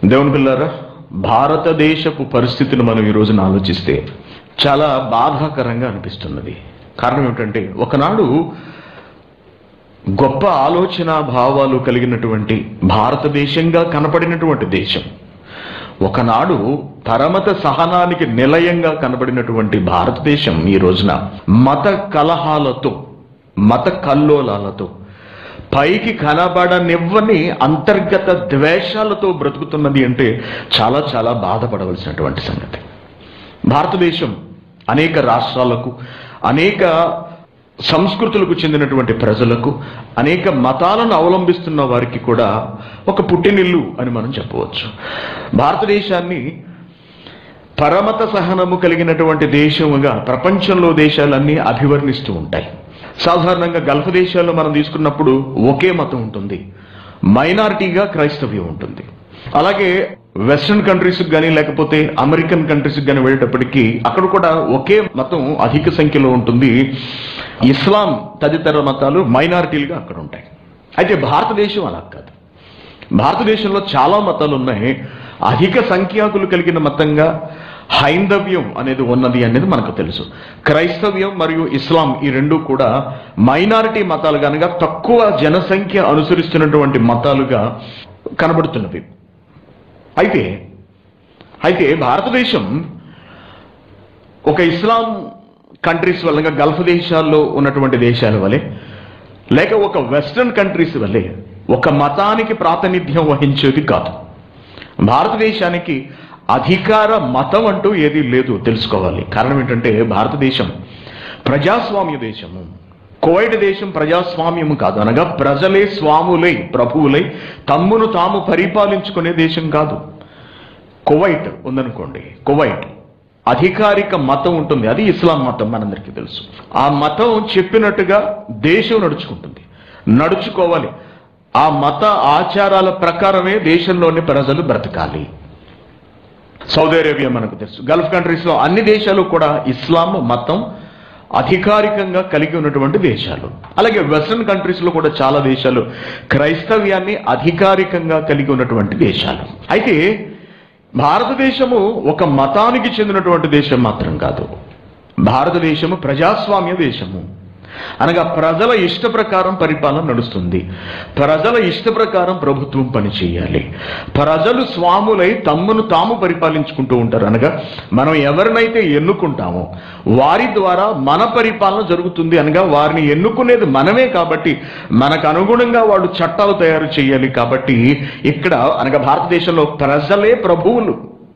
దేవుని పిల్లారా భారతదేశపు పరిస్థితిని మనం ఈ రోజున ఆలోచిస్తే చాలా బాధాకరంగా అనిపిస్తున్నది కారణం ఏమిటంటే ఒకనాడు గొప్ప ఆలోచన భావాలు కలిగినటువంటి భారతదేశంగా కనపడినటువంటి దేశం ఒకనాడు పరమత సహనానికి నిలయంగా కనబడినటువంటి భారతదేశం ఈ రోజున మత కలహాలతో మత కల్లోలాలతో పైకి కనబడనివ్వని అంతర్గత ద్వేషాలతో బ్రతుకుతున్నది అంటే చాలా చాలా బాధపడవలసినటువంటి సంగతి భారతదేశం అనేక రాష్ట్రాలకు అనేక సంస్కృతులకు చెందినటువంటి ప్రజలకు అనేక మతాలను అవలంబిస్తున్న వారికి కూడా ఒక పుట్టినిల్లు అని మనం చెప్పవచ్చు భారతదేశాన్ని పరమత సహనము కలిగినటువంటి దేశముగా ప్రపంచంలో దేశాలన్నీ అభివర్ణిస్తూ ఉంటాయి సాధారణంగా గల్ఫ్ దేశాల్లో మనం తీసుకున్నప్పుడు ఒకే మతం ఉంటుంది మైనారిటీగా క్రైస్తవ్యం ఉంటుంది అలాగే వెస్ట్రన్ కంట్రీస్ కానీ లేకపోతే అమెరికన్ కంట్రీస్ కానీ వెళ్ళేటప్పటికీ అక్కడ కూడా ఒకే మతం అధిక సంఖ్యలో ఉంటుంది ఇస్లాం తదితర మతాలు మైనారిటీలుగా అక్కడ ఉంటాయి అయితే భారతదేశం అలా కాదు భారతదేశంలో చాలా మతాలు ఉన్నాయి అధిక సంఖ్యాకులు కలిగిన మతంగా హైందవ్యం అనేది ఉన్నది అనేది మనకు తెలుసు క్రైస్తవ్యం మరియు ఇస్లాం ఈ రెండు కూడా మైనారిటీ మతాలు కనుక తక్కువ జనసంఖ్య అనుసరిస్తున్నటువంటి మతాలుగా కనబడుతున్నవి అయితే అయితే భారతదేశం ఒక ఇస్లాం కంట్రీస్ వల్ల గల్ఫ్ దేశాల్లో ఉన్నటువంటి దేశాల వలె లేక ఒక వెస్ట్రన్ కంట్రీస్ వల్లే ఒక మతానికి ప్రాతినిధ్యం వహించేది కాదు భారతదేశానికి అధికార మతం అంటూ ఏదీ లేదు తెలుసుకోవాలి కారణం ఏంటంటే భారతదేశం ప్రజాస్వామ్య దేశము కోవిడ్ దేశం ప్రజాస్వామ్యము కాదు అనగా ప్రజలే స్వాములై ప్రభువులై తమ్మును తాము పరిపాలించుకునే దేశం కాదు కువైట్ ఉందనుకోండి కువైట్ అధికారిక మతం ఉంటుంది అది ఇస్లాం మతం మనందరికీ తెలుసు ఆ మతం చెప్పినట్టుగా దేశం నడుచుకుంటుంది నడుచుకోవాలి ఆ మత ఆచారాల ప్రకారమే దేశంలోని ప్రజలు బ్రతకాలి సౌదీ అరేబియా మనకు తెలుసు గల్ఫ్ కంట్రీస్ లో అన్ని దేశాలు కూడా ఇస్లాం మతం అధికారికంగా కలిగి ఉన్నటువంటి దేశాలు అలాగే వెస్ట్రన్ కంట్రీస్ లో కూడా చాలా దేశాలు క్రైస్తవ్యాన్ని అధికారికంగా కలిగి ఉన్నటువంటి దేశాలు అయితే భారతదేశము ఒక మతానికి చెందినటువంటి దేశం మాత్రం కాదు భారతదేశము ప్రజాస్వామ్య దేశము అనగా ప్రజల ఇష్ట ప్రకారం పరిపాలన నడుస్తుంది ప్రజల ఇష్ట ప్రకారం ప్రభుత్వం పనిచేయాలి ప్రజలు స్వాములై తమ్మును తాము పరిపాలించుకుంటూ ఉంటారు అనగా మనం ఎవరినైతే ఎన్నుకుంటామో వారి ద్వారా మన పరిపాలన జరుగుతుంది అనగా వారిని ఎన్నుకునేది మనమే కాబట్టి మనకు అనుగుణంగా వాళ్ళు చట్టాలు తయారు చేయాలి కాబట్టి ఇక్కడ అనగా భారతదేశంలో ప్రజలే ప్రభువులు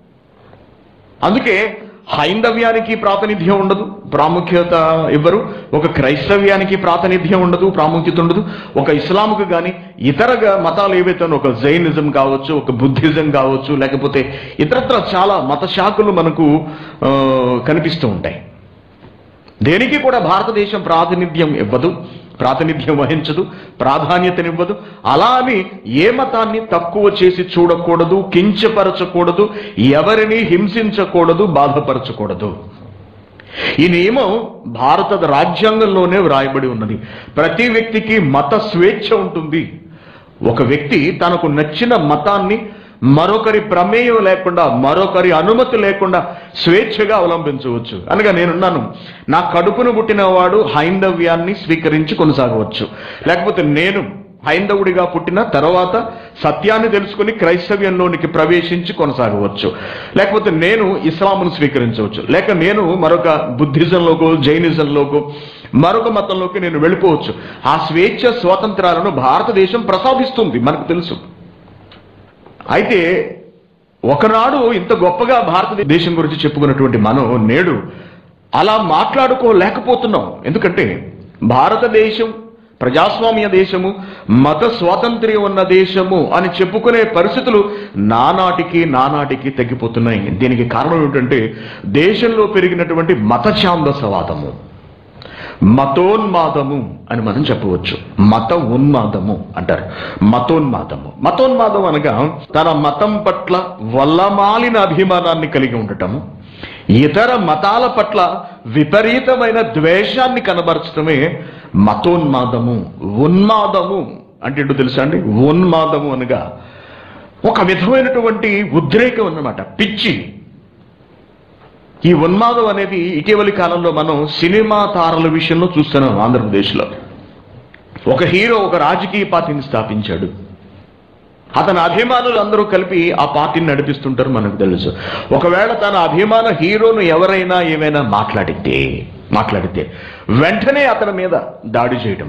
అందుకే హైందవ్యానికి ప్రాతినిధ్యం ఉండదు ప్రాముఖ్యత ఇవ్వరు ఒక క్రైస్తవ్యానికి ప్రాతినిధ్యం ఉండదు ప్రాముఖ్యత ఉండదు ఒక ఇస్లాంకు కానీ ఇతర మతాలు ఏవైతే ఒక జైనిజం కావచ్చు ఒక బుద్ధిజం కావచ్చు లేకపోతే ఇతరత్ర చాలా మత శాఖలు మనకు ఆ, కనిపిస్తూ ఉంటాయి దేనికి కూడా భారతదేశం ప్రాతినిధ్యం ఇవ్వదు ప్రాతినిధ్యం వహించదు ప్రాధాన్యతనివ్వదు అలా అని ఏ మతాన్ని తక్కువ చేసి చూడకూడదు కించపరచకూడదు ఎవరిని హింసించకూడదు బాధపరచకూడదు ఈ నియమం భారత రాజ్యాంగంలోనే వ్రాయబడి ఉన్నది ప్రతి వ్యక్తికి మత స్వేచ్ఛ ఉంటుంది ఒక వ్యక్తి తనకు నచ్చిన మతాన్ని మరొకరి ప్రమేయం లేకుండా మరొకరి అనుమతి లేకుండా స్వేచ్ఛగా అవలంబించవచ్చు అనగా నేనున్నాను నా కడుపును పుట్టినవాడు హైందవ్యాన్ని స్వీకరించి కొనసాగవచ్చు లేకపోతే నేను హైందవుడిగా పుట్టిన తర్వాత సత్యాన్ని తెలుసుకుని క్రైస్తవ్యంలోనికి ప్రవేశించి కొనసాగవచ్చు లేకపోతే నేను ఇస్లాంను స్వీకరించవచ్చు లేక నేను మరొక బుద్ధిజంలోకో జైనిజంలోకో మరొక మతంలోకి నేను వెళ్ళిపోవచ్చు ఆ స్వేచ్ఛ స్వాతంత్రాలను భారతదేశం ప్రసాదిస్తుంది మనకు తెలుసు అయితే ఒకనాడు ఇంత గొప్పగా భారతదేశం గురించి చెప్పుకున్నటువంటి మనం నేడు అలా మాట్లాడుకోలేకపోతున్నాం ఎందుకంటే భారతదేశం ప్రజాస్వామ్య దేశము మత స్వాతంత్ర్యం ఉన్న దేశము అని చెప్పుకునే పరిస్థితులు నానాటికి నానాటికి తగ్గిపోతున్నాయి దీనికి కారణం ఏమిటంటే దేశంలో పెరిగినటువంటి మత ఛాందసవాదము మతోన్మాదము అని మనం చెప్పవచ్చు మత ఉన్మాదము అంటారు మతోన్మాదము మతోన్మాదం అనగా తన మతం పట్ల వల్లమాలిన అభిమానాన్ని కలిగి ఉండటము ఇతర మతాల పట్ల విపరీతమైన ద్వేషాన్ని కనబరచడమే మతోన్మాదము ఉన్మాదము అంటే ఏంటో తెలుసా అండి ఉన్మాదము అనగా ఒక విధమైనటువంటి ఉద్రేకం అన్నమాట పిచ్చి ఈ ఉన్మాదం అనేది ఇటీవలి కాలంలో మనం సినిమా తారల విషయంలో చూస్తున్నాం ఆంధ్రప్రదేశ్లో ఒక హీరో ఒక రాజకీయ పార్టీని స్థాపించాడు అతని అభిమానులు అందరూ కలిపి ఆ పార్టీని నడిపిస్తుంటారు మనకు తెలుసు ఒకవేళ తన అభిమాన హీరోను ఎవరైనా ఏమైనా మాట్లాడితే మాట్లాడితే వెంటనే అతని మీద దాడి చేయడం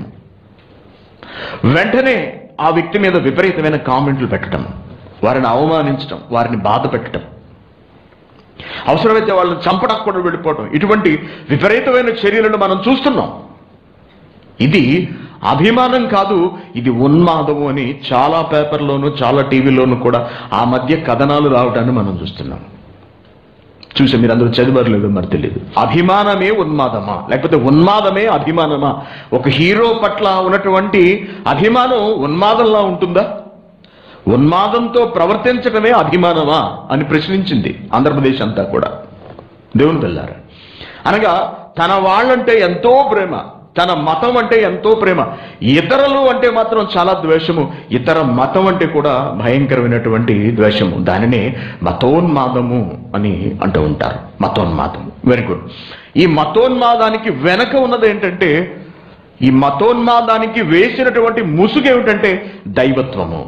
వెంటనే ఆ వ్యక్తి మీద విపరీతమైన కామెంట్లు పెట్టడం వారిని అవమానించడం వారిని బాధ పెట్టడం అవసరమైతే వాళ్ళని చంపడానికి కూడా వెళ్ళిపోవడం ఇటువంటి విపరీతమైన చర్యలను మనం చూస్తున్నాం ఇది అభిమానం కాదు ఇది ఉన్మాదము అని చాలా పేపర్లోను చాలా టీవీలోను కూడా ఆ మధ్య కథనాలు రావడాన్ని మనం చూస్తున్నాం చూసే మీరు అందరూ చదివారు లేదో మరి తెలియదు అభిమానమే ఉన్మాదమా లేకపోతే ఉన్మాదమే అభిమానమా ఒక హీరో పట్ల ఉన్నటువంటి అభిమానం ఉన్మాదంలా ఉంటుందా ఉన్మాదంతో ప్రవర్తించడమే అభిమానమా అని ప్రశ్నించింది ఆంధ్రప్రదేశ్ అంతా కూడా దేవుని పిల్లారు అనగా తన వాళ్ళంటే ఎంతో ప్రేమ తన మతం అంటే ఎంతో ప్రేమ ఇతరులు అంటే మాత్రం చాలా ద్వేషము ఇతర మతం అంటే కూడా భయంకరమైనటువంటి ద్వేషము దానినే మతోన్మాదము అని అంటూ ఉంటారు మతోన్మాదం వెరీ గుడ్ ఈ మతోన్మాదానికి వెనక ఉన్నది ఏంటంటే ఈ మతోన్మాదానికి వేసినటువంటి ముసుగు ఏమిటంటే దైవత్వము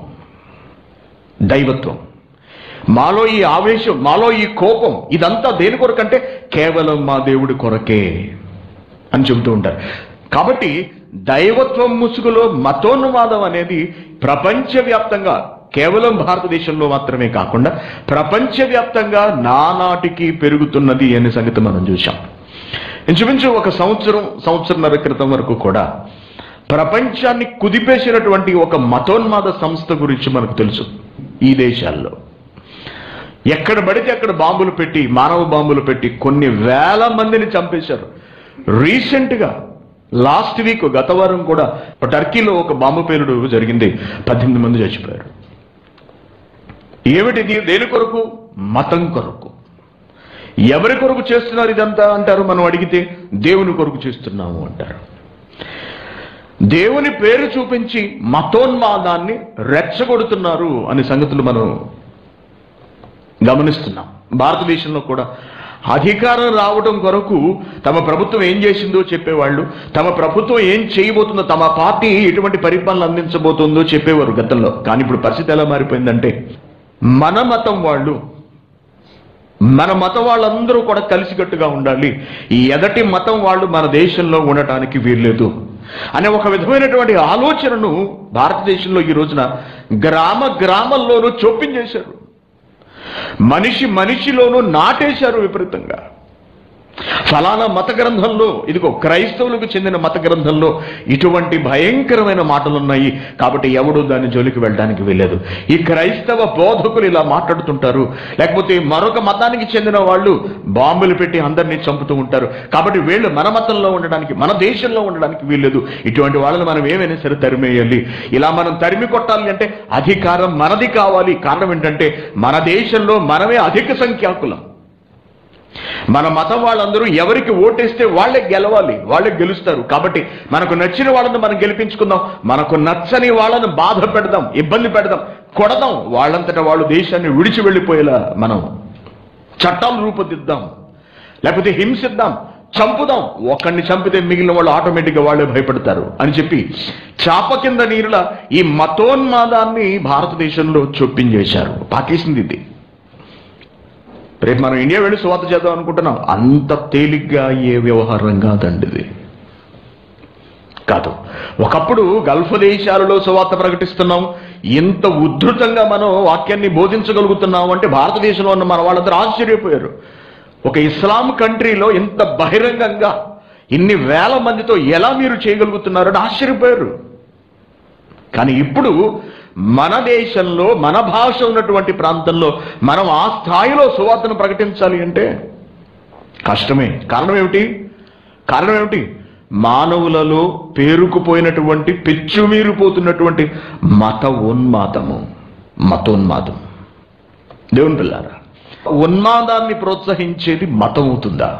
దైవత్వం మాలో ఈ ఆవేశం మాలో ఈ కోపం ఇదంతా దేని కొరకంటే కేవలం మా దేవుడి కొరకే అని చెబుతూ ఉంటారు కాబట్టి దైవత్వం ముసుగులో మతోన్మాదం అనేది ప్రపంచవ్యాప్తంగా కేవలం భారతదేశంలో మాత్రమే కాకుండా ప్రపంచవ్యాప్తంగా నానాటికి పెరుగుతున్నది అనే సంగతి మనం చూసాం ఇంచుమించు ఒక సంవత్సరం సంవత్సరంన్నర క్రితం వరకు కూడా ప్రపంచాన్ని కుదిపేసినటువంటి ఒక మతోన్మాద సంస్థ గురించి మనకు తెలుసు ఈ దేశాల్లో ఎక్కడ పడితే అక్కడ బాంబులు పెట్టి మానవ బాంబులు పెట్టి కొన్ని వేల మందిని చంపేశారు రీసెంట్గా లాస్ట్ వీక్ గత వారం కూడా టర్కీలో ఒక బాంబు పేలుడు జరిగింది పద్దెనిమిది మంది చచ్చిపోయారు ఏమిటిది దేని కొరకు మతం కొరకు ఎవరి కొరకు చేస్తున్నారు ఇదంతా అంటారు మనం అడిగితే దేవుని కొరకు చేస్తున్నాము అంటారు దేవుని పేరు చూపించి మతోన్మాదాన్ని రెచ్చగొడుతున్నారు అనే సంగతులు మనం గమనిస్తున్నాం భారతదేశంలో కూడా అధికారం రావడం కొరకు తమ ప్రభుత్వం ఏం చేసిందో చెప్పేవాళ్ళు తమ ప్రభుత్వం ఏం చేయబోతుందో తమ పార్టీ ఎటువంటి పరిపాలన అందించబోతుందో చెప్పేవారు గతంలో కానీ ఇప్పుడు పరిస్థితి ఎలా మారిపోయిందంటే మన మతం వాళ్ళు మన మతం వాళ్ళందరూ కూడా కలిసికట్టుగా ఉండాలి ఈ ఎదటి మతం వాళ్ళు మన దేశంలో ఉండటానికి వీల్లేదు అనే ఒక విధమైనటువంటి ఆలోచనను భారతదేశంలో ఈ రోజున గ్రామ గ్రామంలోనూ చొప్పించేశారు మనిషి మనిషిలోనూ నాటేశారు విపరీతంగా ఫలానా మత గ్రంథంలో ఇదిగో క్రైస్తవులకు చెందిన మత గ్రంథంలో ఇటువంటి భయంకరమైన మాటలు ఉన్నాయి కాబట్టి ఎవడు దాని జోలికి వెళ్ళడానికి వెళ్ళలేదు ఈ క్రైస్తవ బోధకులు ఇలా మాట్లాడుతుంటారు లేకపోతే మరొక మతానికి చెందిన వాళ్ళు బాంబులు పెట్టి అందరినీ చంపుతూ ఉంటారు కాబట్టి వీళ్ళు మన మతంలో ఉండడానికి మన దేశంలో ఉండడానికి వీల్లేదు ఇటువంటి వాళ్ళని మనం ఏమైనా సరే తరిమేయాలి ఇలా మనం తరిమి కొట్టాలి అంటే అధికారం మనది కావాలి కారణం ఏంటంటే మన దేశంలో మనమే అధిక సంఖ్యాకులం మన మతం వాళ్ళందరూ ఎవరికి ఓటేస్తే వాళ్ళే గెలవాలి వాళ్ళే గెలుస్తారు కాబట్టి మనకు నచ్చిన వాళ్ళని మనం గెలిపించుకుందాం మనకు నచ్చని వాళ్ళని బాధ పెడదాం ఇబ్బంది పెడదాం కొడదాం వాళ్ళంతటా వాళ్ళు దేశాన్ని విడిచి వెళ్ళిపోయేలా మనం చట్టాలు రూపొందిద్దాం లేకపోతే హింసిద్దాం చంపుదాం ఒక్కడిని చంపితే మిగిలిన వాళ్ళు ఆటోమేటిక్గా వాళ్ళే భయపడతారు అని చెప్పి చాప కింద నీరుల ఈ మతోన్మాదాన్ని భారతదేశంలో చొప్పించేశారు పాకేసింది ఇది రేపు మనం ఇండియా వెళ్ళి స్వాత చేద్దాం అనుకుంటున్నాం అంత తేలిగ్గా ఏ వ్యవహారం కాదండి ఇది కాదు ఒకప్పుడు గల్ఫ్ దేశాలలో సువార్త ప్రకటిస్తున్నాం ఇంత ఉద్ధృతంగా మనం వాక్యాన్ని బోధించగలుగుతున్నాం అంటే భారతదేశంలో ఉన్న మన వాళ్ళందరూ ఆశ్చర్యపోయారు ఒక ఇస్లాం కంట్రీలో ఇంత బహిరంగంగా ఇన్ని వేల మందితో ఎలా మీరు చేయగలుగుతున్నారని ఆశ్చర్యపోయారు కానీ ఇప్పుడు మన దేశంలో మన భాష ఉన్నటువంటి ప్రాంతంలో మనం ఆ స్థాయిలో సువార్తను ప్రకటించాలి అంటే కష్టమే కారణం ఏమిటి కారణం ఏమిటి మానవులలో పేరుకుపోయినటువంటి పెచ్చుమీరిపోతున్నటువంటి మత ఉన్మాదము మతోన్మాదం దేవుని పిల్లారా ఉన్మాదాన్ని ప్రోత్సహించేది మతం అవుతుందా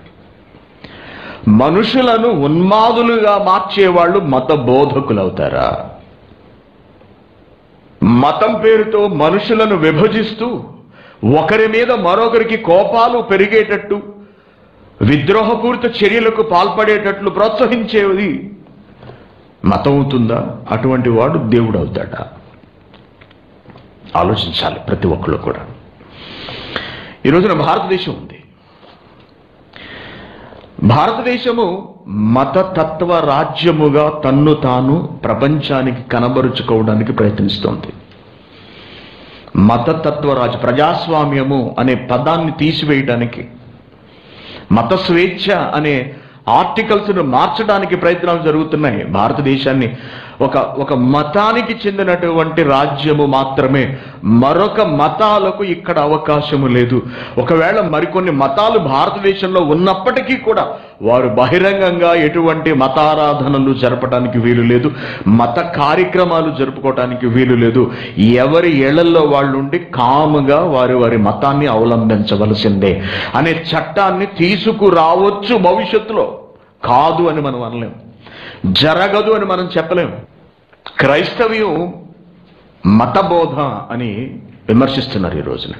మనుషులను ఉన్మాదులుగా మార్చేవాళ్ళు మత బోధకులు అవుతారా మతం పేరుతో మనుషులను విభజిస్తూ ఒకరి మీద మరొకరికి కోపాలు పెరిగేటట్టు విద్రోహపూరిత చర్యలకు పాల్పడేటట్లు ప్రోత్సహించేది మతం అవుతుందా అటువంటి వాడు దేవుడు అవుతాడా ఆలోచించాలి ప్రతి ఒక్కళ్ళు కూడా ఈ రోజున భారతదేశం ఉంది భారతదేశము మతతత్వ రాజ్యముగా తన్ను తాను ప్రపంచానికి కనబరుచుకోవడానికి ప్రయత్నిస్తోంది మతతత్వ రాజ్య ప్రజాస్వామ్యము అనే పదాన్ని తీసివేయడానికి మత స్వేచ్ఛ అనే ఆర్టికల్స్ ను మార్చడానికి ప్రయత్నాలు జరుగుతున్నాయి భారతదేశాన్ని ఒక ఒక మతానికి చెందినటువంటి రాజ్యము మాత్రమే మరొక మతాలకు ఇక్కడ అవకాశము లేదు ఒకవేళ మరికొన్ని మతాలు భారతదేశంలో ఉన్నప్పటికీ కూడా వారు బహిరంగంగా ఎటువంటి మతారాధనలు జరపడానికి వీలు లేదు మత కార్యక్రమాలు జరుపుకోవటానికి వీలు లేదు ఎవరి ఏళ్లలో వాళ్ళు ఉండి కాముగా వారి వారి మతాన్ని అవలంబించవలసిందే అనే చట్టాన్ని తీసుకురావచ్చు భవిష్యత్తులో కాదు అని మనం అనలేం జరగదు అని మనం చెప్పలేం క్రైస్తవ్యం మతబోధ అని విమర్శిస్తున్నారు ఈ రోజున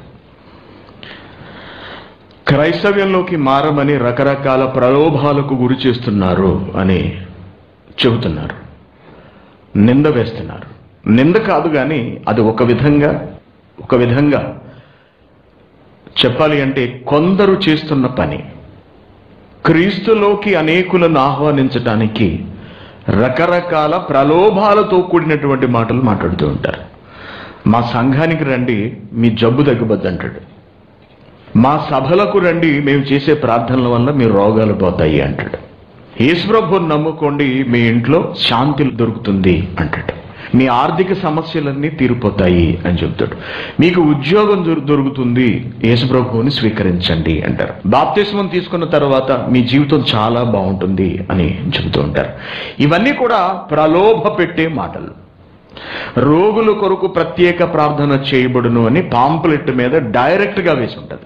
క్రైస్తవ్యంలోకి మారమని రకరకాల ప్రలోభాలకు గురి చేస్తున్నారు అని చెబుతున్నారు నింద వేస్తున్నారు నింద కాదు కానీ అది ఒక విధంగా ఒక విధంగా చెప్పాలి అంటే కొందరు చేస్తున్న పని క్రీస్తులోకి అనేకులను ఆహ్వానించడానికి రకరకాల ప్రలోభాలతో కూడినటువంటి మాటలు మాట్లాడుతూ ఉంటారు మా సంఘానికి రండి మీ జబ్బు తగ్గిపోద్ది అంటాడు మా సభలకు రండి మేము చేసే ప్రార్థనల వల్ల మీ రోగాలు పోతాయి అంటాడు యేసుప్రభుని నమ్ముకోండి మీ ఇంట్లో శాంతి దొరుకుతుంది అంటాడు మీ ఆర్థిక సమస్యలన్నీ తీరిపోతాయి అని చెప్తాడు మీకు ఉద్యోగం దొరు- దొరుకుతుంది యేసుప్రభువుని స్వీకరించండి అంటారు బాప్తిస్మం తీసుకున్న తర్వాత మీ జీవితం చాలా బాగుంటుంది అని చెబుతూ ఉంటారు ఇవన్నీ కూడా ప్రలోభ పెట్టే మాటలు రోగుల కొరకు ప్రత్యేక ప్రార్థన చేయబడును అని పాంపులెట్ మీద డైరెక్ట్ గా వేసి ఉంటుంది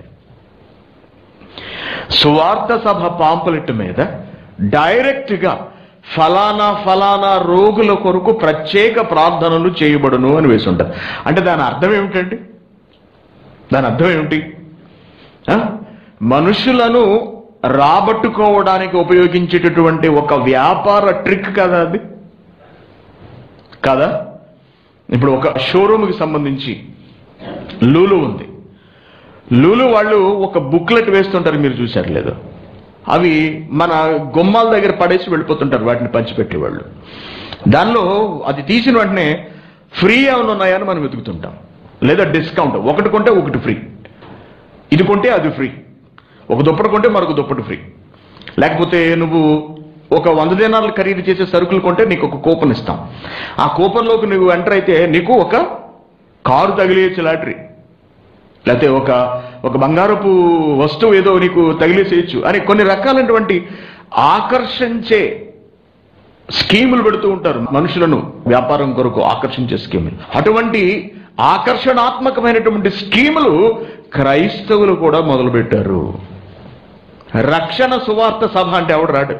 సువార్త సభ పాంపులెట్ మీద డైరెక్ట్ గా ఫలానా ఫలానా రోగుల కొరకు ప్రత్యేక ప్రార్థనలు చేయబడును అని వేసి ఉంటుంది అంటే దాని అర్థం ఏమిటండి దాని అర్థం ఏమిటి ఆ? మనుషులను రాబట్టుకోవడానికి ఉపయోగించేటటువంటి ఒక వ్యాపార ట్రిక్ కదా అది కదా ఇప్పుడు ఒక షోరూమ్కి సంబంధించి లూలు ఉంది లూలు వాళ్ళు ఒక బుక్లెట్ వేస్తుంటారు మీరు చూశారు లేదు అవి మన గుమ్మాల దగ్గర పడేసి వెళ్ళిపోతుంటారు వాటిని పంచిపెట్టేవాళ్ళు దానిలో అది తీసిన వెంటనే ఫ్రీ ఏమైనా ఉన్నాయని మనం వెతుకుతుంటాం లేదా డిస్కౌంట్ ఒకటి కొంటే ఒకటి ఫ్రీ ఇది కొంటే అది ఫ్రీ ఒక దుప్పటి కొంటే మరొక దుప్పటి ఫ్రీ లేకపోతే నువ్వు ఒక వంద దినాలు ఖరీదు చేసే సరుకులు కొంటే నీకు ఒక కూపన్ ఇస్తాం ఆ కూపన్లోకి నువ్వు ఎంటర్ అయితే నీకు ఒక కారు తగిలేయచ్చు లాటరీ లేకపోతే ఒక ఒక బంగారపు వస్తువు ఏదో నీకు తగిలేసేయచ్చు అని కొన్ని రకాలైనటువంటి ఆకర్షించే స్కీములు పెడుతూ ఉంటారు మనుషులను వ్యాపారం కొరకు ఆకర్షించే స్కీములు అటువంటి ఆకర్షణాత్మకమైనటువంటి స్కీములు క్రైస్తవులు కూడా మొదలుపెట్టారు రక్షణ సువార్త సభ అంటే ఎవడు రాడు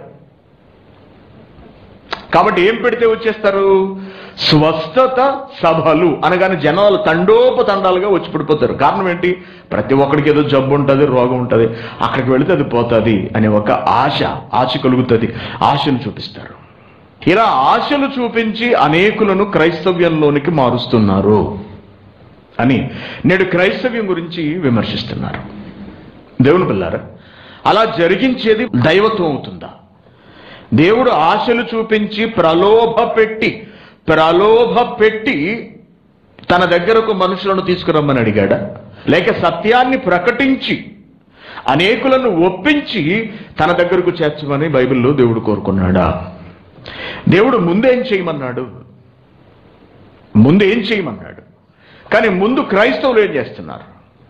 కాబట్టి ఏం పెడితే వచ్చేస్తారు స్వస్థత సభలు అనగానే జనాలు తండోపతండాలుగా వచ్చి పడిపోతారు కారణం ఏంటి ప్రతి ఒక్కడికి ఏదో జబ్బు ఉంటుంది రోగం ఉంటుంది అక్కడికి వెళితే అది పోతుంది అనే ఒక ఆశ ఆశ కలుగుతుంది ఆశను చూపిస్తారు ఇలా ఆశలు చూపించి అనేకులను క్రైస్తవ్యంలోనికి మారుస్తున్నారు అని నేడు క్రైస్తవ్యం గురించి విమర్శిస్తున్నారు దేవుని పిల్లారా అలా జరిగించేది దైవత్వం అవుతుందా దేవుడు ఆశలు చూపించి ప్రలోభ పెట్టి ప్రలోభ పెట్టి తన దగ్గరకు మనుషులను తీసుకురమ్మని అడిగాడా లేక సత్యాన్ని ప్రకటించి అనేకులను ఒప్పించి తన దగ్గరకు చేర్చమని బైబిల్లో దేవుడు కోరుకున్నాడా దేవుడు ముందేం చేయమన్నాడు ముందు ఏం చేయమన్నాడు కానీ ముందు క్రైస్తవులు ఏం చేస్తున్నారు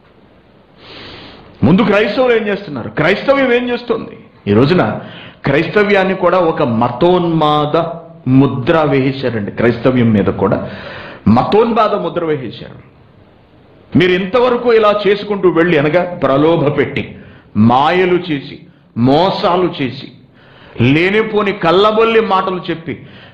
ముందు క్రైస్తవులు ఏం చేస్తున్నారు క్రైస్తవ్యం ఏం చేస్తుంది ఈ రోజున క్రైస్తవ్యాన్ని కూడా ఒక మతోన్మాద ముద్ర వేసేశారండి క్రైస్తవ్యం మీద కూడా మతోన్మాద ముద్ర వేసేశారు మీరు ఇంతవరకు ఇలా చేసుకుంటూ వెళ్ళి అనగా ప్రలోభ పెట్టి మాయలు చేసి మోసాలు చేసి లేనిపోని కళ్ళబొల్లి మాటలు చెప్పి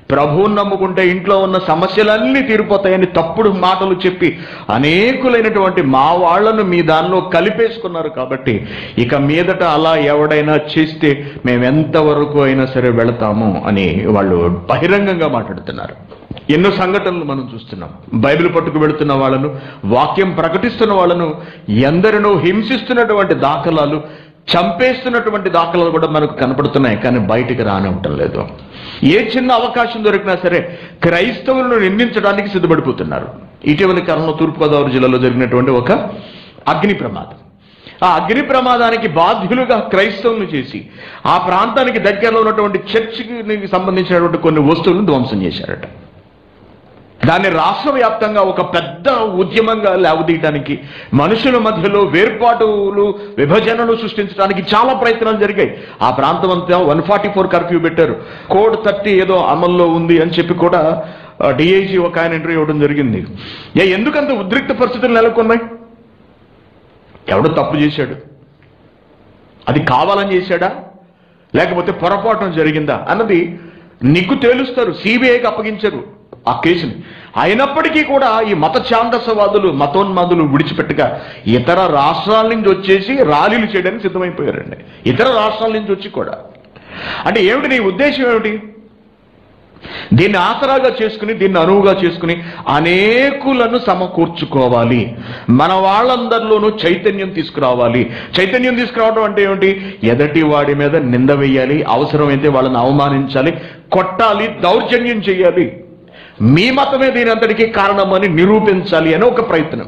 ప్రభువుని నమ్ముకుంటే ఇంట్లో ఉన్న సమస్యలన్నీ తీరిపోతాయని తప్పుడు మాటలు చెప్పి అనేకులైనటువంటి మా వాళ్లను మీ దానిలో కలిపేసుకున్నారు కాబట్టి ఇక మీదట అలా ఎవడైనా చేస్తే మేము ఎంతవరకు అయినా సరే వెళతాము అని వాళ్ళు బహిరంగంగా మాట్లాడుతున్నారు ఎన్నో సంఘటనలు మనం చూస్తున్నాం బైబిల్ పట్టుకు వెళుతున్న వాళ్ళను వాక్యం ప్రకటిస్తున్న వాళ్ళను ఎందరినో హింసిస్తున్నటువంటి దాఖలాలు చంపేస్తున్నటువంటి దాఖలాలు కూడా మనకు కనపడుతున్నాయి కానీ బయటికి రానివ్వటం లేదు ఏ చిన్న అవకాశం దొరికినా సరే క్రైస్తవులను నిందించడానికి సిద్ధపడిపోతున్నారు ఇటీవలి కాలంలో తూర్పుగోదావరి జిల్లాలో జరిగినటువంటి ఒక అగ్ని ప్రమాదం ఆ అగ్ని ప్రమాదానికి బాధ్యులుగా క్రైస్తవులను చేసి ఆ ప్రాంతానికి దగ్గరలో ఉన్నటువంటి చర్చికి సంబంధించినటువంటి కొన్ని వస్తువులను ధ్వంసం చేశారట దాన్ని రాష్ట్ర వ్యాప్తంగా ఒక పెద్ద ఉద్యమంగా లేవదీయడానికి మనుషుల మధ్యలో వేర్పాటులు విభజనలు సృష్టించడానికి చాలా ప్రయత్నాలు జరిగాయి ఆ ప్రాంతం అంతా వన్ ఫార్టీ ఫోర్ కర్ఫ్యూ పెట్టారు కోడ్ థర్టీ ఏదో అమల్లో ఉంది అని చెప్పి కూడా డిఐజీ ఒక ఆయన ఇంటర్వ్యూ ఇవ్వడం జరిగింది ఏ ఎందుకంత ఉద్రిక్త పరిస్థితులు నెలకొన్నాయి ఎవడు తప్పు చేశాడు అది కావాలని చేశాడా లేకపోతే పొరపాటున జరిగిందా అన్నది నీకు తేలుస్తారు సిబిఐకి అప్పగించరు ఆ కేసుని అయినప్పటికీ కూడా ఈ మత ఛాందసవాదులు మతోన్మాదులు విడిచిపెట్టగా ఇతర రాష్ట్రాల నుంచి వచ్చేసి ర్యాలీలు చేయడానికి సిద్ధమైపోయారండి ఇతర రాష్ట్రాల నుంచి వచ్చి కూడా అంటే ఏమిటి నీ ఉద్దేశం ఏమిటి దీన్ని ఆసరాగా చేసుకుని దీన్ని అనువుగా చేసుకుని అనేకులను సమకూర్చుకోవాలి మన వాళ్ళందరిలోనూ చైతన్యం తీసుకురావాలి చైతన్యం తీసుకురావడం అంటే ఏమిటి ఎదటి వాడి మీద నింద వేయాలి అవసరమైతే వాళ్ళని అవమానించాలి కొట్టాలి దౌర్జన్యం చేయాలి మీ మతమే దీని అంతటికీ కారణమని నిరూపించాలి అని ఒక ప్రయత్నం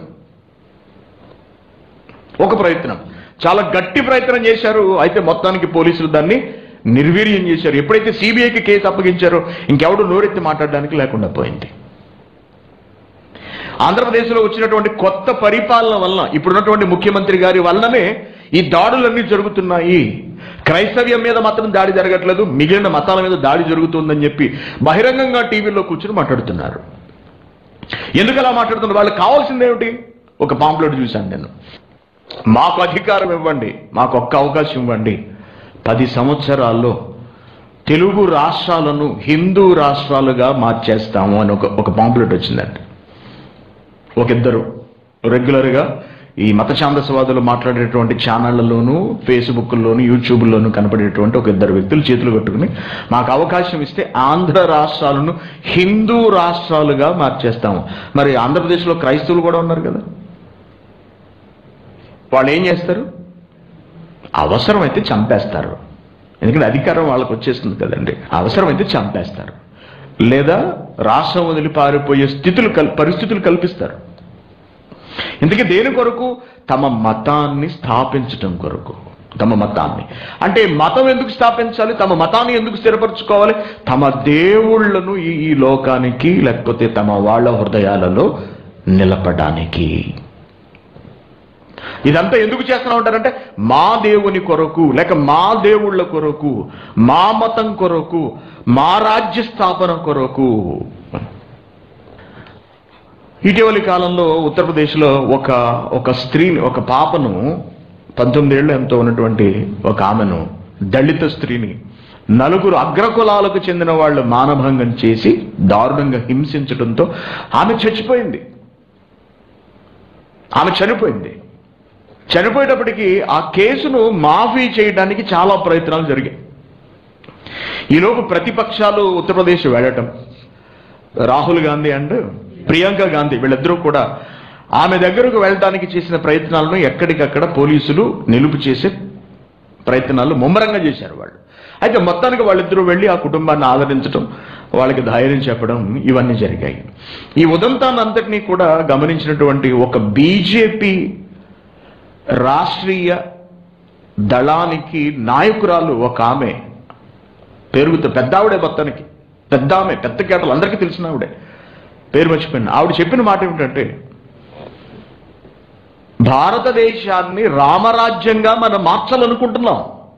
ఒక ప్రయత్నం చాలా గట్టి ప్రయత్నం చేశారు అయితే మొత్తానికి పోలీసులు దాన్ని నిర్వీర్యం చేశారు ఎప్పుడైతే సిబిఐకి కేసు అప్పగించారో ఇంకెవడు నోరెత్తి మాట్లాడడానికి లేకుండా పోయింది ఆంధ్రప్రదేశ్లో వచ్చినటువంటి కొత్త పరిపాలన వలన ఇప్పుడున్నటువంటి ముఖ్యమంత్రి గారి వల్లనే ఈ దాడులన్నీ జరుగుతున్నాయి క్రైస్తవ్యం మీద మాత్రం దాడి జరగట్లేదు మిగిలిన మతాల మీద దాడి జరుగుతుందని చెప్పి బహిరంగంగా టీవీలో కూర్చుని మాట్లాడుతున్నారు ఎందుకు అలా మాట్లాడుతున్నారు వాళ్ళకి కావాల్సిందేమిటి ఒక పాంప్లెట్ చూశాను నేను మాకు అధికారం ఇవ్వండి మాకు ఒక్క అవకాశం ఇవ్వండి పది సంవత్సరాల్లో తెలుగు రాష్ట్రాలను హిందూ రాష్ట్రాలుగా మార్చేస్తాము అని ఒక ఒక పాంప్లెట్ వచ్చిందంట ఒక ఇద్దరు రెగ్యులర్గా ఈ మత ఛాందసవాదులు మాట్లాడేటువంటి ఛానళ్లలోను ఫేస్బుక్లోను యూట్యూబ్లోను కనపడేటువంటి ఒక ఇద్దరు వ్యక్తులు చేతులు కట్టుకుని మాకు అవకాశం ఇస్తే ఆంధ్ర రాష్ట్రాలను హిందూ రాష్ట్రాలుగా మార్చేస్తాము మరి ఆంధ్రప్రదేశ్లో క్రైస్తవులు కూడా ఉన్నారు కదా వాళ్ళు ఏం చేస్తారు అవసరమైతే చంపేస్తారు ఎందుకంటే అధికారం వాళ్ళకి వచ్చేస్తుంది కదండి అవసరమైతే చంపేస్తారు లేదా రాష్ట్రం వదిలి పారిపోయే స్థితులు కల్ పరిస్థితులు కల్పిస్తారు ఇందుకే దేని కొరకు తమ మతాన్ని స్థాపించటం కొరకు తమ మతాన్ని అంటే మతం ఎందుకు స్థాపించాలి తమ మతాన్ని ఎందుకు స్థిరపరచుకోవాలి తమ దేవుళ్ళను ఈ ఈ లోకానికి లేకపోతే తమ వాళ్ళ హృదయాలలో నిలపడానికి ఇదంతా ఎందుకు చేస్తూ ఉంటారంటే మా దేవుని కొరకు లేక మా దేవుళ్ళ కొరకు మా మతం కొరకు మా రాజ్య స్థాపన కొరకు ఇటీవలి కాలంలో ఉత్తరప్రదేశ్లో ఒక ఒక స్త్రీని ఒక పాపను పంతొమ్మిదేళ్ళు ఎంతో ఉన్నటువంటి ఒక ఆమెను దళిత స్త్రీని నలుగురు అగ్రకులాలకు చెందిన వాళ్ళు మానభంగం చేసి దారుణంగా హింసించడంతో ఆమె చచ్చిపోయింది ఆమె చనిపోయింది చనిపోయేటప్పటికి ఆ కేసును మాఫీ చేయడానికి చాలా ప్రయత్నాలు జరిగాయి ఈలోపు ప్రతిపక్షాలు ఉత్తరప్రదేశ్ వెళ్ళటం రాహుల్ గాంధీ అండ్ ప్రియాంక గాంధీ వీళ్ళిద్దరూ కూడా ఆమె దగ్గరకు వెళ్ళడానికి చేసిన ప్రయత్నాలను ఎక్కడికక్కడ పోలీసులు నిలుపు చేసే ప్రయత్నాలు ముమ్మరంగా చేశారు వాళ్ళు అయితే మొత్తానికి వాళ్ళిద్దరూ వెళ్ళి ఆ కుటుంబాన్ని ఆదరించడం వాళ్ళకి ధైర్యం చెప్పడం ఇవన్నీ జరిగాయి ఈ ఉదంతాన్ని అంతటినీ కూడా గమనించినటువంటి ఒక బీజేపీ రాష్ట్రీయ దళానికి నాయకురాలు ఒక ఆమె పేరుగుతో పెద్ద ఆవిడే మొత్తానికి పెద్ద ఆమె పెద్ద కేటలు అందరికీ తెలిసిన ఆవిడే పేరు మర్చిపోయింది ఆవిడ చెప్పిన మాట ఏమిటంటే భారతదేశాన్ని రామరాజ్యంగా మనం మార్చాలనుకుంటున్నాం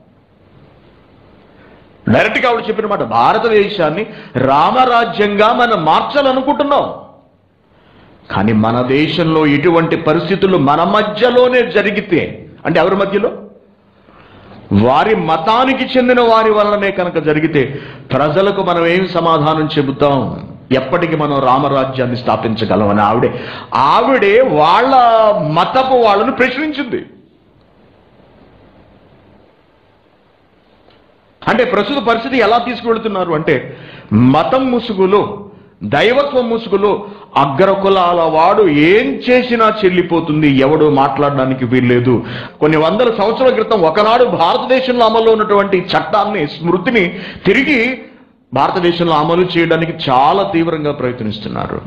డైరెక్ట్గా ఆవిడ చెప్పిన మాట భారతదేశాన్ని రామరాజ్యంగా మనం మార్చాలనుకుంటున్నాం కానీ మన దేశంలో ఇటువంటి పరిస్థితులు మన మధ్యలోనే జరిగితే అంటే ఎవరి మధ్యలో వారి మతానికి చెందిన వారి వలనే కనుక జరిగితే ప్రజలకు మనం ఏం సమాధానం చెబుతాం ఎప్పటికి మనం రామరాజ్యాన్ని స్థాపించగలమని ఆవిడే ఆవిడే వాళ్ళ మతపు వాళ్ళను ప్రశ్నించింది అంటే ప్రస్తుత పరిస్థితి ఎలా తీసుకువెళ్తున్నారు అంటే మతం ముసుగులో దైవత్వం ముసుగులో అగ్రకులాల వాడు ఏం చేసినా చెల్లిపోతుంది ఎవడు మాట్లాడడానికి వీల్లేదు కొన్ని వందల సంవత్సరాల క్రితం ఒకనాడు భారతదేశంలో అమల్లో ఉన్నటువంటి చట్టాన్ని స్మృతిని తిరిగి భారతదేశంలో అమలు చేయడానికి చాలా తీవ్రంగా ప్రయత్నిస్తున్నారు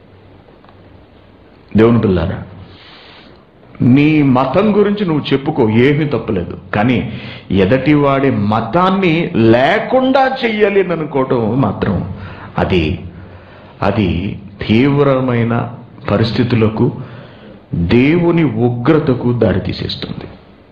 దేవుని పిల్లారా నీ మతం గురించి నువ్వు చెప్పుకో ఏమీ తప్పలేదు కానీ ఎదటివాడి మతాన్ని లేకుండా చెయ్యాలి అని అనుకోవటం మాత్రం అది అది తీవ్రమైన పరిస్థితులకు దేవుని ఉగ్రతకు దారితీసేస్తుంది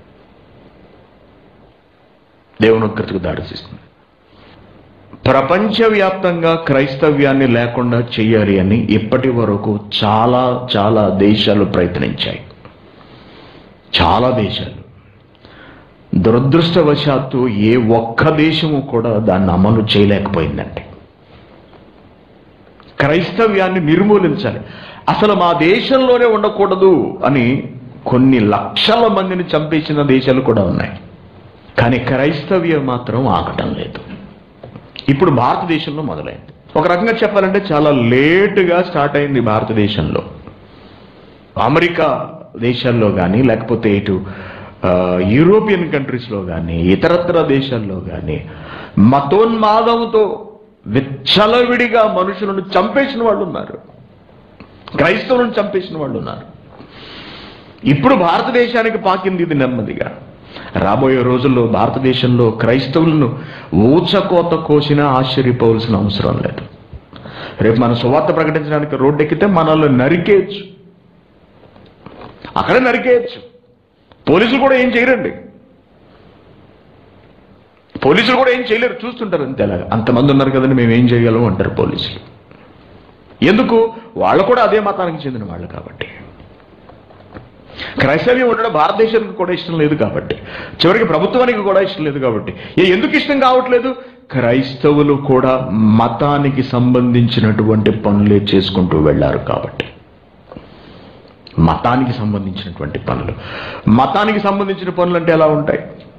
దేవుని ఉగ్రతకు దారితీస్తుంది ప్రపంచవ్యాప్తంగా క్రైస్తవ్యాన్ని లేకుండా చేయాలి అని ఇప్పటి వరకు చాలా చాలా దేశాలు ప్రయత్నించాయి చాలా దేశాలు దురదృష్టవశాత్తు ఏ ఒక్క దేశము కూడా దాన్ని అమలు చేయలేకపోయిందండి క్రైస్తవ్యాన్ని నిర్మూలించాలి అసలు మా దేశంలోనే ఉండకూడదు అని కొన్ని లక్షల మందిని చంపేసిన దేశాలు కూడా ఉన్నాయి కానీ క్రైస్తవ్యం మాత్రం ఆగటం లేదు ఇప్పుడు భారతదేశంలో మొదలైంది ఒక రకంగా చెప్పాలంటే చాలా లేటుగా స్టార్ట్ అయింది భారతదేశంలో అమెరికా దేశాల్లో కానీ లేకపోతే ఇటు ఆ, యూరోపియన్ కంట్రీస్లో కానీ ఇతరత్ర దేశాల్లో కానీ మతోన్మాదంతో విచ్చలవిడిగా మనుషులను చంపేసిన వాళ్ళు ఉన్నారు క్రైస్తవులను చంపేసిన వాళ్ళు ఉన్నారు ఇప్పుడు భారతదేశానికి పాకింది ఇది నెమ్మదిగా రాబోయే రోజుల్లో భారతదేశంలో క్రైస్తవులను ఊచకోత కోసినా ఆశ్చర్యపోవలసిన అవసరం లేదు రేపు మన సువార్త ప్రకటించడానికి రోడ్డెక్కితే మనల్ని నరికేయచ్చు అక్కడే నరికేయచ్చు పోలీసులు కూడా ఏం చేయరండి పోలీసులు కూడా ఏం చేయలేరు చూస్తుంటారు అంతే అలాగా అంతమంది ఉన్నారు కదండి మేము ఏం చేయగలం అంటారు పోలీసులు ఎందుకు వాళ్ళు కూడా అదే మతానికి చెందిన వాళ్ళు కాబట్టి క్రైస్తవ్యం ఉండడం భారతదేశానికి కూడా ఇష్టం లేదు కాబట్టి చివరికి ప్రభుత్వానికి కూడా ఇష్టం లేదు కాబట్టి ఏ ఎందుకు ఇష్టం కావట్లేదు క్రైస్తవులు కూడా మతానికి సంబంధించినటువంటి పనులే చేసుకుంటూ వెళ్ళారు కాబట్టి మతానికి సంబంధించినటువంటి పనులు మతానికి సంబంధించిన పనులు అంటే ఎలా ఉంటాయి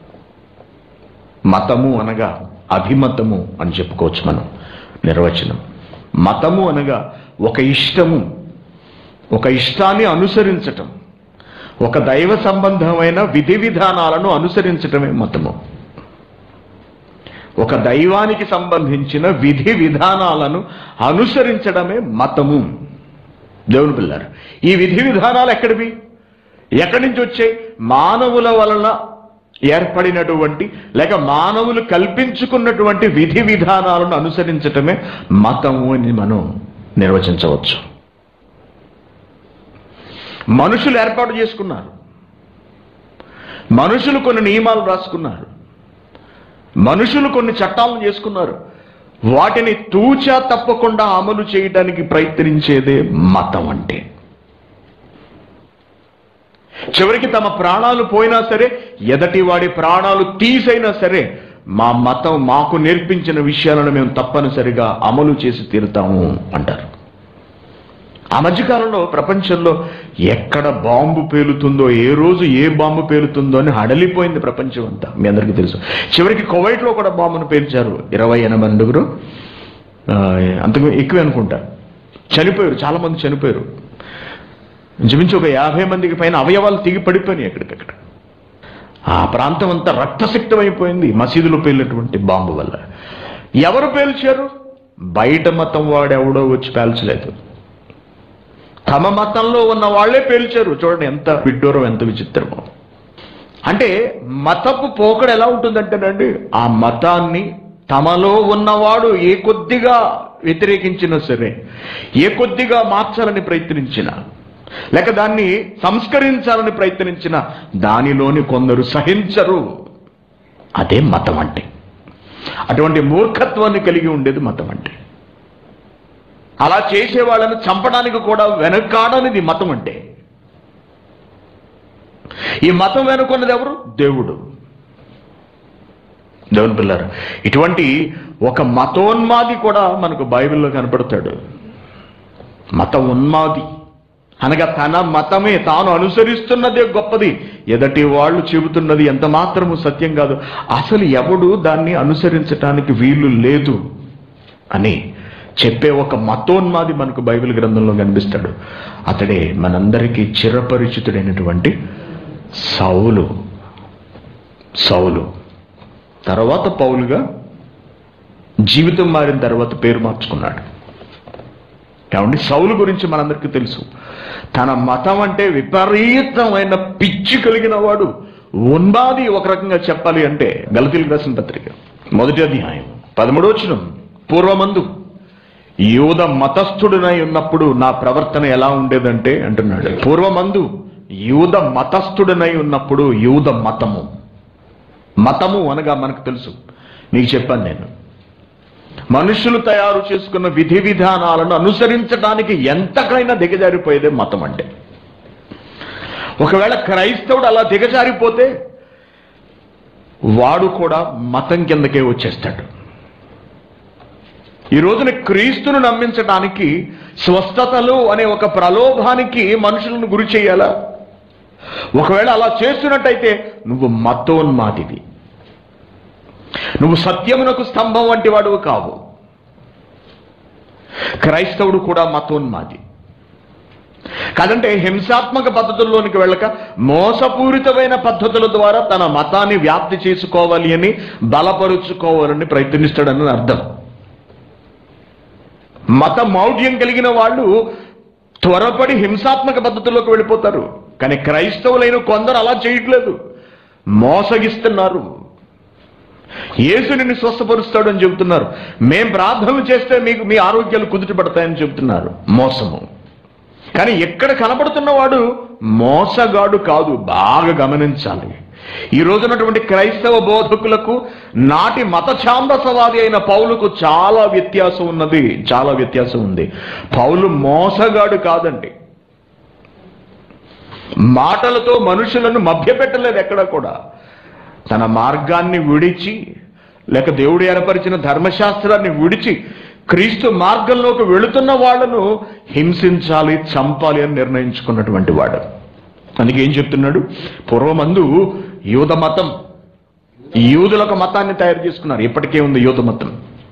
మతము అనగా అభిమతము అని చెప్పుకోవచ్చు మనం నిర్వచనం మతము అనగా ఒక ఇష్టము ఒక ఇష్టాన్ని అనుసరించటం ఒక దైవ సంబంధమైన విధి విధానాలను అనుసరించటమే మతము ఒక దైవానికి సంబంధించిన విధి విధానాలను అనుసరించడమే మతము దేవుని పిల్లారు ఈ విధి విధానాలు ఎక్కడివి ఎక్కడి నుంచి వచ్చాయి మానవుల వలన ఏర్పడినటువంటి లేక మానవులు కల్పించుకున్నటువంటి విధి విధానాలను అనుసరించటమే మతము అని మనం నిర్వచించవచ్చు మనుషులు ఏర్పాటు చేసుకున్నారు మనుషులు కొన్ని నియమాలు రాసుకున్నారు మనుషులు కొన్ని చట్టాలను చేసుకున్నారు వాటిని తూచా తప్పకుండా అమలు చేయడానికి ప్రయత్నించేదే మతం అంటే చివరికి తమ ప్రాణాలు పోయినా సరే ఎదటి వాడి ప్రాణాలు తీసైనా సరే మా మతం మాకు నేర్పించిన విషయాలను మేము తప్పనిసరిగా అమలు చేసి తీరుతాము అంటారు ఆ మధ్యకాలంలో ప్రపంచంలో ఎక్కడ బాంబు పేలుతుందో ఏ రోజు ఏ బాంబు పేలుతుందో అని హడలిపోయింది ప్రపంచం అంతా మీ అందరికీ తెలుసు చివరికి కువైట్లో కూడా బాంబును పేల్చారు ఇరవై ఎనభై మందుగురు ఆ, అంతకు ఎక్కువే అనుకుంటా చనిపోయారు చాలా మంది చనిపోయారు ఇంచుమించు ఒక యాభై మందికి పైన అవయవాలు తిగి పడిపోయినాయి ఎక్కడికక్కడ ఆ ప్రాంతం అంతా రక్తసిక్తమైపోయింది మసీదులో పేలినటువంటి బాంబు వల్ల ఎవరు పేల్చారు బయట మతం వాడెవడో వచ్చి పేల్చలేదు తమ మతంలో ఉన్న వాళ్ళే పేల్చారు చూడండి ఎంత విడ్డూరం ఎంత విచిత్రమో అంటే మతపు పోకడ ఎలా ఉంటుందంటేనండి ఆ మతాన్ని తమలో ఉన్నవాడు ఏ కొద్దిగా వ్యతిరేకించినా సరే ఏ కొద్దిగా మార్చాలని ప్రయత్నించినా లేక దాన్ని సంస్కరించాలని ప్రయత్నించిన దానిలోని కొందరు సహించరు అదే మతం అంటే అటువంటి మూర్ఖత్వాన్ని కలిగి ఉండేది మతం అంటే అలా చేసే వాళ్ళని చంపడానికి కూడా వెనకాడనిది మతం అంటే ఈ మతం వెనుకున్నది ఎవరు దేవుడు దేవుని పిల్లరు ఇటువంటి ఒక మతోన్మాది కూడా మనకు బైబిల్లో కనపడతాడు మత ఉన్మాది అనగా తన మతమే తాను అనుసరిస్తున్నదే గొప్పది ఎదటి వాళ్ళు చెబుతున్నది ఎంత మాత్రము సత్యం కాదు అసలు ఎవడు దాన్ని అనుసరించటానికి వీలు లేదు అని చెప్పే ఒక మతోన్మాది మనకు బైబిల్ గ్రంథంలో కనిపిస్తాడు అతడే మనందరికీ చిరపరిచితుడైనటువంటి సౌలు సౌలు తర్వాత పౌలుగా జీవితం మారిన తర్వాత పేరు మార్చుకున్నాడు కాబట్టి సౌలు గురించి మనందరికీ తెలుసు తన మతం అంటే విపరీతమైన పిచ్చి కలిగిన వాడు ఉన్మాది ఒక రకంగా చెప్పాలి అంటే గలతీలకు రాసిన పత్రిక మొదటి అధ్యాయం పదమూడవచనం పూర్వమందు యూద మతస్థుడినై ఉన్నప్పుడు నా ప్రవర్తన ఎలా ఉండేదంటే అంటున్నాడు పూర్వమందు యూద మతస్థుడినై ఉన్నప్పుడు యూద మతము మతము అనగా మనకు తెలుసు నీకు చెప్పాను నేను మనుషులు తయారు చేసుకున్న విధి విధానాలను అనుసరించడానికి ఎంతకైనా దిగజారిపోయేదే మతం అంటే ఒకవేళ క్రైస్తవుడు అలా దిగజారిపోతే వాడు కూడా మతం కిందకే వచ్చేస్తాడు ఈ రోజున క్రీస్తును నమ్మించడానికి స్వస్థతలు అనే ఒక ప్రలోభానికి మనుషులను గురి చేయాలా ఒకవేళ అలా చేస్తున్నట్టయితే నువ్వు మతోన్మాదివి నువ్వు సత్యమునకు స్తంభం వంటి వాడువు కావు క్రైస్తవుడు కూడా మతోన్మాది కాదంటే హింసాత్మక పద్ధతుల్లోనికి వెళ్ళక మోసపూరితమైన పద్ధతుల ద్వారా తన మతాన్ని వ్యాప్తి చేసుకోవాలి అని బలపరుచుకోవాలని ప్రయత్నిస్తాడని అర్థం మత మౌఢ్యం కలిగిన వాళ్ళు త్వరపడి హింసాత్మక పద్ధతుల్లోకి వెళ్ళిపోతారు కానీ క్రైస్తవులైన కొందరు అలా చేయట్లేదు మోసగిస్తున్నారు యేసు నిన్ను స్వస్థపరుస్తాడు అని చెబుతున్నారు మేం ప్రార్థనలు చేస్తే మీకు మీ ఆరోగ్యాలు కుదుట పడతాయని చెబుతున్నారు మోసము కానీ ఎక్కడ కనబడుతున్నవాడు మోసగాడు కాదు బాగా గమనించాలి ఈ రోజునటువంటి క్రైస్తవ బోధకులకు నాటి మత ఛాందసవాది అయిన పౌలుకు చాలా వ్యత్యాసం ఉన్నది చాలా వ్యత్యాసం ఉంది పౌలు మోసగాడు కాదండి మాటలతో మనుషులను మభ్యపెట్టలేదు ఎక్కడ కూడా తన మార్గాన్ని విడిచి లేక దేవుడు ఏర్పరిచిన ధర్మశాస్త్రాన్ని విడిచి క్రీస్తు మార్గంలోకి వెళుతున్న వాళ్ళను హింసించాలి చంపాలి అని నిర్ణయించుకున్నటువంటి వాడు అందుకే ఏం చెప్తున్నాడు పూర్వమందు యూద మతం యూదులకు మతాన్ని తయారు చేసుకున్నారు ఇప్పటికే ఉంది యూద మతం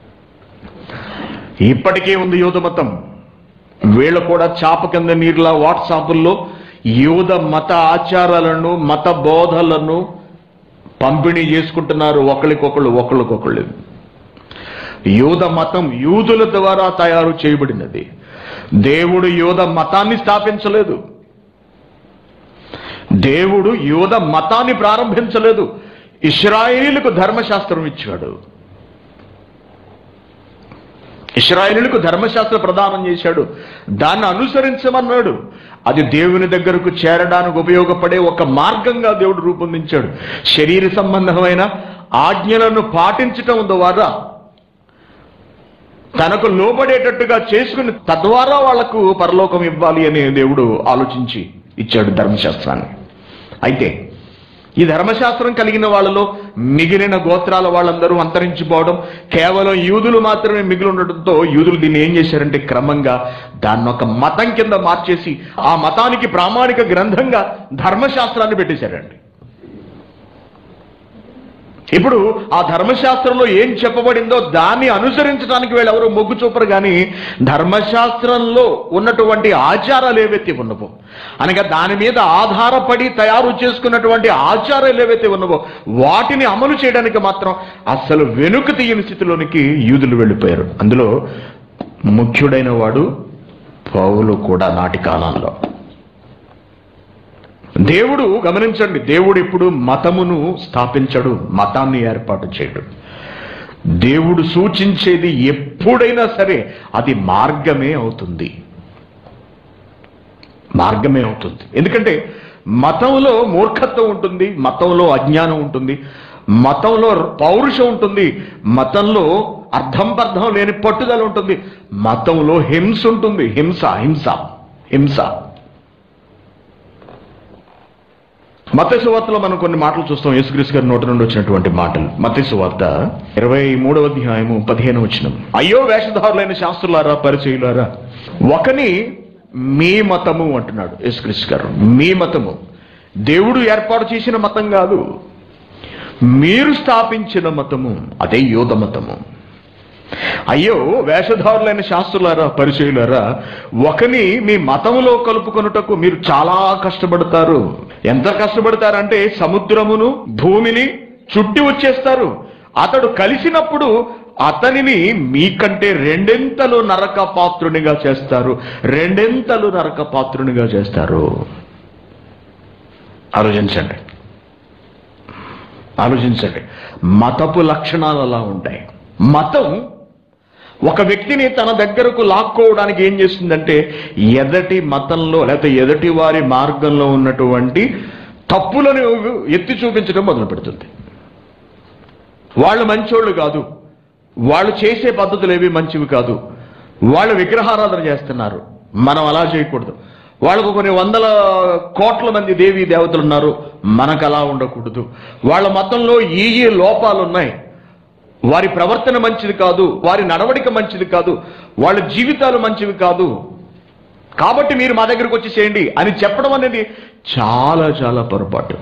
ఇప్పటికే ఉంది యూద మతం వీళ్ళు కూడా చాప కింద నీరులా వాట్సాపుల్లో యూద మత ఆచారాలను మత బోధలను పంపిణీ చేసుకుంటున్నారు ఒకరికొకళ్ళు ఒకళ్ళకొకళ్ళు యూద మతం యూదుల ద్వారా తయారు చేయబడినది దేవుడు యూద మతాన్ని స్థాపించలేదు దేవుడు యూద మతాన్ని ప్రారంభించలేదు ఇస్రాయేలుకు ధర్మశాస్త్రం ఇచ్చాడు ఇస్రాయేలులకు ధర్మశాస్త్ర ప్రదానం చేశాడు దాన్ని అనుసరించమన్నాడు అది దేవుని దగ్గరకు చేరడానికి ఉపయోగపడే ఒక మార్గంగా దేవుడు రూపొందించాడు శరీర సంబంధమైన ఆజ్ఞలను పాటించటం ద్వారా తనకు లోబడేటట్టుగా చేసుకుని తద్వారా వాళ్లకు పరలోకం ఇవ్వాలి అని దేవుడు ఆలోచించి ఇచ్చాడు ధర్మశాస్త్రాన్ని అయితే ఈ ధర్మశాస్త్రం కలిగిన వాళ్ళలో మిగిలిన గోత్రాల వాళ్ళందరూ అంతరించిపోవడం కేవలం యూదులు మాత్రమే మిగిలి ఉండటంతో యూదులు దీన్ని ఏం చేశారంటే క్రమంగా దాన్ని ఒక మతం కింద మార్చేసి ఆ మతానికి ప్రామాణిక గ్రంథంగా ధర్మశాస్త్రాన్ని పెట్టేశారండి ఇప్పుడు ఆ ధర్మశాస్త్రంలో ఏం చెప్పబడిందో దాన్ని అనుసరించడానికి వీళ్ళెవరూ మొగ్గు చూపరు కానీ ధర్మశాస్త్రంలో ఉన్నటువంటి ఆచారాలు ఏవైతే ఉన్నవో అనగా దాని మీద ఆధారపడి తయారు చేసుకున్నటువంటి ఆచారాలు ఏవైతే ఉన్నవో వాటిని అమలు చేయడానికి మాత్రం అసలు వెనుక తీయని స్థితిలోనికి యూదులు వెళ్ళిపోయారు అందులో ముఖ్యుడైన వాడు పౌలు కూడా నాటి కాలంలో దేవుడు గమనించండి దేవుడు ఇప్పుడు మతమును స్థాపించడు మతాన్ని ఏర్పాటు చేయడు దేవుడు సూచించేది ఎప్పుడైనా సరే అది మార్గమే అవుతుంది మార్గమే అవుతుంది ఎందుకంటే మతంలో మూర్ఖత్వం ఉంటుంది మతంలో అజ్ఞానం ఉంటుంది మతంలో పౌరుషం ఉంటుంది మతంలో అర్థం పర్థం లేని పట్టుదల ఉంటుంది మతంలో హింస ఉంటుంది హింస హింస హింస మత్స్సు వార్తలో మనం కొన్ని మాటలు చూస్తాం యేసుక్రీస్తు గారి నోట నుండి వచ్చినటువంటి మాటలు మత్స్సు వార్త ఇరవై మూడవ అధ్యాయము పదిహేను వచ్చిన అయ్యో వేషధారులైన శాస్త్రులారా పరిచయులారా ఒకని మీ మతము అంటున్నాడు యేసుక్రీస్తు గారు మీ మతము దేవుడు ఏర్పాటు చేసిన మతం కాదు మీరు స్థాపించిన మతము అదే యోధ మతము అయ్యో వేషధారులైన శాస్త్రులారా పరిచయులారా ఒకని మీ మతములో కలుపుకొనుటకు మీరు చాలా కష్టపడతారు ఎంత కష్టపడతారంటే సముద్రమును భూమిని చుట్టి వచ్చేస్తారు అతడు కలిసినప్పుడు అతనిని మీకంటే రెండెంతలు నరక పాత్రునిగా చేస్తారు రెండెంతలు నరక పాత్రునిగా చేస్తారు ఆలోచించండి ఆలోచించండి మతపు లక్షణాలు అలా ఉంటాయి మతం ఒక వ్యక్తిని తన దగ్గరకు లాక్కోవడానికి ఏం చేస్తుందంటే ఎదటి మతంలో లేకపోతే ఎదటి వారి మార్గంలో ఉన్నటువంటి తప్పులను ఎత్తి చూపించడం మొదలు పెడుతుంది వాళ్ళు మంచోళ్ళు కాదు వాళ్ళు చేసే పద్ధతులు ఏవి మంచివి కాదు వాళ్ళు విగ్రహారాధన చేస్తున్నారు మనం అలా చేయకూడదు వాళ్ళకు కొన్ని వందల కోట్ల మంది దేవీ దేవతలు ఉన్నారు మనకు అలా ఉండకూడదు వాళ్ళ మతంలో ఈ ఈ లోపాలు ఉన్నాయి వారి ప్రవర్తన మంచిది కాదు వారి నడవడిక మంచిది కాదు వాళ్ళ జీవితాలు మంచివి కాదు కాబట్టి మీరు మా దగ్గరకు వచ్చి చేయండి అని చెప్పడం అనేది చాలా చాలా పొరపాటు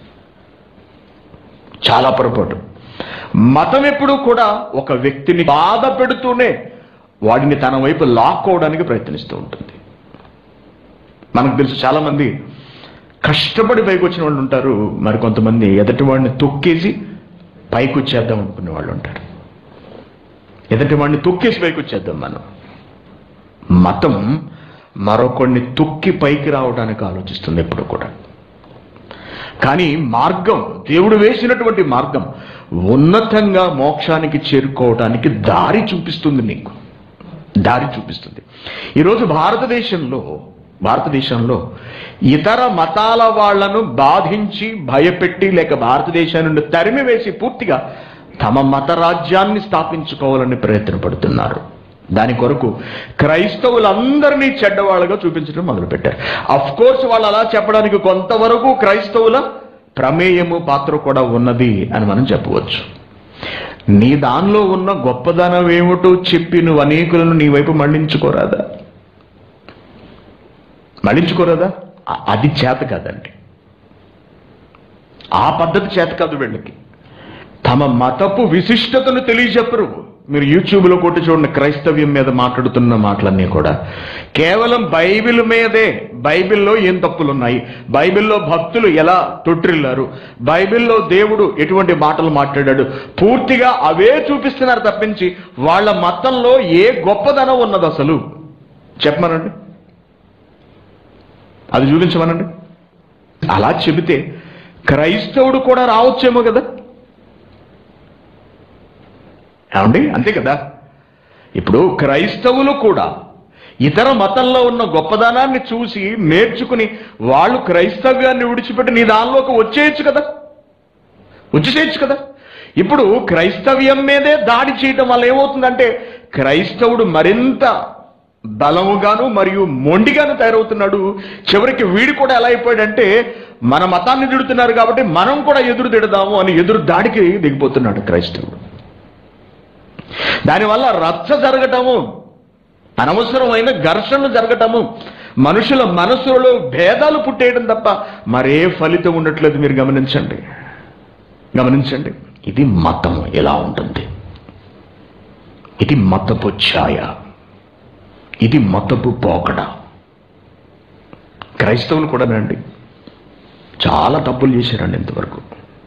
చాలా పొరపాటు మతం ఎప్పుడు కూడా ఒక వ్యక్తిని బాధ పెడుతూనే వాడిని తన వైపు లాక్కోవడానికి ప్రయత్నిస్తూ ఉంటుంది మనకు తెలుసు చాలా మంది కష్టపడి పైకి వచ్చిన వాళ్ళు ఉంటారు మరి కొంతమంది ఎదటి వాడిని తొక్కేసి పైకి వచ్చేద్దాం అనుకునే వాళ్ళు ఉంటారు ఎదటి వాడిని తొక్కేసి పైకి వచ్చేద్దాం మనం మతం మరొకడిని తొక్కి పైకి రావడానికి ఆలోచిస్తుంది ఎప్పుడు కూడా కానీ మార్గం దేవుడు వేసినటువంటి మార్గం ఉన్నతంగా మోక్షానికి చేరుకోవడానికి దారి చూపిస్తుంది నీకు దారి చూపిస్తుంది ఈరోజు భారతదేశంలో భారతదేశంలో ఇతర మతాల వాళ్లను బాధించి భయపెట్టి లేక భారతదేశం నుండి తరిమివేసి పూర్తిగా తమ మత రాజ్యాన్ని స్థాపించుకోవాలని ప్రయత్నపడుతున్నారు దాని కొరకు క్రైస్తవులందరినీ చెడ్డవాళ్ళగా చూపించడం మొదలుపెట్టారు అఫ్ కోర్స్ వాళ్ళు అలా చెప్పడానికి కొంతవరకు క్రైస్తవుల ప్రమేయము పాత్ర కూడా ఉన్నది అని మనం చెప్పవచ్చు నీ దానిలో ఉన్న గొప్పదనం ఏమిటో చెప్పి నువ్వు అనేకులను నీ వైపు మళ్లించుకోరాదా మళ్లించుకోరాదా అ- అది చేత కాదండి ఆ పద్ధతి చేత కాదు వీళ్ళకి తమ మతపు విశిష్టతను తెలియజెప్పరు మీరు యూట్యూబ్లో కొట్టి చూడండి క్రైస్తవ్యం మీద మాట్లాడుతున్న మాటలన్నీ కూడా కేవలం బైబిల్ మీదే బైబిల్లో ఏం తప్పులు ఉన్నాయి బైబిల్లో భక్తులు ఎలా తొట్టిల్లారు బైబిల్లో దేవుడు ఎటువంటి మాటలు మాట్లాడాడు పూర్తిగా అవే చూపిస్తున్నారు తప్పించి వాళ్ళ మతంలో ఏ గొప్పదనం ఉన్నది అసలు చెప్పమనండి అది చూపించమనండి అలా చెబితే క్రైస్తవుడు కూడా రావచ్చేమో కదా ఏమండి అంతే కదా ఇప్పుడు క్రైస్తవులు కూడా ఇతర మతంలో ఉన్న గొప్పదనాన్ని చూసి నేర్చుకుని వాళ్ళు క్రైస్తవ్యాన్ని విడిచిపెట్టి నీ దానిలోకి వచ్చేయచ్చు కదా వచ్చేసేయచ్చు కదా ఇప్పుడు క్రైస్తవ్యం మీదే దాడి చేయటం వల్ల ఏమవుతుందంటే క్రైస్తవుడు మరింత బలముగాను మరియు మొండిగాను తయారవుతున్నాడు చివరికి వీడు కూడా ఎలా అయిపోయాడంటే మన మతాన్ని తిడుతున్నారు కాబట్టి మనం కూడా ఎదురు తిడదాము అని ఎదురు దాడికి దిగిపోతున్నాడు క్రైస్తవుడు దానివల్ల రచ్చ జరగటము అనవసరమైన ఘర్షణలు జరగటము మనుషుల మనసులలో భేదాలు పుట్టేయడం తప్ప మరే ఫలితం ఉండట్లేదు మీరు గమనించండి గమనించండి ఇది మతము ఎలా ఉంటుంది ఇది మతపు ఛాయ ఇది మతపు పోకడ క్రైస్తవులు కూడా రండి చాలా తప్పులు చేశారండి ఇంతవరకు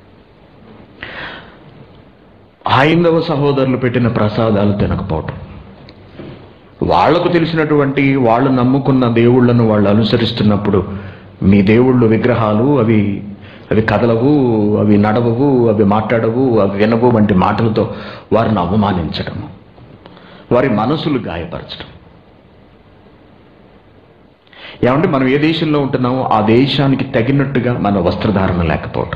హైందవ సహోదరులు పెట్టిన ప్రసాదాలు తినకపోవటం వాళ్లకు తెలిసినటువంటి వాళ్ళు నమ్ముకున్న దేవుళ్ళను వాళ్ళు అనుసరిస్తున్నప్పుడు మీ దేవుళ్ళు విగ్రహాలు అవి అవి కదలవు అవి నడవవు అవి మాట్లాడవు అవి వినవు వంటి మాటలతో వారిని అవమానించడము వారి మనసులు గాయపరచడం ఏమంటే మనం ఏ దేశంలో ఉంటున్నామో ఆ దేశానికి తగినట్టుగా మన వస్త్రధారణ లేకపోవటం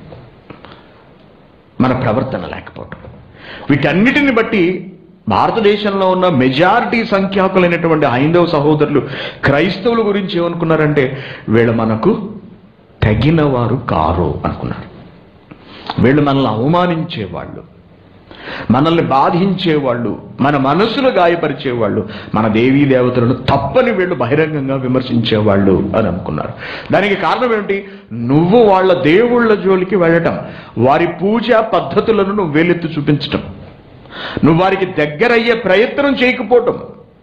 మన ప్రవర్తన లేకపోవటం వీటన్నిటిని బట్టి భారతదేశంలో ఉన్న మెజారిటీ సంఖ్యాకులైనటువంటి హైందవ సహోదరులు క్రైస్తవుల గురించి ఏమనుకున్నారంటే వీళ్ళ మనకు తగిన వారు కారు అనుకున్నారు వీళ్ళు మనల్ని అవమానించేవాళ్ళు మనల్ని బాధించేవాళ్ళు మన మనసును గాయపరిచేవాళ్ళు మన దేవీ దేవతలను తప్పని వీళ్ళు బహిరంగంగా విమర్శించేవాళ్ళు అని అనుకున్నారు దానికి కారణం ఏమిటి నువ్వు వాళ్ళ దేవుళ్ళ జోలికి వెళ్ళటం వారి పూజా పద్ధతులను నువ్వు వేలెత్తి చూపించటం నువ్వు వారికి దగ్గరయ్యే ప్రయత్నం చేయకపోవటం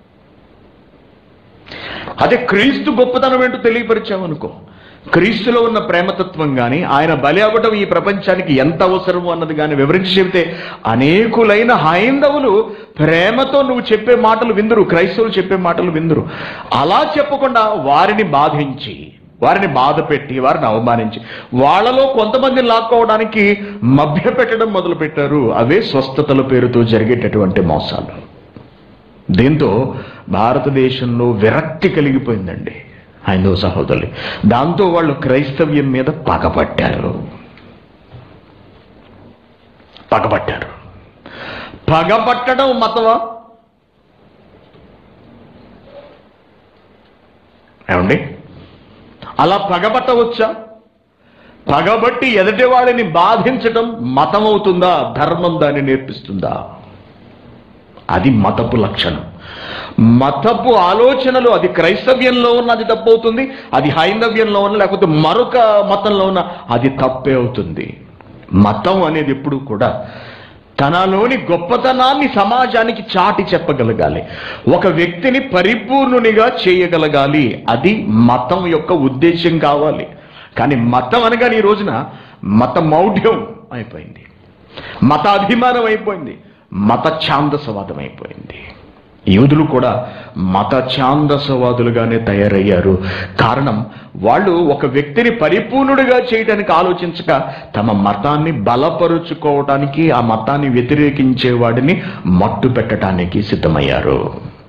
అదే క్రీస్తు గొప్పతనం ఏంటో తెలియపరిచామనుకో క్రీస్తులో ఉన్న ప్రేమతత్వం కానీ ఆయన బలి అవ్వటం ఈ ప్రపంచానికి ఎంత అవసరమో అన్నది కానీ వివరించి చెబితే అనేకులైన హైందవులు ప్రేమతో నువ్వు చెప్పే మాటలు విందురు క్రైస్తవులు చెప్పే మాటలు విందురు అలా చెప్పకుండా వారిని బాధించి వారిని బాధ పెట్టి వారిని అవమానించి వాళ్ళలో కొంతమంది లాక్కోవడానికి మభ్య పెట్టడం మొదలు పెట్టారు అవే స్వస్థతల పేరుతో జరిగేటటువంటి మోసాలు దీంతో భారతదేశంలో విరక్తి కలిగిపోయిందండి హైందవ సహోదరులు దాంతో వాళ్ళు క్రైస్తవ్యం మీద పగపట్టారు పగపట్టారు పగపట్టడం మతవా ఏమండి అలా పగబట్టవచ్చా పగబట్టి ఎదుటి వాడిని బాధించటం మతం అవుతుందా ధర్మం దాన్ని నేర్పిస్తుందా అది మతపు లక్షణం మతపు ఆలోచనలు అది క్రైస్తవ్యంలో ఉన్న అది తప్పు అవుతుంది అది హైందవ్యంలో ఉన్న లేకపోతే మరొక మతంలో ఉన్న అది తప్పే అవుతుంది మతం అనేది ఎప్పుడు కూడా తనలోని గొప్పతనాన్ని సమాజానికి చాటి చెప్పగలగాలి ఒక వ్యక్తిని పరిపూర్ణునిగా చేయగలగాలి అది మతం యొక్క ఉద్దేశం కావాలి కానీ మతం అనగానే ఈ రోజున మత మౌఢ్యం అయిపోయింది మత అభిమానం అయిపోయింది మత ఛాందసవాదం అయిపోయింది యూదులు కూడా మత ఛాందసవాదులుగానే తయారయ్యారు కారణం వాళ్ళు ఒక వ్యక్తిని పరిపూర్ణుడిగా చేయడానికి ఆలోచించక తమ మతాన్ని బలపరుచుకోవటానికి ఆ మతాన్ని వ్యతిరేకించే వాడిని మట్టు పెట్టడానికి సిద్ధమయ్యారు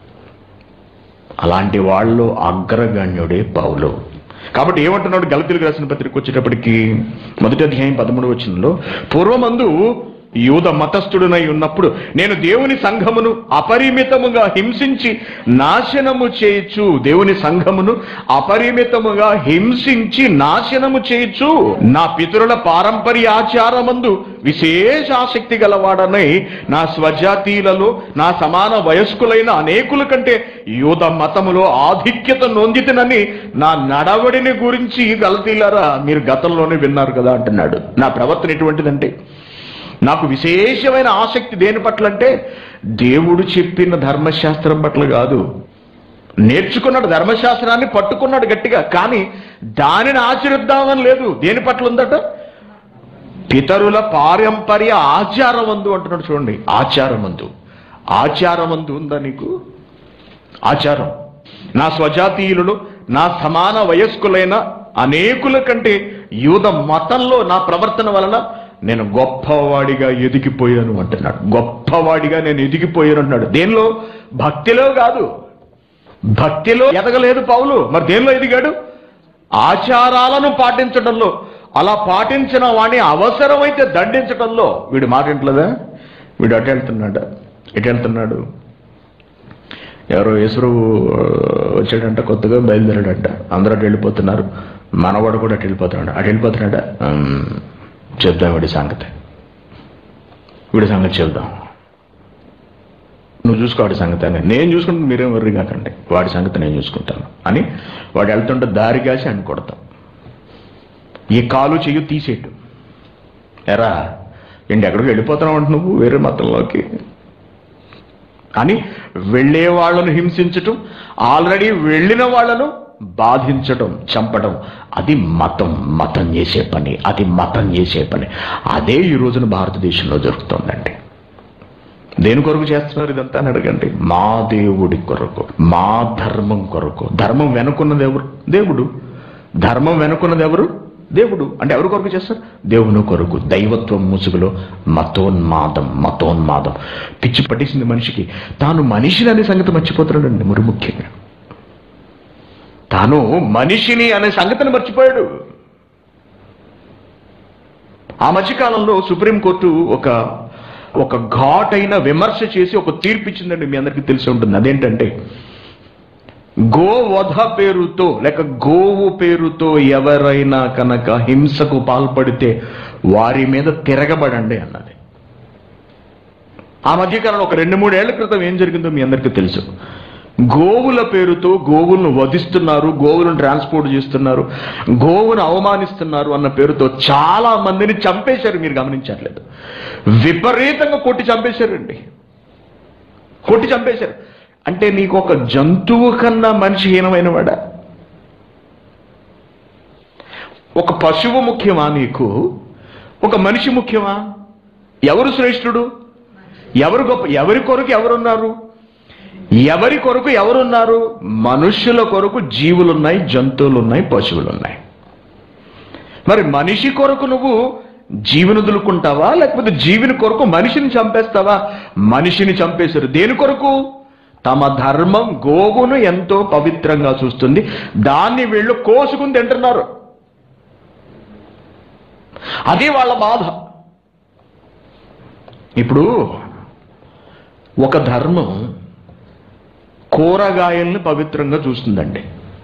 అలాంటి వాళ్ళు అగ్రగణ్యుడే పౌలు కాబట్టి ఏమంటున్నాడు గలతీలకు రాసిన పత్రిక వచ్చేటప్పటికి మొదటి అధ్యాయం పదమూడు వచనంలో పూర్వమందు యూద మతస్థుడునై ఉన్నప్పుడు నేను దేవుని సంఘమును అపరిమితముగా హింసించి నాశనము చేయొచ్చు దేవుని సంఘమును అపరిమితముగా హింసించి నాశనము చేయొచ్చు నా పితరుల పారంపర్య ఆచారమందు విశేష ఆసక్తి గలవాడనై నా స్వజాతీయులలో నా సమాన వయస్కులైన అనేకుల కంటే యూద మతములో ఆధిక్యత నొందితనని నా నడవడిని గురించి గలతీలారా మీరు గతంలోనే విన్నారు కదా అంటున్నాడు నా ప్రవర్తన ఎటువంటిదంటే నాకు విశేషమైన ఆసక్తి దేని పట్ల అంటే దేవుడు చెప్పిన ధర్మశాస్త్రం పట్ల కాదు నేర్చుకున్నాడు ధర్మశాస్త్రాన్ని పట్టుకున్నాడు గట్టిగా కానీ దానిని ఆచరిద్దామని లేదు దేని పట్ల ఉందట పితరుల పారంపర్య ఆచారమందు అంటున్నాడు చూడండి ఆచారమందు ఆచారమందు ఉందా నీకు ఆచారం నా స్వజాతీయులలో నా సమాన వయస్కులైన అనేకుల కంటే యూద మతంలో నా ప్రవర్తన వలన నేను గొప్పవాడిగా ఎదిగిపోయాను అంటున్నాడు గొప్పవాడిగా నేను ఎదిగిపోయాను అంటున్నాడు దేనిలో భక్తిలో కాదు భక్తిలో ఎదగలేదు పౌలు మరి దేనిలో ఎదిగాడు ఆచారాలను పాటించడంలో అలా పాటించిన వాడిని అవసరమైతే దండించడంలో వీడు మాట ఇంట్లేదా వీడు అటు వెళ్తున్నాడు ఎటు వెళ్తున్నాడు ఎవరో యేసురు వచ్చాడంట కొత్తగా బయలుదేరాడంట అందరూ అటు వెళ్ళిపోతున్నారు మనవాడు కూడా అటు వెళ్ళిపోతున్నాడు అటు వెళ్ళిపోతున్నాడా ఉమ్, చెప్దాం వీడి సంగతి వీడి సంగతి చెప్దాం నువ్వు చూసుకో వాడి సంగతి అని నేను చూసుకుంటే మీరేం వర్రి కాకండి వాడి సంగతి నేను చూసుకుంటాను అని వాడు వెళ్తుంటే దారి కాసి అని కొడతాం ఈ కాలు చెయ్యి తీసేట్టు ఎరా ఏంటి ఎక్కడికి వెళ్ళిపోతున్నావు అంటే నువ్వు వేరే మతంలోకి అని వెళ్ళే వాళ్ళను హింసించటం ఆల్రెడీ వెళ్ళిన వాళ్ళను బాధించటం చంపడం అది మతం మతం చేసే పని అది మతం చేసే పని అదే ఈ రోజున భారతదేశంలో జరుగుతోందండి దేని కొరకు చేస్తున్నారు ఇదంతా అని అడగండి మా దేవుడి కొరకు మా ధర్మం కొరకు ధర్మం వెనుకున్నది ఎవరు దేవుడు ధర్మం వెనుకున్నది ఎవరు దేవుడు అంటే ఎవరి కొరకు చేస్తారు దేవుని కొరకు దైవత్వం ముసుగులో మతోన్మాదం మతోన్మాదం పిచ్చి పట్టేసింది మనిషికి తాను మనిషిని అనే సంగతి మర్చిపోతున్నాడండి మరి ముఖ్యంగా తాను మనిషిని అనే సంగతిని మర్చిపోయాడు ఆ మధ్యకాలంలో సుప్రీంకోర్టు ఒక ఒక ఘాటైన విమర్శ చేసి ఒక తీర్పు ఇచ్చిందండి మీ అందరికీ తెలిసి ఉంటుంది అదేంటంటే గోవధ పేరుతో లేక గోవు పేరుతో ఎవరైనా కనుక హింసకు పాల్పడితే వారి మీద తిరగబడండి అన్నది ఆ మధ్యకాలంలో ఒక రెండు మూడేళ్ల క్రితం ఏం జరిగిందో మీ అందరికీ తెలుసు గోవుల పేరుతో గోవులను వధిస్తున్నారు గోవులను ట్రాన్స్పోర్ట్ చేస్తున్నారు గోవును అవమానిస్తున్నారు అన్న పేరుతో చాలా మందిని చంపేశారు మీరు గమనించట్లేదు విపరీతంగా కొట్టి చంపేశారండి కొట్టి చంపేశారు అంటే నీకు ఒక జంతువు కన్నా మనిషి హీనమైన వాడా ఒక పశువు ముఖ్యమా నీకు ఒక మనిషి ముఖ్యమా ఎవరు శ్రేష్ఠుడు ఎవరు గొప్ప ఎవరి కొరకు ఎవరున్నారు ఎవరి కొరకు ఎవరున్నారు మనుష్యుల కొరకు జీవులున్నాయి జంతువులు ఉన్నాయి పశువులు ఉన్నాయి మరి మనిషి కొరకు నువ్వు జీవిని దులుకుంటావా లేకపోతే జీవిని కొరకు మనిషిని చంపేస్తావా మనిషిని చంపేశారు దేని కొరకు తమ ధర్మం గోవును ఎంతో పవిత్రంగా చూస్తుంది దాన్ని వీళ్ళు కోసుకుని తింటున్నారు అది వాళ్ళ బాధ ఇప్పుడు ఒక ధర్మం కూరగాయల్ని పవిత్రంగా చూస్తుందండి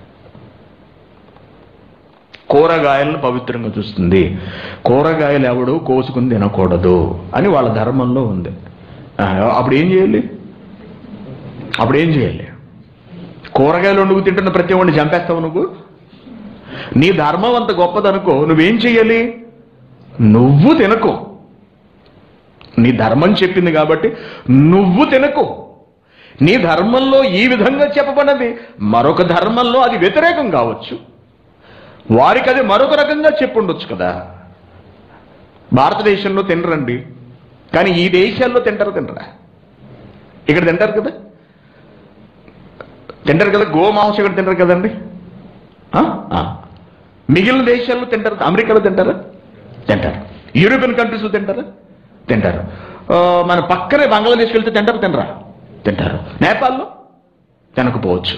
కూరగాయలను పవిత్రంగా చూస్తుంది కూరగాయలు ఎవడు కోసుకుని తినకూడదు అని వాళ్ళ ధర్మంలో ఉంది ఆ, అప్పుడు ఏం చేయాలి అప్పుడు ఏం చేయాలి కూరగాయలు వండుకు తింటున్న ప్రతి వాడిని చంపేస్తావు నువ్వు నీ ధర్మం అంత గొప్పదనుకో నువ్వేం చెయ్యాలి నువ్వు తినకు నీ ధర్మం చెప్పింది కాబట్టి నువ్వు తినకు నీ ధర్మంలో ఈ విధంగా చెప్పబడినది మరొక ధర్మంలో అది వ్యతిరేకం కావచ్చు వారికి అది మరొక రకంగా చెప్పుండొచ్చు కదా భారతదేశంలో తినరండి కానీ ఈ దేశాల్లో తింటారు తినరా ఇక్కడ తింటారు కదా తింటారు కదా గోమాంసం ఇక్కడ తింటారు కదండి ఆ? ఆ. మిగిలిన దేశాల్లో తింటారు అమెరికాలో తింటారా తింటారు యూరోపియన్ కంట్రీస్లో తింటారా తింటారు ఆ, మన పక్కనే బంగ్లాదేశ్కి వెళ్తే తింటారు తినరా తింటారు నేపాల్లో తినకపోవచ్చు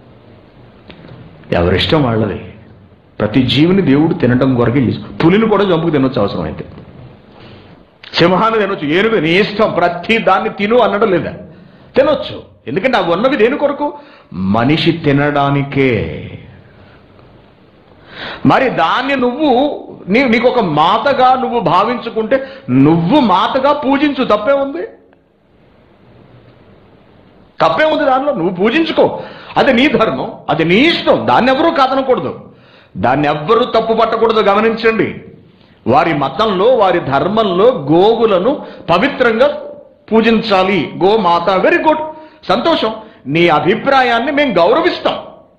ఎవరిష్టం వాళ్ళది ప్రతి జీవిని దేవుడు తినడం కొరకే చేసి పులిని కూడా చంపుకు తినొచ్చు అవసరం అయితే సింహాన్ని తినొచ్చు ఏనుగు నీ ఇష్టం ప్రతి దాన్ని తిను అనడం లేదా తినొచ్చు ఎందుకంటే అవి ఉన్నవి దేని కొరకు మనిషి తినడానికే మరి దాన్ని నువ్వు నీ నీకు ఒక మాతగా నువ్వు భావించుకుంటే నువ్వు మాతగా పూజించు తప్పే ఉంది తప్పే ఉంది దానిలో నువ్వు పూజించుకో అది నీ ధర్మం అది నీ ఇష్టం దాన్ని ఎవరూ కాదనకూడదు దాన్ని ఎవ్వరూ తప్పు పట్టకూడదు గమనించండి వారి మతంలో వారి ధర్మంలో గోవులను పవిత్రంగా పూజించాలి గోమాత వెరీ గుడ్ సంతోషం నీ అభిప్రాయాన్ని మేము గౌరవిస్తాం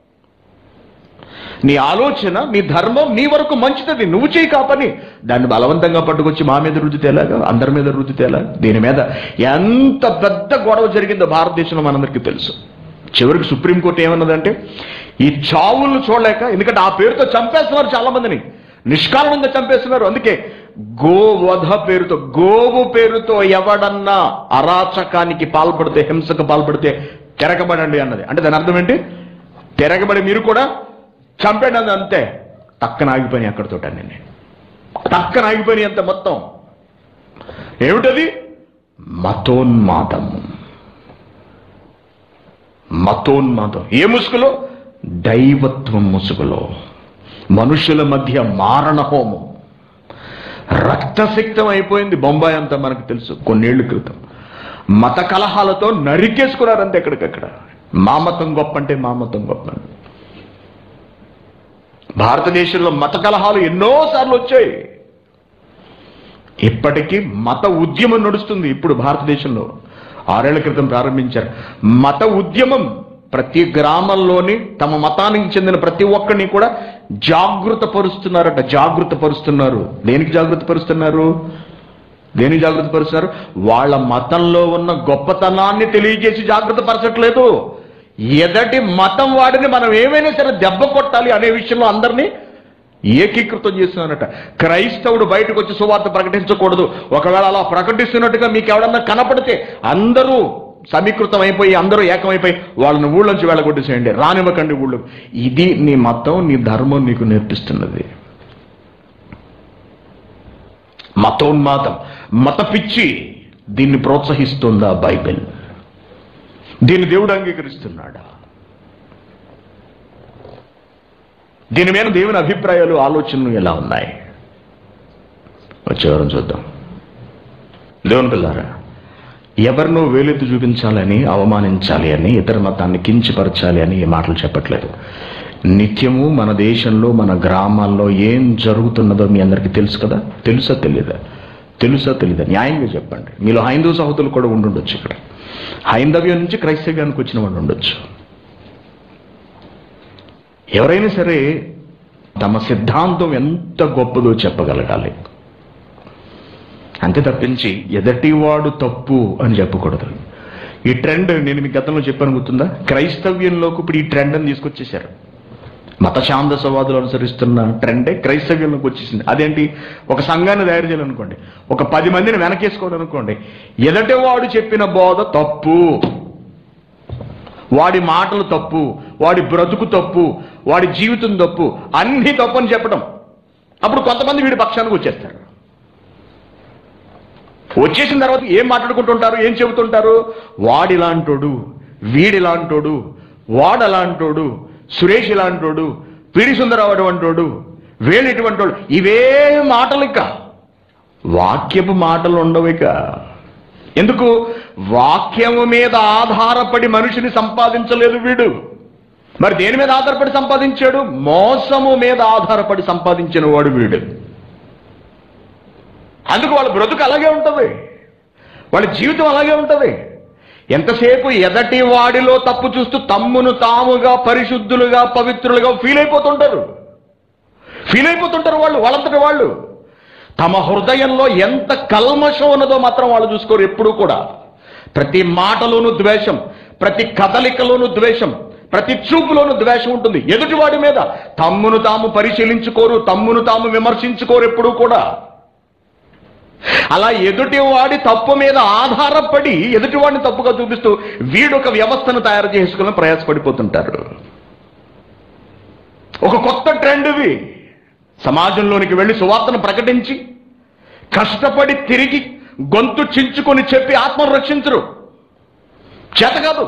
నీ ఆలోచన నీ ధర్మం నీ వరకు మంచిది నువ్వు చేయి కాపని దాన్ని బలవంతంగా పట్టుకొచ్చి మా మీద రుద్దితే ఎలాగా అందరి మీద రుద్దితే ఎలా దీని మీద ఎంత పెద్ద గొడవ జరిగిందో భారతదేశంలో మనందరికీ తెలుసు చివరికి సుప్రీంకోర్టు ఏమన్నదంటే ఈ చావులను చూడలేక ఎందుకంటే ఆ పేరుతో చంపేస్తున్నారు చాలా మందిని నిష్కారణంగా చంపేస్తున్నారు అందుకే గోవధ పేరుతో గోవు పేరుతో ఎవడన్నా అరాచకానికి పాల్పడితే హింసకు పాల్పడితే తిరగబడండి అన్నది అంటే దాని అర్థం ఏంటి తిరగబడి మీరు కూడా చంపండి అన్నది అంతే టక్కన ఆగిపోయి అక్కడితోటండి నేను టక్కన ఆగిపోయి అంత మొత్తం ఏమిటది మతోన్మాదం మతోన్మాదం ఏ ముసుగులో దైవత్వం ముసుగులో మనుషుల మధ్య మారణ హోమం రక్తసిక్తం అయిపోయింది బొంబాయి అంతా మనకు తెలుసు కొన్నేళ్ల క్రితం మత కలహాలతో నరికేసుకున్నారంతే ఎక్కడికక్కడ మా మతం గొప్ప అంటే మా మతం గొప్ప అని. భారతదేశంలో మత కలహాలు ఎన్నోసార్లు వచ్చాయి ఇప్పటికీ మత ఉద్యమం నడుస్తుంది ఇప్పుడు భారతదేశంలో ఆరేళ్ల క్రితం ప్రారంభించారు మత ఉద్యమం ప్రతి గ్రామంలోని తమ మతానికి చెందిన ప్రతి ఒక్కరిని కూడా జాగృత పరుస్తున్నారట జాగృత పరుస్తున్నారు దేనికి జాగృత పరుస్తున్నారు దేనికి జాగృత పరుస్తున్నారు వాళ్ళ మతంలో ఉన్న గొప్పతనాన్ని తెలియజేసి జాగృత పరచట్లేదు ఎదటి మతం వాడిని మనం ఏమైనా సరే దెబ్బ కొట్టాలి అనే విషయంలో అందరినీ ఏకీకృతం చేస్తున్నారట క్రైస్తవుడు బయటకు వచ్చి సువార్త ప్రకటించకూడదు ఒకవేళ అలా ప్రకటిస్తున్నట్టుగా మీకు ఎవడన్నా కనపడితే అందరూ సమీకృతం అయిపోయి అందరూ ఏకమైపోయి వాళ్ళని ఊళ్ళోంచి వెళ్ళగొట్టేసేయండి రానివ్వకండి ఊళ్ళో ఇది నీ మతం నీ ధర్మం నీకు నేర్పిస్తున్నది మతోన్మాదం మత పిచ్చి దీన్ని ప్రోత్సహిస్తుందా బైబిల్ దీన్ని దేవుడు అంగీకరిస్తున్నాడా దీని మీద దేవుని అభిప్రాయాలు ఆలోచనలు ఎలా ఉన్నాయి వచ్చేవారం చూద్దాం దేవుని పిల్లారా ఎవరినో వేలెత్తి చూపించాలని అవమానించాలి అని ఇతర మతాన్ని కించపరచాలి అని ఈ మాటలు చెప్పట్లేదు నిత్యము మన దేశంలో మన గ్రామాల్లో ఏం జరుగుతున్నదో మీ అందరికీ తెలుసు కదా తెలుసా తెలియదా తెలుసా తెలీదా న్యాయంగా చెప్పండి మీలో హైందవ సహోదరులు కూడా ఉండుండొచ్చు ఇక్కడ హైందవ్యం నుంచి క్రైస్తవ్యానికి వచ్చిన వాళ్ళు ఉండొచ్చు ఎవరైనా సరే తమ సిద్ధాంతం ఎంత గొప్పదో చెప్పగలగాలి అంతే తప్పించి ఎదటివాడు తప్పు అని చెప్పకూడదు ఈ ట్రెండ్ నేను మీ గతంలో చెప్పాను గుర్తుందా క్రైస్తవ్యంలోకి ఇప్పుడు ఈ ట్రెండ్ అని తీసుకొచ్చేసారు మత శాంతసవాదులు అనుసరిస్తున్న ట్రెండే క్రైస్తవ్యంలోకి వచ్చేసింది అదేంటి ఒక సంఘాన్ని తయారు చేయాలనుకోండి ఒక పది మందిని వెనకేసుకోవాలనుకోండి ఎదటివాడు చెప్పిన బోధ తప్పు వాడి మాటలు తప్పు వాడి బ్రతుకు తప్పు వాడి జీవితం తప్పు అన్ని తప్పు అని చెప్పడం అప్పుడు కొంతమంది వీడి పక్షానికి వచ్చేస్తారు వచ్చేసిన తర్వాత ఏం మాట్లాడుకుంటుంటారు ఏం చెబుతుంటారు వాడిలాంటోడు వీడిలాంటోడు వాడలాంటోడు సురేష్ ఇలాంటోడు పిడి సుందరరావు అటువంటోడు వేలు ఇటువంటోడు ఇవే మాటలు ఇక వాక్యపు మాటలు ఉండవు ఇక ఎందుకు వాక్యము మీద ఆధారపడి మనిషిని సంపాదించలేదు వీడు మరి దేని మీద ఆధారపడి సంపాదించాడు మోసము మీద ఆధారపడి సంపాదించిన వాడు వీడు అందుకు వాళ్ళ బ్రతుకు అలాగే ఉంటుంది వాళ్ళ జీవితం అలాగే ఉంటుంది ఎంతసేపు ఎదటి వాడిలో తప్పు చూస్తూ తమ్మును తాముగా పరిశుద్ధులుగా పవిత్రులుగా ఫీల్ అయిపోతుంటారు ఫీల్ అయిపోతుంటారు వాళ్ళు వాళ్ళంతటి వాళ్ళు తమ హృదయంలో ఎంత కల్మషం ఉన్నదో మాత్రం వాళ్ళు చూసుకోరు ఎప్పుడూ కూడా ప్రతి మాటలోనూ ద్వేషం ప్రతి కదలికలోనూ ద్వేషం ప్రతి చూపులోనూ ద్వేషం ఉంటుంది ఎదుటివాడి మీద తమ్మును తాము పరిశీలించుకోరు తమ్మును తాము విమర్శించుకోరు ఎప్పుడూ కూడా అలా ఎదుటివాడి తప్పు మీద ఆధారపడి ఎదుటివాడిని తప్పుగా చూపిస్తూ వీడొక వ్యవస్థను తయారు చేసుకుని ప్రయాసపడిపోతుంటారు ఒక కొత్త ట్రెండ్ ఇది సమాజంలోనికి వెళ్ళి సువార్తను ప్రకటించి కష్టపడి తిరిగి గొంతు చించుకొని చెప్పి ఆత్మను రక్షించరు చేత కాదు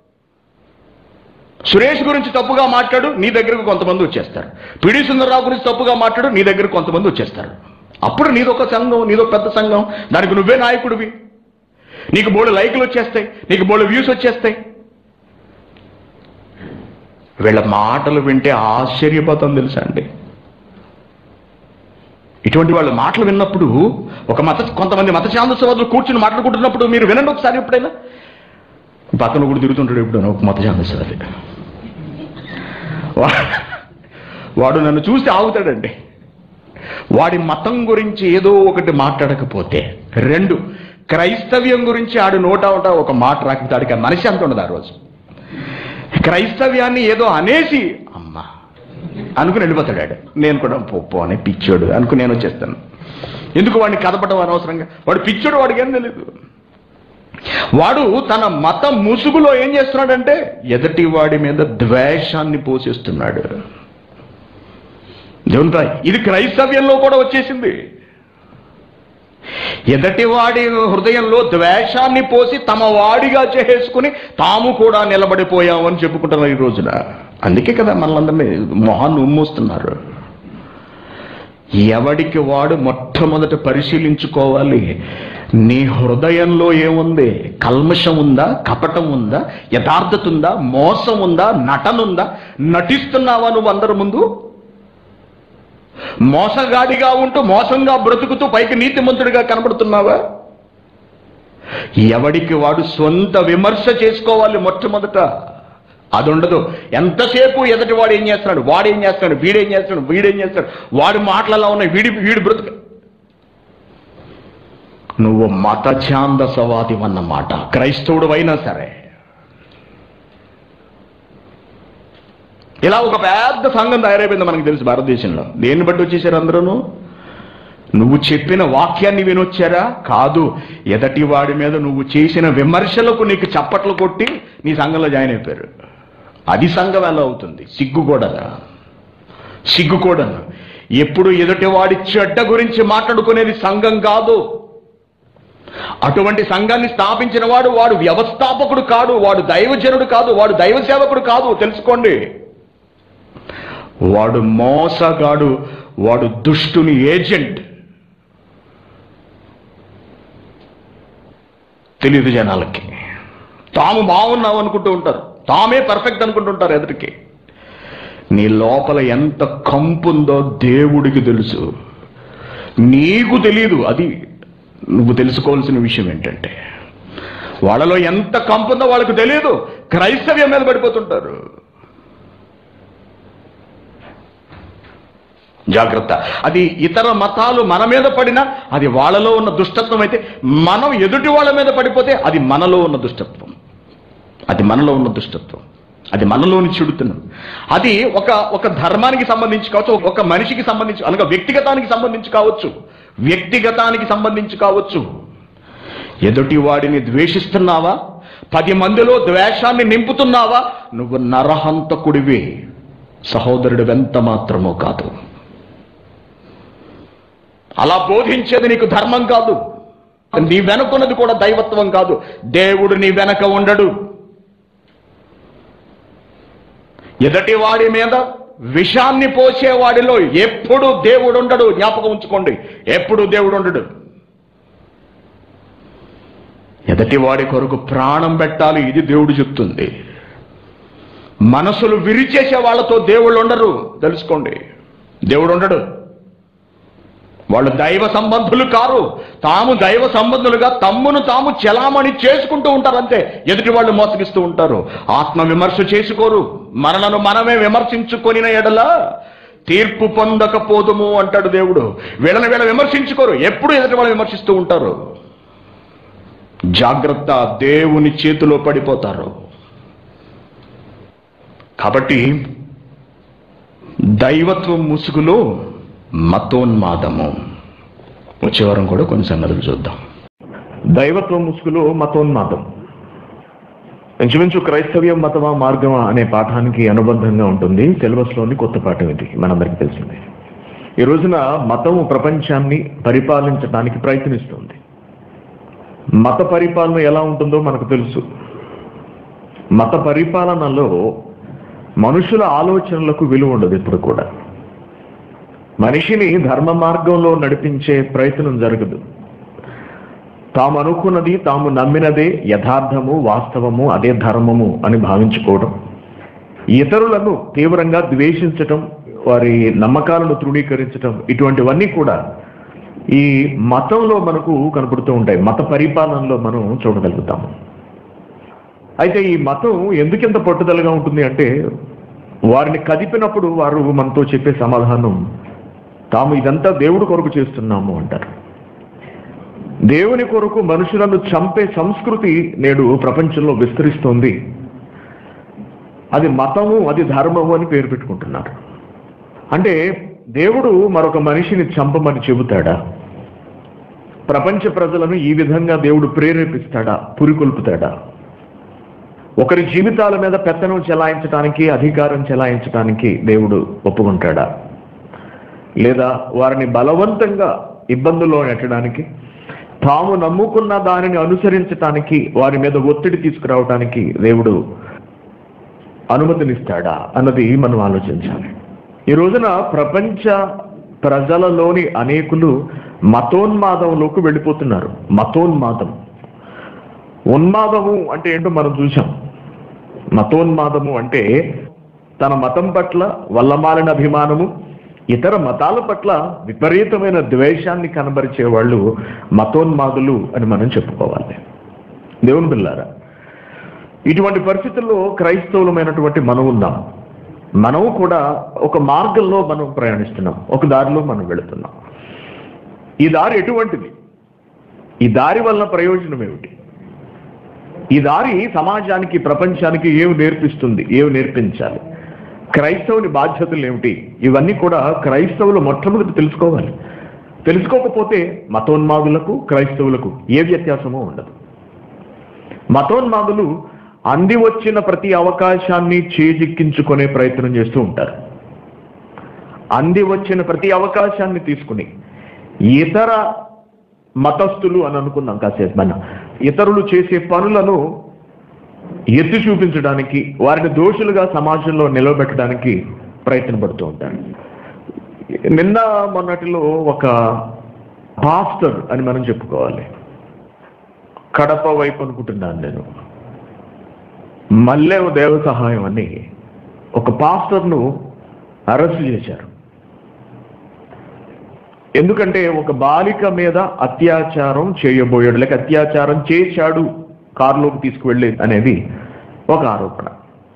సురేష్ గురించి తప్పుగా మాట్లాడు నీ దగ్గరకు కొంతమంది వచ్చేస్తారు పిడి సుందరరావు గురించి తప్పుగా మాట్లాడు నీ దగ్గరకు కొంతమంది వచ్చేస్తారు అప్పుడు నీదొక సంఘం నీదొక పెద్ద సంఘం దానికి నువ్వే నాయకుడివి నీకు బోడు లైకులు వచ్చేస్తాయి నీకు బోడు వ్యూస్ వచ్చేస్తాయి వీళ్ళ మాటలు వింటే ఆశ్చర్యపోతాం తెలుసా అండి ఇటువంటి వాళ్ళ మాటలు విన్నప్పుడు ఒక మత కొంతమంది మత శాంతసవాదులు కూర్చుని మాట్లాడుకుంటున్నప్పుడు మీరు వినండి ఒకసారి ఎప్పుడైనా పక్కన కూడా తిరుగుతుంటాడు ఎప్పుడైనా ఒక మత శాంతసవాది వా- వాడు నన్ను చూసి ఆగుతాడండి వాడి మతం గురించి ఏదో ఒకటి మాట్లాడకపోతే రెండు క్రైస్తవ్యం గురించి ఆడు నోటా ఉంటా ఒక మాట రాకపోతే ఆడికి ఆ మనిషి అంత ఉండదు ఆ రోజు క్రైస్తవ్యాన్ని ఏదో అనేసి అమ్మా అనుకుని వెళ్ళిపోతాడు ఆడు నేను కూడా పో పో అని పిచ్చోడు అనుకుని నేను వచ్చేస్తాను ఎందుకు వాడిని కదపడం అనవసరంగా వాడు పిచ్చోడు వాడికి ఏం తెలియదు వాడు తన మత ముసుగులో ఏం చేస్తున్నాడంటే ఎదటి వాడి మీద ద్వేషాన్ని పోషిస్తున్నాడు దేవుని రాయ్ ఇది క్రైస్తవ్యంలో కూడా వచ్చేసింది ఎదటివాడి హృదయంలో ద్వేషాన్ని పోసి తమ వాడిగా చేసుకుని తాము కూడా నిలబడిపోయామని చెప్పుకుంటున్నారు ఈ రోజున అందుకే కదా మనలందరినీ మొహాన్ని ఉమ్మూస్తున్నారు ఎవడికి వాడు మొట్టమొదట పరిశీలించుకోవాలి నీ హృదయంలో ఏముంది కల్మషం ఉందా కపటం ఉందా యథార్థత ఉందా మోసం ఉందా నటనుందా నటిస్తున్నావా నువ్వు అందరి ముందు మోసగాడిగా ఉంటూ మోసంగా బ్రతుకుతూ పైకి నీతిమంతుడిగా కనబడుతున్నావా ఎవడికి వాడు సొంత విమర్శ చేసుకోవాలి మొట్టమొదట అది ఉండదు ఎంతసేపు ఎదటి వాడు ఏం చేస్తున్నాడు వాడు ఏం చేస్తున్నాడు వీడేం చేస్తున్నాడు వీడేం చేస్తున్నాడు వాడి మాటలు ఎలా ఉన్నాయి వీడి వీడి బ్రతుకు నువ్వు మత ఛాందసవాది అన్నమాట క్రైస్తవుడు అయినా సరే ఇలా ఒక పెద్ద సంఘం తయారైపోయింది మనకు తెలుసు భారతదేశంలో దేన్ని బట్టి వచ్చేసారు అందరూ నువ్వు చెప్పిన వాక్యాన్ని వినొచ్చారా కాదు ఎదటి వాడి మీద నువ్వు చేసిన విమర్శలకు నీకు చప్పట్లు కొట్టి నీ సంఘంలో జాయిన్ అయిపోయారు అది సంఘం ఎలా అవుతుంది సిగ్గు కూడా సిగ్గు కూడా ఎప్పుడు ఎదుటి వాడి చెడ్డ గురించి మాట్లాడుకునేది సంఘం కాదు అటువంటి సంఘాన్ని స్థాపించిన వాడు వాడు వ్యవస్థాపకుడు కాడు వాడు దైవజనుడు కాదు వాడు దైవ సేవకుడు కాదు తెలుసుకోండి వాడు మోసగాడు వాడు దుష్టుని ఏజెంట్ తెలియదు జనాలకి తాము బాగున్నాం అనుకుంటూ ఉంటారు తామే పర్ఫెక్ట్ అనుకుంటుంటారు ఎదుటికి నీ లోపల ఎంత కంపుందో దేవుడికి తెలుసు నీకు తెలియదు అది నువ్వు తెలుసుకోవాల్సిన విషయం ఏంటంటే వాళ్ళలో ఎంత కంపుందో వాళ్ళకు తెలియదు క్రైస్తవ్యం మీద పడిపోతుంటారు జాగ్రత్త అది ఇతర మతాలు మన మీద పడినా అది వాళ్ళలో ఉన్న దుష్టత్వం అయితే మనం ఎదుటి వాళ్ళ మీద పడిపోతే అది మనలో ఉన్న దుష్టత్వం అది మనలో ఉన్న దుష్టత్వం అది మనలోని చెడుతనం అది ఒక ఒక ధర్మానికి సంబంధించి కావచ్చు ఒక మనిషికి సంబంధించి అనగా వ్యక్తిగతానికి సంబంధించి కావచ్చు వ్యక్తిగతానికి సంబంధించి కావచ్చు ఎదుటి వాడిని ద్వేషిస్తున్నావా పది మందిలో ద్వేషాన్ని నింపుతున్నావా నువ్వు నరహంతకుడివి సహోదరుడు వెంత మాత్రమో కాదు అలా బోధించేది నీకు ధర్మం కాదు నీ వెనుకున్నది కూడా దైవత్వం కాదు దేవుడు నీ వెనక ఉండడు ఎదటి వాడి మీద విషాన్ని పోసేవాడిలో ఎప్పుడు దేవుడు ఉండడు జ్ఞాపకం ఉంచుకోండి ఎప్పుడు దేవుడు ఉండడు ఎదటి వాడి కొరకు ప్రాణం పెట్టాలి ఇది దేవుడు చెప్తుంది మనసులు విరిచేసే వాళ్ళతో దేవుళ్ళు ఉండరు తెలుసుకోండి దేవుడు ఉండడు వాళ్ళు దైవ సంబంధులు కారు తాము దైవ సంబంధులుగా తమ్మును తాము చెలామణి చేసుకుంటూ ఉంటారు అంతే ఎదుటి వాళ్ళు మోసగిస్తూ ఉంటారు ఆత్మ విమర్శ చేసుకోరు మనలను మనమే విమర్శించుకొనిన ఎడల తీర్పు పొందకపోదుము అంటాడు దేవుడు వీళ్ళని వీళ్ళ విమర్శించుకోరు ఎప్పుడు ఎదుటి వాళ్ళు విమర్శిస్తూ ఉంటారు జాగ్రత్త దేవుని చేతిలో పడిపోతారు కాబట్టి దైవత్వం ముసుగులో మతోన్మాదము వచ్చే వారం కూడా కొన్ని సంగతులు చూద్దాం దైవత్వ ముసుగులో మతోన్మాదం ఇంచుమించు క్రైస్తవ్యం మతమా మార్గమా అనే పాఠానికి అనుబంధంగా ఉంటుంది సిలబస్ లోని కొత్త పాఠం ఇది మనందరికీ తెలిసిందే ఈ రోజున మతం ప్రపంచాన్ని పరిపాలించడానికి ప్రయత్నిస్తుంది మత పరిపాలన ఎలా ఉంటుందో మనకు తెలుసు మత పరిపాలనలో మనుషుల ఆలోచనలకు విలువ ఉండదు ఎప్పుడు కూడా మనిషిని ధర్మ మార్గంలో నడిపించే ప్రయత్నం జరగదు తాము అనుకున్నది తాము నమ్మినదే యథార్థము వాస్తవము అదే ధర్మము అని భావించుకోవడం ఇతరులను తీవ్రంగా ద్వేషించటం వారి నమ్మకాలను తృణీకరించటం ఇటువంటివన్నీ కూడా ఈ మతంలో మనకు కనపడుతూ ఉంటాయి మత పరిపాలనలో మనం చూడగలుగుతాము అయితే ఈ మతం ఎందుకింత పట్టుదలగా ఉంటుంది అంటే వారిని కదిపినప్పుడు వారు మనతో చెప్పే సమాధానం తాము ఇదంతా దేవుడి కొరకు చేస్తున్నాము అంటారు దేవుని కొరకు మనుషులను చంపే సంస్కృతి నేడు ప్రపంచంలో విస్తరిస్తోంది అది మతము అది ధర్మము అని పేరు పెట్టుకుంటున్నారు అంటే దేవుడు మరొక మనిషిని చంపమని చెబుతాడా ప్రపంచ ప్రజలను ఈ విధంగా దేవుడు ప్రేరేపిస్తాడా పురికొల్పుతాడా ఒకరి జీవితాల మీద పెత్తనం చెలాయించడానికి అధికారం చెలాయించడానికి దేవుడు ఒప్పుకుంటాడా లేదా వారిని బలవంతంగా ఇబ్బందుల్లో నెట్టడానికి తాము నమ్ముకున్న దానిని అనుసరించటానికి వారి మీద ఒత్తిడి తీసుకురావటానికి దేవుడు అనుమతినిస్తాడా అన్నది మనం ఆలోచించాలి ఈ రోజున ప్రపంచ ప్రజలలోని అనేకులు మతోన్మాదంలోకి వెళ్ళిపోతున్నారు మతోన్మాదం ఉన్మాదము అంటే ఏంటో మనం చూసాం మతోన్మాదము అంటే తన మతం పట్ల వల్లమాలిన అభిమానము ఇతర మతాల పట్ల విపరీతమైన ద్వేషాన్ని కనబరిచే వాళ్ళు మతోన్మాదులు అని మనం చెప్పుకోవాలి దేవుని బిల్లారా ఇటువంటి పరిస్థితుల్లో క్రైస్తవులమైనటువంటి మనం ఉన్నాం మనం కూడా ఒక మార్గంలో మనం ప్రయాణిస్తున్నాం ఒక దారిలో మనం వెళుతున్నాం ఈ దారి ఎటువంటిది ఈ దారి వల్ల ప్రయోజనం ఏమిటి ఈ దారి సమాజానికి ప్రపంచానికి ఏమి నేర్పిస్తుంది ఏమి నేర్పించాలి క్రైస్తవుని బాధ్యతలు ఏమిటి ఇవన్నీ కూడా క్రైస్తవులు మొట్టమొదటి తెలుసుకోవాలి తెలుసుకోకపోతే మతోన్మాదులకు క్రైస్తవులకు ఏ వ్యత్యాసమూ ఉండదు మతోన్మాదులు అంది వచ్చిన ప్రతి అవకాశాన్ని చేజిక్కించుకునే ప్రయత్నం చేస్తూ ఉంటారు అంది వచ్చిన ప్రతి అవకాశాన్ని తీసుకుని ఇతర మతస్థులు అని అనుకుందాం కాసేపు మనం ఇతరులు చేసే పనులను ఎత్తి చూపించడానికి వారిని దోషులుగా సమాజంలో నిలవబెట్టడానికి ప్రయత్నపడుతూ ఉంటారు నిన్న మొన్నటిలో ఒక పాస్టర్ అని మనం చెప్పుకోవాలి కడప వైపు అనుకుంటున్నాను నేను మల్లెవ దేవ సహాయం అని ఒక పాస్టర్ను అరెస్ట్ చేశారు ఎందుకంటే ఒక బాలిక మీద అత్యాచారం చేయబోయాడు లేక అత్యాచారం చేశాడు కారులోకి తీసుకువెళ్ళి అనేది ఒక ఆరోపణ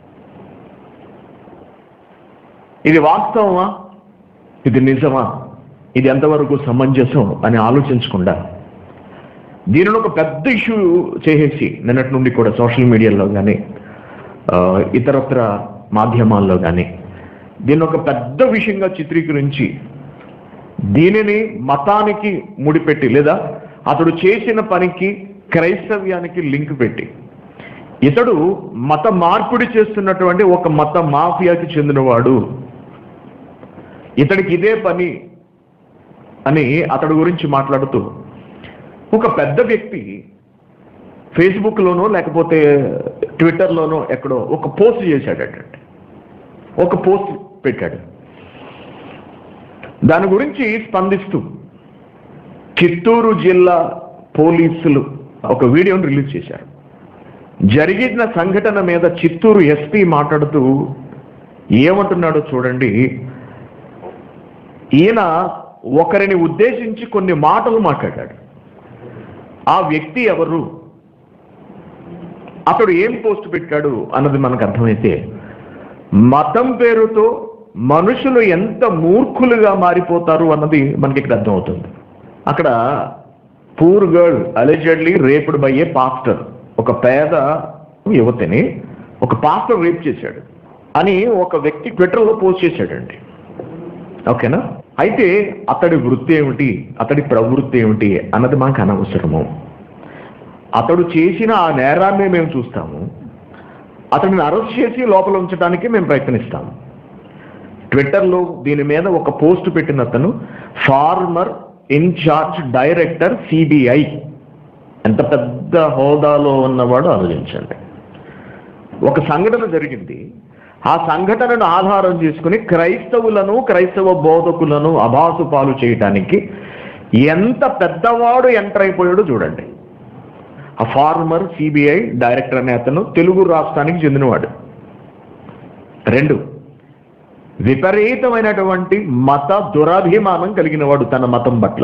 ఇది వాస్తవమా ఇది నిజమా ఇది ఎంతవరకు సమంజసం అని ఆలోచించకుండా దీనిని ఒక పెద్ద ఇష్యూ చేసేసి నిన్నటి నుండి కూడా సోషల్ మీడియాలో కానీ ఇతరత్ర మాధ్యమాల్లో కానీ దీన్ని ఒక పెద్ద విషయంగా చిత్రీకరించి దీనిని మతానికి ముడిపెట్టి లేదా అతడు చేసిన పనికి క్రైస్తవ్యానికి లింక్ పెట్టి ఇతడు మత మార్పిడి చేస్తున్నటువంటి ఒక మత మాఫియాకి చెందినవాడు ఇతడికి ఇదే పని అని అతడి గురించి మాట్లాడుతూ ఒక పెద్ద వ్యక్తి ఫేస్బుక్లోనో లేకపోతే ట్విట్టర్లోనో ఎక్కడో ఒక పోస్ట్ చేశాడట ఒక పోస్ట్ పెట్టాడు దాని గురించి స్పందిస్తూ చిత్తూరు జిల్లా పోలీసులు ఒక వీడియోను రిలీజ్ చేశారు జరిగిన సంఘటన మీద చిత్తూరు ఎస్పీ మాట్లాడుతూ ఏమంటున్నాడో చూడండి ఈయన ఒకరిని ఉద్దేశించి కొన్ని మాటలు మాట్లాడాడు ఆ వ్యక్తి ఎవరు అతడు ఏం పోస్ట్ పెట్టాడు అన్నది మనకు అర్థమైతే మతం పేరుతో మనుషులు ఎంత మూర్ఖులుగా మారిపోతారు అన్నది మనకి ఇక్కడ అర్థమవుతుంది అక్కడ poor girl allegedly raped by a pastor ఒక పేద యువతిని ఒక పాస్టర్ రేప్ చేశాడు అని ఒక వ్యక్తి ట్విట్టర్లో పోస్ట్ చేశాడండి ఓకేనా అయితే అతడి వృత్తి ఏమిటి అతడి ప్రవృత్తి ఏమిటి అన్నది మాకు అనవసరము అతడు చేసిన ఆ నేరాన్ని మేము చూస్తాము అతడిని అరెస్ట్ చేసి లోపల ఉంచడానికి మేము ప్రయత్నిస్తాము ట్విట్టర్లో దీని మీద ఒక పోస్ట్ పెట్టిన అతను ఫార్మర్ ఇన్ఛార్జ్ డైరెక్టర్ సిబిఐ ఎంత పెద్ద హోదాలో ఉన్నవాడు ఆలోచించండి ఒక సంఘటన జరిగింది ఆ సంఘటనను ఆధారం చేసుకుని క్రైస్తవులను క్రైస్తవ బోధకులను అభాసు పాలు చేయటానికి ఎంత పెద్దవాడు ఎంటర్ అయిపోయాడో చూడండి ఆ ఫార్మర్ సిబిఐ డైరెక్టర్ అనే అతను తెలుగు రాష్ట్రానికి చెందినవాడు రెండు విపరీతమైనటువంటి మత దురాభిమానం కలిగిన వాడు తన మతం పట్ల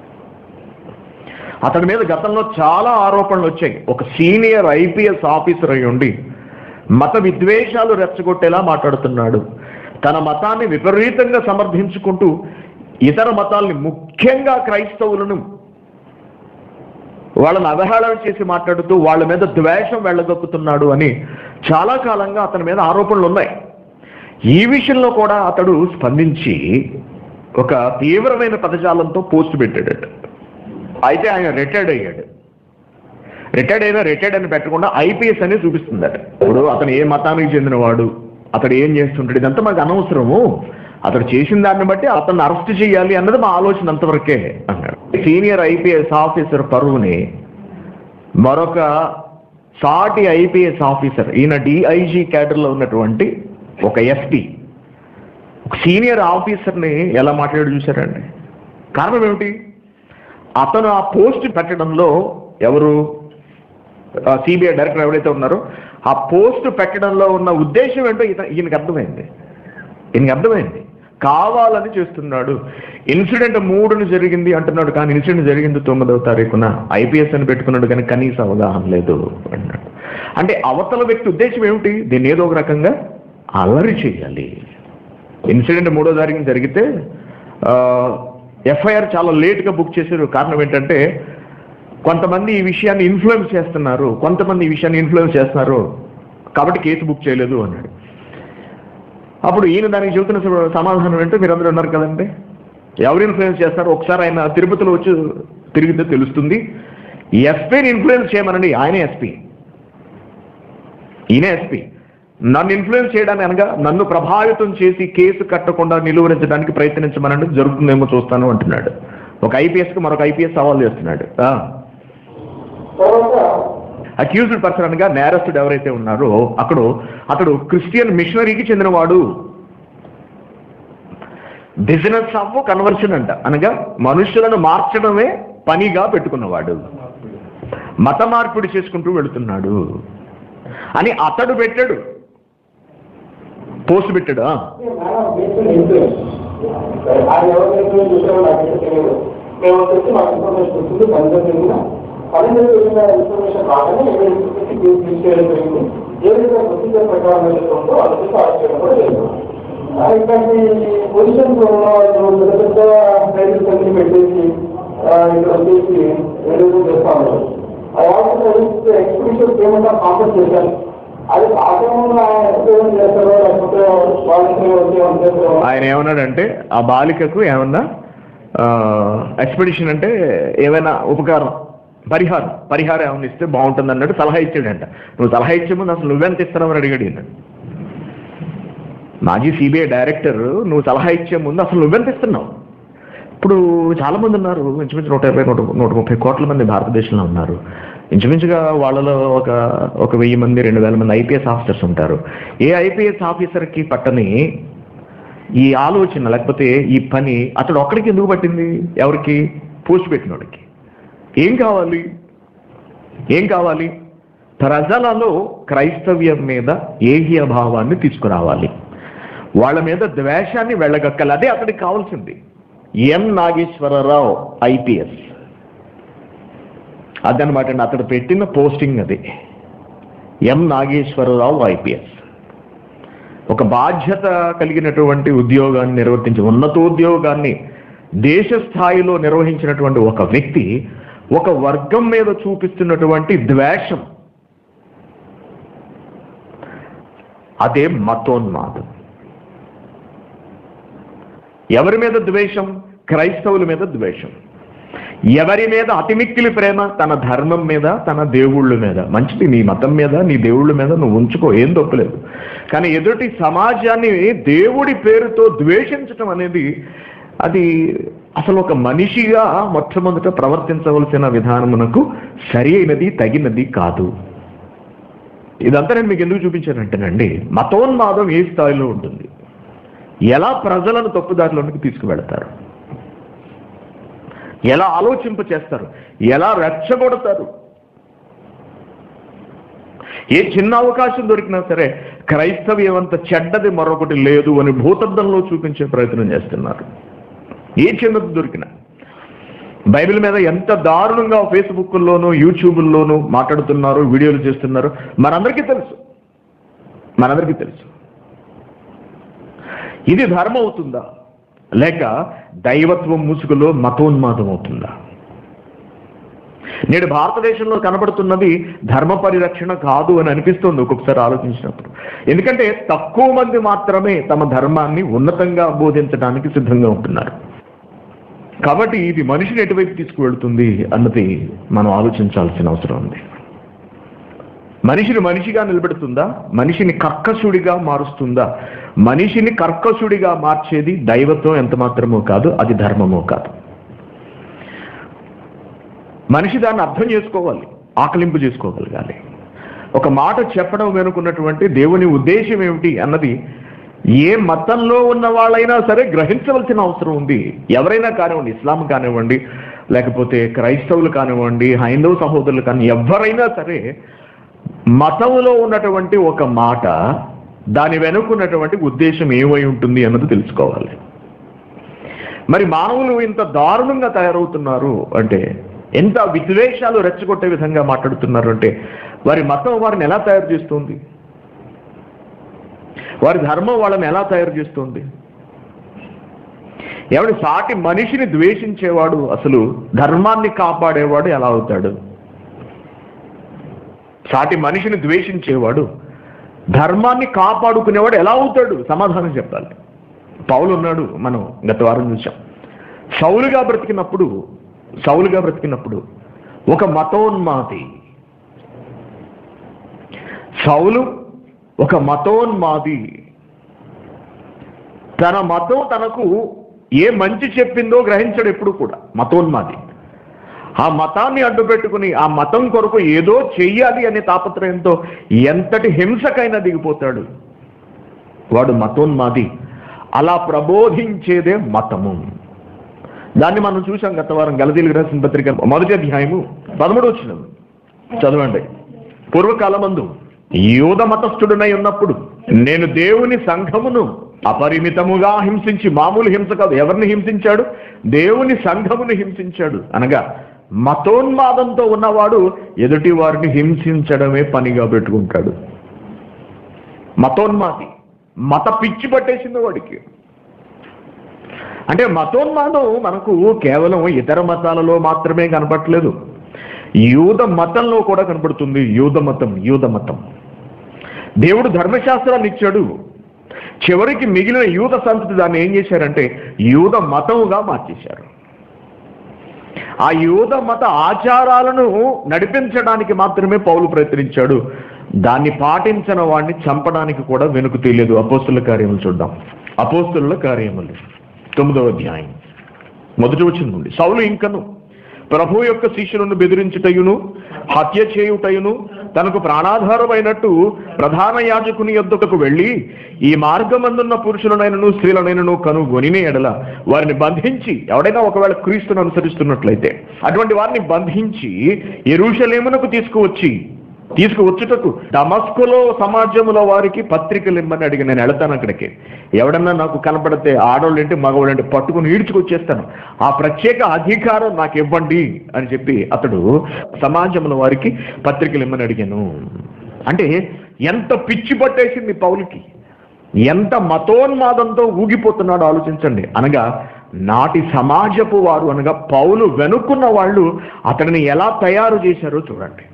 అతని మీద గతంలో చాలా ఆరోపణలు వచ్చాయి ఒక సీనియర్ ఐపీఎస్ ఆఫీసర్ అయి ఉండి మత విద్వేషాలు రెచ్చగొట్టేలా మాట్లాడుతున్నాడు తన మతాన్ని విపరీతంగా సమర్థించుకుంటూ ఇతర మతాల్ని ముఖ్యంగా క్రైస్తవులను వాళ్ళని అవహేళన చేసి మాట్లాడుతూ వాళ్ళ మీద ద్వేషం వెళ్ళగొక్కుతున్నాడు అని చాలా కాలంగా అతని మీద ఆరోపణలు ఉన్నాయి ఈ విషయంలో కూడా అతడు స్పందించి ఒక తీవ్రమైన పదజాలంతో పోస్ట్ పెట్టాడట అయితే ఆయన రిటైర్డ్ అయ్యాడు రిటైర్డ్ అయినా రిటైర్డ్ అని పెట్టకుండా ఐపీఎస్ అని చూపిస్తుందట ఇప్పుడు అతను ఏ మతానికి చెందినవాడు అతడు ఏం చేస్తుంటాడు ఇదంతా మాకు అనవసరము అతడు చేసిన దాన్ని బట్టి అతన్ని అరెస్ట్ చేయాలి అన్నది మా ఆలోచన అంతవరకే అన్నాడు సీనియర్ ఐపీఎస్ ఆఫీసర్ పరువుని మరొక సాటి ఐపీఎస్ ఆఫీసర్ ఈయన డిఐజీ క్యాడర్లో ఉన్నటువంటి ఒక ఎస్పీ ఒక సీనియర్ ఆఫీసర్ని ఎలా మాట్లాడి చూశారండి కారణం ఏమిటి అతను ఆ పోస్ట్ పెట్టడంలో ఎవరు సిబిఐ డైరెక్టర్ ఎవరైతే ఉన్నారో ఆ పోస్ట్ పెట్టడంలో ఉన్న ఉద్దేశం ఏంటో ఇత ఈయనకి అర్థమైంది ఈయనకి అర్థమైంది కావాలని చేస్తున్నాడు ఇన్సిడెంట్ మూడును జరిగింది అంటున్నాడు కానీ ఇన్సిడెంట్ జరిగింది తొమ్మిదవ తారీఖున ఐపీఎస్ అని పెట్టుకున్నాడు కానీ కనీస అవగాహన లేదు అన్నాడు అంటే అవతల వ్యక్తి ఉద్దేశం ఏమిటి దీన్ని ఏదో ఒక రకంగా అల్లరి చేయాలి ఇన్సిడెంట్ మూడో తారీఖున జరిగితే ఎఫ్ఐఆర్ చాలా లేట్గా బుక్ చేశారు కారణం ఏంటంటే కొంతమంది ఈ విషయాన్ని ఇన్ఫ్లుయెన్స్ చేస్తున్నారు కొంతమంది ఈ విషయాన్ని ఇన్ఫ్లుయెన్స్ చేస్తున్నారు కాబట్టి కేసు బుక్ చేయలేదు అన్నాడు అప్పుడు ఈయన దానికి చెబుతున్న స- సమాధానం ఏంటో మీరందరూ ఉన్నారు కదండి ఎవరు ఇన్ఫ్లుయెన్స్ చేస్తారు ఒకసారి ఆయన తిరుపతిలో వచ్చి తిరిగితే తెలుస్తుంది ఎస్పీని ఇన్ఫ్లుయెన్స్ చేయమనండి ఆయనే ఎస్పీ ఈయనే ఎస్పీ నన్ను ఇన్ఫ్లుయెన్స్ చేయడానికి అనగా నన్ను ప్రభావితం చేసి కేసు కట్టకుండా నిలువరించడానికి ప్రయత్నించమనండి జరుగుతుందేమో చూస్తాను అంటున్నాడు ఒక ఐపీఎస్కి మరొక ఐపీఎస్ సవాల్ చేస్తున్నాడు అక్యూజ్డ్ పర్సన్ అనగా నేరస్తుడు ఎవరైతే ఉన్నారో అక్కడ అతడు క్రిస్టియన్ మిషనరీకి చెందినవాడు బిజినెస్ ఆఫ్ కన్వర్షన్ అంట అనగా మనుషులను మార్చడమే పనిగా పెట్టుకున్నవాడు మత మార్పిడి చేసుకుంటూ వెళుతున్నాడు అని అతడు పెట్టాడు పోస్ట్ పెట్టాడా ఆయన ఎవరు ఇన్ఫ్లుయెన్స్ చేశారో నాకైతే తెలియదు మేము వచ్చేసి మాకు ఇన్ఫర్మేషన్ వచ్చింది పన్నెండు జరిగిన పన్నెండు జరిగిన ఇన్ఫర్మేషన్ రాగానే ఏదైతే తీసుకెళ్ళడం జరిగింది ఏదైతే ప్రొసీజర్ ప్రకారం ఏదైతే ఉందో అది చూసి అరెస్ట్ చేయడం కూడా జరిగింది ఆ, ఇట్లాంటి పొజిషన్స్ పెద్ద పెద్ద ట్రైనింగ్ కంపెనీ పెట్టేసి ఆ, ఇక్కడ వచ్చేసి ఏదైతే చేస్తా ఉన్నారు అది also expedition payment of compensation చేశారు అది ఆక్రమంగా ఎక్స్పీరియన్స్ చేస్తారో లేకపోతే వాళ్ళకి వచ్చి చేస్తారో ఆయన ఏమన్నాడంటే ఆ బాలికకు ఏమన్నా ఎక్స్పెడిషన్ అంటే ఏమైనా ఉపకారం పరిహారం పరిహారం ఏమైనా ఇస్తే బాగుంటుంది అన్నట్టు సలహా ఇచ్చాడంట నువ్వు సలహా ఇచ్చే ముందు అసలు నువ్వెంత ఇస్తున్నావు అడిగాడు ఈయన మాజీ సిబిఐ డైరెక్టర్ నువ్వు సలహా ఇచ్చే ముందు అసలు నువ్వెంత ఇస్తున్నావు ఇప్పుడు చాలా మంది ఉన్నారు ఇంచుమించు నూట యాభై నూట నూట ముప్పై కోట్ల మంది భారతదేశంలో ఉన్నారు ఇంచుమించుగా వాళ్ళలో ఒక ఒక వెయ్యి మంది రెండు వేల మంది ఐపీఎస్ ఆఫీసర్స్ ఉంటారు ఏ ఐపీఎస్ ఆఫీసర్కి పట్టని ఈ ఆలోచన లేకపోతే ఈ పని అతడు ఒక్కడికి ఎందుకు పట్టింది ఎవరికి పోస్ట్ పెట్టినోడికి ఏం కావాలి ఏం కావాలి ప్రజలలో క్రైస్తవ్యం మీద ఏహ్య భావాన్ని తీసుకురావాలి వాళ్ళ మీద ద్వేషాన్ని వెళ్ళగక్కాలి అదే అతడికి కావాల్సింది ఎం నాగేశ్వరరావు ఐపీఎస్ అదనమాట అండి అతడు పెట్టిన పోస్టింగ్ అది ఎం నాగేశ్వరరావు ఐపీఎస్ ఒక బాధ్యత కలిగినటువంటి ఉద్యోగాన్ని నిర్వర్తించి ఉన్నతోద్యోగాన్ని దేశ స్థాయిలో నిర్వహించినటువంటి ఒక వ్యక్తి ఒక వర్గం మీద చూపిస్తున్నటువంటి ద్వేషం అదే మతోన్మాదం ఎవరి మీద ద్వేషం క్రైస్తవుల మీద ద్వేషం ఎవరి మీద అతిమిక్కిలి ప్రేమ తన ధర్మం మీద తన దేవుళ్ళ మీద మంచిది నీ మతం మీద నీ దేవుళ్ళ మీద నువ్వు ఉంచుకో ఏం తప్పులేదు కానీ ఎదుటి సమాజాన్ని దేవుడి పేరుతో ద్వేషించటం అనేది అది అసలు ఒక మనిషిగా మొట్టమొదట ప్రవర్తించవలసిన విధానమునకు సరి అయినది తగినది కాదు ఇదంతా నేను మీకు ఎందుకు చూపించానంటేనండి మతోన్మాదం ఏ స్థాయిలో ఉంటుంది ఎలా ప్రజలను తప్పుదారిలోనికి తీసుకువెడతారు ఎలా ఆలోచింప చేస్తారు ఎలా రెచ్చగొడతారు ఏ చిన్న అవకాశం దొరికినా సరే క్రైస్తవ్యం అంత చెడ్డది మరొకటి లేదు అని భూతద్దంలో చూపించే ప్రయత్నం చేస్తున్నారు ఏ చిన్నది దొరికినా బైబిల్ మీద ఎంత దారుణంగా ఫేస్బుక్లోను యూట్యూబ్లోను మాట్లాడుతున్నారు వీడియోలు చేస్తున్నారు మనందరికీ తెలుసు మనందరికీ తెలుసు ఇది ధర్మం అవుతుందా లేక దైవత్వం ముసుగులో మతోన్మాదం అవుతుందా నేడు భారతదేశంలో కనబడుతున్నది ధర్మ పరిరక్షణ కాదు అని అనిపిస్తుంది ఒక్కొక్కసారి ఆలోచించినప్పుడు ఎందుకంటే తక్కువ మంది మాత్రమే తమ ధర్మాన్ని ఉన్నతంగా బోధించడానికి సిద్ధంగా ఉంటున్నారు కాబట్టి ఇది మనిషిని ఎటువైపు తీసుకువెళ్తుంది అన్నది మనం ఆలోచించాల్సిన అవసరం ఉంది మనిషిని మనిషిగా నిలబెడుతుందా మనిషిని కర్కశుడిగా మారుస్తుందా మనిషిని కర్కశుడిగా మార్చేది దైవత్వం ఎంత మాత్రమో కాదు అది ధర్మమో కాదు మనిషి దాన్ని అర్థం చేసుకోవాలి ఆకలింపు చేసుకోగలగాలి ఒక మాట చెప్పడం వెనుకున్నటువంటి దేవుని ఉద్దేశం ఏమిటి అన్నది ఏ మతంలో ఉన్న వాళ్ళైనా సరే గ్రహించవలసిన అవసరం ఉంది ఎవరైనా కానివ్వండి ఇస్లాం కానివ్వండి లేకపోతే క్రైస్తవులు కానివ్వండి హైందవ సహోదరులు కానీ ఎవరైనా సరే మతంలో ఉన్నటువంటి ఒక మాట దాని వెనుకున్నటువంటి ఉద్దేశం ఏమై ఉంటుంది అన్నది తెలుసుకోవాలి మరి మానవులు ఇంత దారుణంగా తయారవుతున్నారు అంటే ఎంత విద్వేషాలు రెచ్చగొట్టే విధంగా మాట్లాడుతున్నారు అంటే వారి మతం వారిని ఎలా తయారు చేస్తుంది వారి ధర్మం వాళ్ళని ఎలా తయారు చేస్తుంది ఎవడి సాటి మనిషిని ద్వేషించేవాడు అసలు ధర్మాన్ని కాపాడేవాడు ఎలా అవుతాడు సాటి మనిషిని ద్వేషించేవాడు ధర్మాన్ని కాపాడుకునేవాడు ఎలా అవుతాడు సమాధానం చెప్పాలి పౌలు ఉన్నాడు మనం గత వారం చూసాం సౌలుగా బ్రతికినప్పుడు సౌలుగా బ్రతికినప్పుడు ఒక మతోన్మాది సౌలు ఒక మతోన్మాది తన మతం తనకు ఏ మంచి చెప్పిందో గ్రహించడు ఎప్పుడు కూడా మతోన్మాది ఆ మతాన్ని అడ్డుపెట్టుకుని ఆ మతం కొరకు ఏదో చెయ్యాలి అనే తాపత్రయంతో ఎంతటి హింసకైనా దిగిపోతాడు వాడు మతోన్మాది అలా ప్రబోధించేదే మతము దాన్ని మనం చూసాం గత వారం గలతీలకు రాసిన పత్రిక మొదటి అధ్యాయము పదమూడు వచ్చిన చదవండి పూర్వకాలమందు యూద మతస్థుడునై ఉన్నప్పుడు నేను దేవుని సంఘమును అపరిమితముగా హింసించి మామూలు హింస కాదు ఎవరిని హింసించాడు దేవుని సంఘమును హింసించాడు అనగా మతోన్మాదంతో ఉన్నవాడు ఎదుటి వారిని హింసించడమే పనిగా పెట్టుకుంటాడు మతోన్మాది మత పిచ్చి పట్టేసింది వాడికి అంటే మతోన్మాదం మనకు కేవలం ఇతర మతాలలో మాత్రమే కనపట్లేదు యూద మతంలో కూడా కనపడుతుంది యూద మతం యూద మతం దేవుడు ధర్మశాస్త్రాన్ని ఇచ్చాడు చివరికి మిగిలిన యూద సంస్కృతి దాన్ని ఏం చేశారంటే యూద మతముగా మార్చేశారు ఆ యూద మత ఆచారాలను నడిపించడానికి మాత్రమే పౌలు ప్రయత్నించాడు దాన్ని పాటించిన వాడిని చంపడానికి కూడా వెనుక తెలియదు అపోస్తుల కార్యములు చూద్దాం అపోస్తుల కార్యములు తొమ్మిదవ అధ్యాయం మొదటి వచ్చిన నుండి సౌలు ఇంకను ప్రభు యొక్క శిష్యులను బెదిరించుటయును హత్య చేయుటయును తనకు ప్రాణాధారమైనట్టు ప్రధాన యాజకుని యొద్దకు వెళ్ళి ఈ మార్గమందున్న పురుషులనైనను స్త్రీలనైనను కనుగొనిన ఎడల వారిని బంధించి ఎవడైనా ఒకవేళ క్రీస్తును అనుసరిస్తున్నట్లయితే అటువంటి వారిని బంధించి ఎరుషలేమునకు తీసుకువచ్చి తీసుకువచ్చుటకు డమస్కులో సమాజంలో వారికి పత్రికలు ఇమ్మని అడిగి నేను వెళతాను అక్కడికి ఎవడన్నా నాకు కనపడితే ఆడవాళ్ళంటే మగవాళ్ళంటే పట్టుకుని ఈడ్చుకొచ్చేస్తాను ఆ ప్రత్యేక అధికారం నాకు ఇవ్వండి అని చెప్పి అతడు సమాజంలో వారికి పత్రికలు ఇమ్మని అడిగాను అంటే ఎంత పిచ్చి పట్టేసింది పౌలకి ఎంత మతోన్మాదంతో ఊగిపోతున్నాడో ఆలోచించండి అనగా నాటి సమాజపు వారు అనగా పౌలు వెనుక్కున్న వాళ్ళు అతడిని ఎలా తయారు చేశారో చూడండి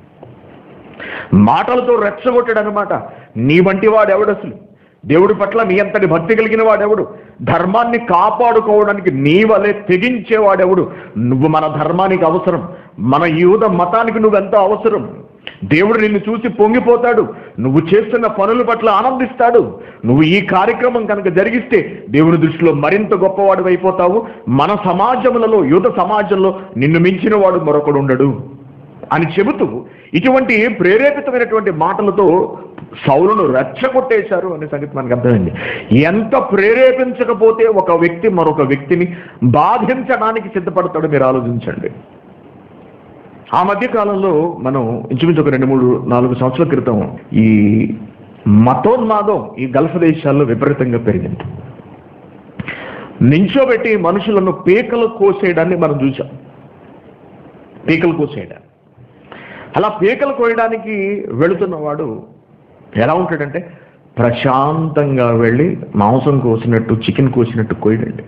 మాటలతో రెచ్చగొట్టాడు అనమాట నీ వంటి వాడెవడు అసలు దేవుడి పట్ల నీ అంతటి భక్తి కలిగిన వాడెవడు ధర్మాన్ని కాపాడుకోవడానికి నీ వలె తెగించేవాడెవడు నువ్వు మన ధర్మానికి అవసరం మన యూద మతానికి నువ్వెంతో అవసరం దేవుడు నిన్ను చూసి పొంగిపోతాడు నువ్వు చేస్తున్న పనుల పట్ల ఆనందిస్తాడు నువ్వు ఈ కార్యక్రమం కనుక జరిగిస్తే దేవుని దృష్టిలో మరింత గొప్పవాడు అయిపోతావు మన సమాజములలో యువత సమాజంలో నిన్ను మించిన వాడు మరొకడు ఉండడు అని చెబుతూ ఇటువంటి ప్రేరేపితమైనటువంటి మాటలతో సౌలును రెచ్చగొట్టేశారు అనే సంగతి మనకు అర్థమైంది ఎంత ప్రేరేపించకపోతే ఒక వ్యక్తి మరొక వ్యక్తిని బాధించడానికి సిద్ధపడతాడో మీరు ఆలోచించండి ఆ మధ్య కాలంలో మనం ఇంచుమించు ఒక రెండు మూడు నాలుగు సంవత్సరాల క్రితం ఈ మతోన్మాదం ఈ గల్ఫ్ దేశాల్లో విపరీతంగా పెరిగింది నించోబెట్టి మనుషులను పీకలు కోసేయడాన్ని మనం చూసాం పీకలు కోసేయడం అలా పీకలు కోయడానికి వెళుతున్నవాడు ఎలా ఉంటాడంటే ప్రశాంతంగా వెళ్ళి మాంసం కోసినట్టు చికెన్ కోసినట్టు కోయడండి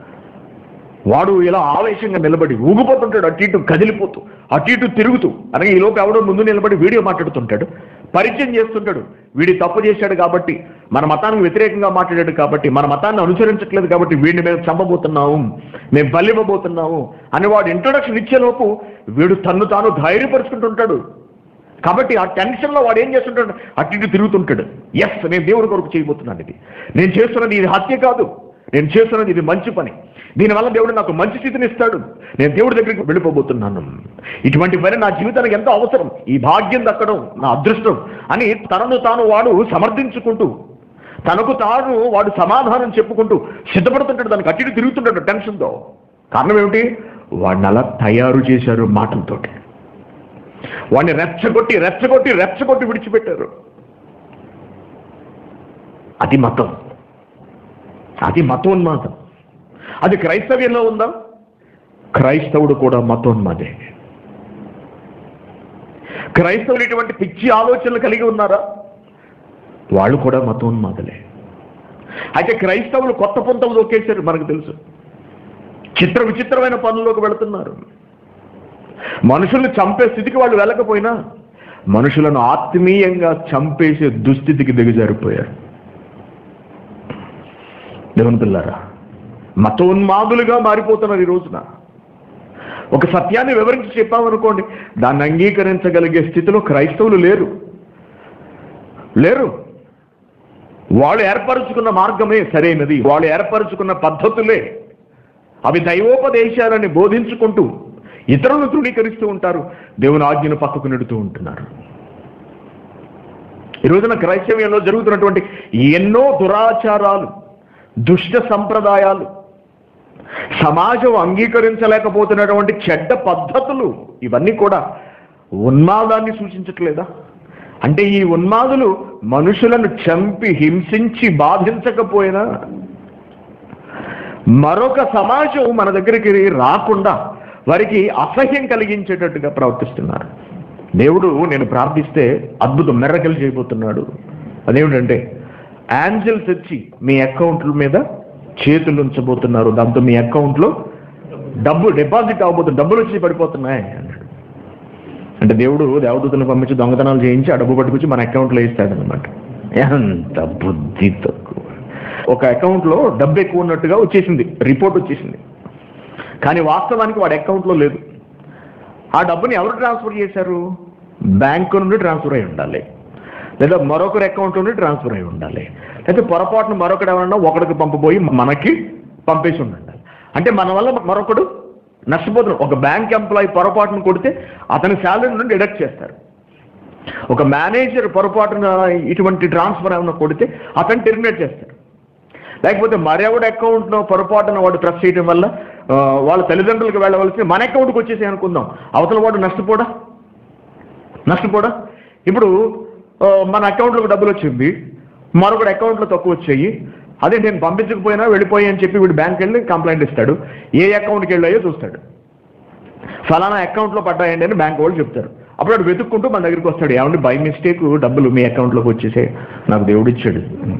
వాడు ఇలా ఆవేశంగా నిలబడి ఊగిపోతుంటాడు అటు ఇటు కదిలిపోతూ అటు ఇటు తిరుగుతూ అనగా ఈ లోపు ఎవడో ముందు నిలబడి వీడియో మాట్లాడుతుంటాడు పరిచయం చేస్తుంటాడు వీడి తప్పు చేశాడు కాబట్టి మన మతానికి వ్యతిరేకంగా మాట్లాడాడు కాబట్టి మన మతాన్ని అనుసరించట్లేదు కాబట్టి వీడిని మేము చంపబోతున్నాము మేము బలివ్వబోతున్నాము అని వాడు ఇంట్రొడక్షన్ ఇచ్చేలోపు వీడు తన్ను తాను ధైర్యపరుచుకుంటుంటాడు కాబట్టి ఆ టెన్షన్లో వాడు ఏం చేస్తుంటాడు అటు ఇటు తిరుగుతుంటాడు ఎస్ నేను దేవుడి కొరకు చేయబోతున్నాను ఇది నేను చేస్తున్నది ఇది హత్య కాదు నేను చేస్తున్నది ఇది మంచి పని దీనివల్ల దేవుడు నాకు మంచి స్థితిని ఇస్తాడు నేను దేవుడి దగ్గరికి వెళ్ళిపోబోతున్నాను ఇటువంటి పని నా జీవితానికి ఎంతో అవసరం ఈ భాగ్యం దక్కడం నా అదృష్టం అని తనను తాను వాడు సమర్థించుకుంటూ తనకు తాను వాడు సమాధానం చెప్పుకుంటూ సిద్ధపడుతుంటాడు దానికి అటు ఇటు తిరుగుతుంటాడు టెన్షన్తో కారణం ఏమిటి వాడిని అలా తయారు చేశారు మాటలతోటి వాడిని రెచ్చగొట్టి రెచ్చగొట్టి రెచ్చగొట్టి విడిచిపెట్టారు అది మతం అది మతోన్మాదం అది క్రైస్తవ్యంలో ఉందా క్రైస్తవుడు కూడా మతోన్మాదే క్రైస్తవులు ఇటువంటి పిచ్చి ఆలోచనలు కలిగి ఉన్నారా వాళ్ళు కూడా మతోన్మాదులే అయితే క్రైస్తవులు కొత్త పొంతలు దొక్కేశారు మనకు తెలుసు చిత్ర విచిత్రమైన పనుల్లోకి వెళుతున్నారు మనుషుల్ని చంపే స్థితికి వాళ్ళు వెళ్ళకపోయినా మనుషులను ఆత్మీయంగా చంపేసే దుస్థితికి దిగజారిపోయారు దేవుని పిల్లారా మతోన్మాదులుగా మారిపోతున్నారు ఈ రోజున ఒక సత్యాన్ని వివరించి చెప్పామనుకోండి దాన్ని అంగీకరించగలిగే స్థితిలో క్రైస్తవులు లేరు లేరు వాళ్ళు ఏర్పరచుకున్న మార్గమే సరైనది వాళ్ళు ఏర్పరచుకున్న పద్ధతులే అవి దైవోపదేశాలని బోధించుకుంటూ ఇతరులను తృణీకరిస్తూ ఉంటారు దేవుని ఆజ్ఞను పక్కకు నెడుతూ ఉంటున్నారు ఈ రోజున క్రైస్తవ్యంలో జరుగుతున్నటువంటి ఎన్నో దురాచారాలు దుష్ట సంప్రదాయాలు సమాజం అంగీకరించలేకపోతున్నటువంటి చెడ్డ పద్ధతులు ఇవన్నీ కూడా ఉన్మాదాన్ని సూచించట్లేదా అంటే ఈ ఉన్మాదులు మనుషులను చంపి హింసించి బాధించకపోయినా మరొక సమాజం మన దగ్గరికి రాకుండా వారికి అసహ్యం కలిగించేటట్టుగా ప్రవర్తిస్తున్నారు దేవుడు నేను ప్రార్థిస్తే అద్భుతం మెర్రకలు చేయబోతున్నాడు అదేమిటంటే యాంజల్స్ వచ్చి మీ అకౌంట్ల మీద చేతులు ఉంచబోతున్నారు దాంతో మీ అకౌంట్లో డబ్బు డిపాజిట్ అవబోతుంది డబ్బులు వచ్చి పడిపోతున్నాయి అన్నాడు అంటే దేవుడు దేవదూతలను పంపించి దొంగతనాలు చేయించి ఆ డబ్బు పట్టుకొచ్చి మన అకౌంట్లో వేస్తాడనమాట ఎంత బుద్ధి తక్కువ ఒక అకౌంట్లో డబ్బు ఎక్కువ ఉన్నట్టుగా వచ్చేసింది రిపోర్ట్ వచ్చేసింది కానీ వాస్తవానికి వాడి అకౌంట్లో లేదు ఆ డబ్బుని ఎవరు ట్రాన్స్ఫర్ చేశారు బ్యాంకు నుండి ట్రాన్స్ఫర్ అయి ఉండాలి లేదా మరొకరి అకౌంట్ నుండి ట్రాన్స్ఫర్ అయి ఉండాలి లేదా పొరపాటున మరొకడు ఎవరన్నా ఒకడికి పంపబోయి మనకి పంపేసి ఉండాలి అంటే మన వల్ల మరొకడు నష్టపోతున్నాడు ఒక బ్యాంక్ ఎంప్లాయీ పొరపాటును కొడితే అతని శాలరీ నుండి డిడక్ట్ చేస్తారు ఒక మేనేజర్ పొరపాటున ఇటువంటి ట్రాన్స్ఫర్ ఏమైనా కొడితే అతను టెర్మినేట్ చేస్తారు లేకపోతే మరెవడి అకౌంట్లో పొరపాటున వాడు ప్రెస్ చేయడం వల్ల ఆ, వాళ్ళ తల్లిదండ్రులకు వెళ్ళవలసి మన అకౌంట్కి వచ్చేసి అనుకుందాం అవతల వాడు నష్టపోడా నష్టపోడా ఇప్పుడు ఆ, మన అకౌంట్లోకి డబ్బులు వచ్చింది మరొకటి అకౌంట్లో తక్కువ వచ్చాయి అదే నేను పంపించకపోయినా వెళ్ళిపోయి అని చెప్పి వీడు బ్యాంక్ వెళ్ళి కంప్లైంట్ ఇస్తాడు ఏ అకౌంట్కి వెళ్ళాయో చూస్తాడు ఫలానా అకౌంట్లో పడ్డాయండి అని బ్యాంక్ వాళ్ళు చెప్తారు అప్పుడు వాడు వెతుక్కుంటూ మన దగ్గరికి వస్తాడు ఏమండి బై మిస్టేక్ డబ్బులు మీ అకౌంట్లోకి వచ్చేసే నాకు దేవుడు ఇచ్చాడు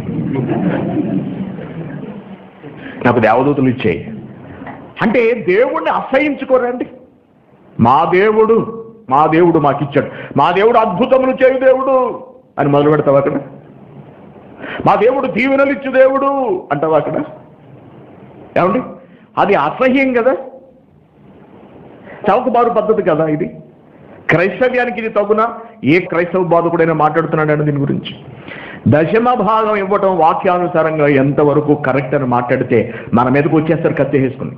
నాకు దేవదూతలు ఇచ్చాయి అంటే దేవుణ్ణి అసహించుకోరండి మా దేవుడు మా దేవుడు మాకు ఇచ్చాడు మా దేవుడు అద్భుతములు చేయు దేవుడు అని మొదలు పెడతావు అక్కడ మా దేవుడు దీవెనలు ఇచ్చు దేవుడు అంటావా అక్కడ ఏమండి అది అసహ్యం కదా చౌకబారు పద్ధతి కదా ఇది క్రైస్తవ్యానికి ఇది తగునా ఏ క్రైస్తవ బాధకుడైనా మాట్లాడుతున్నాడు దీని గురించి దశమ భాగం ఇవ్వటం వాక్యానుసారంగా ఎంతవరకు కరెక్ట్ అని మాట్లాడితే మన మీదకి వచ్చేస్తారు కత్తి వేసుకుని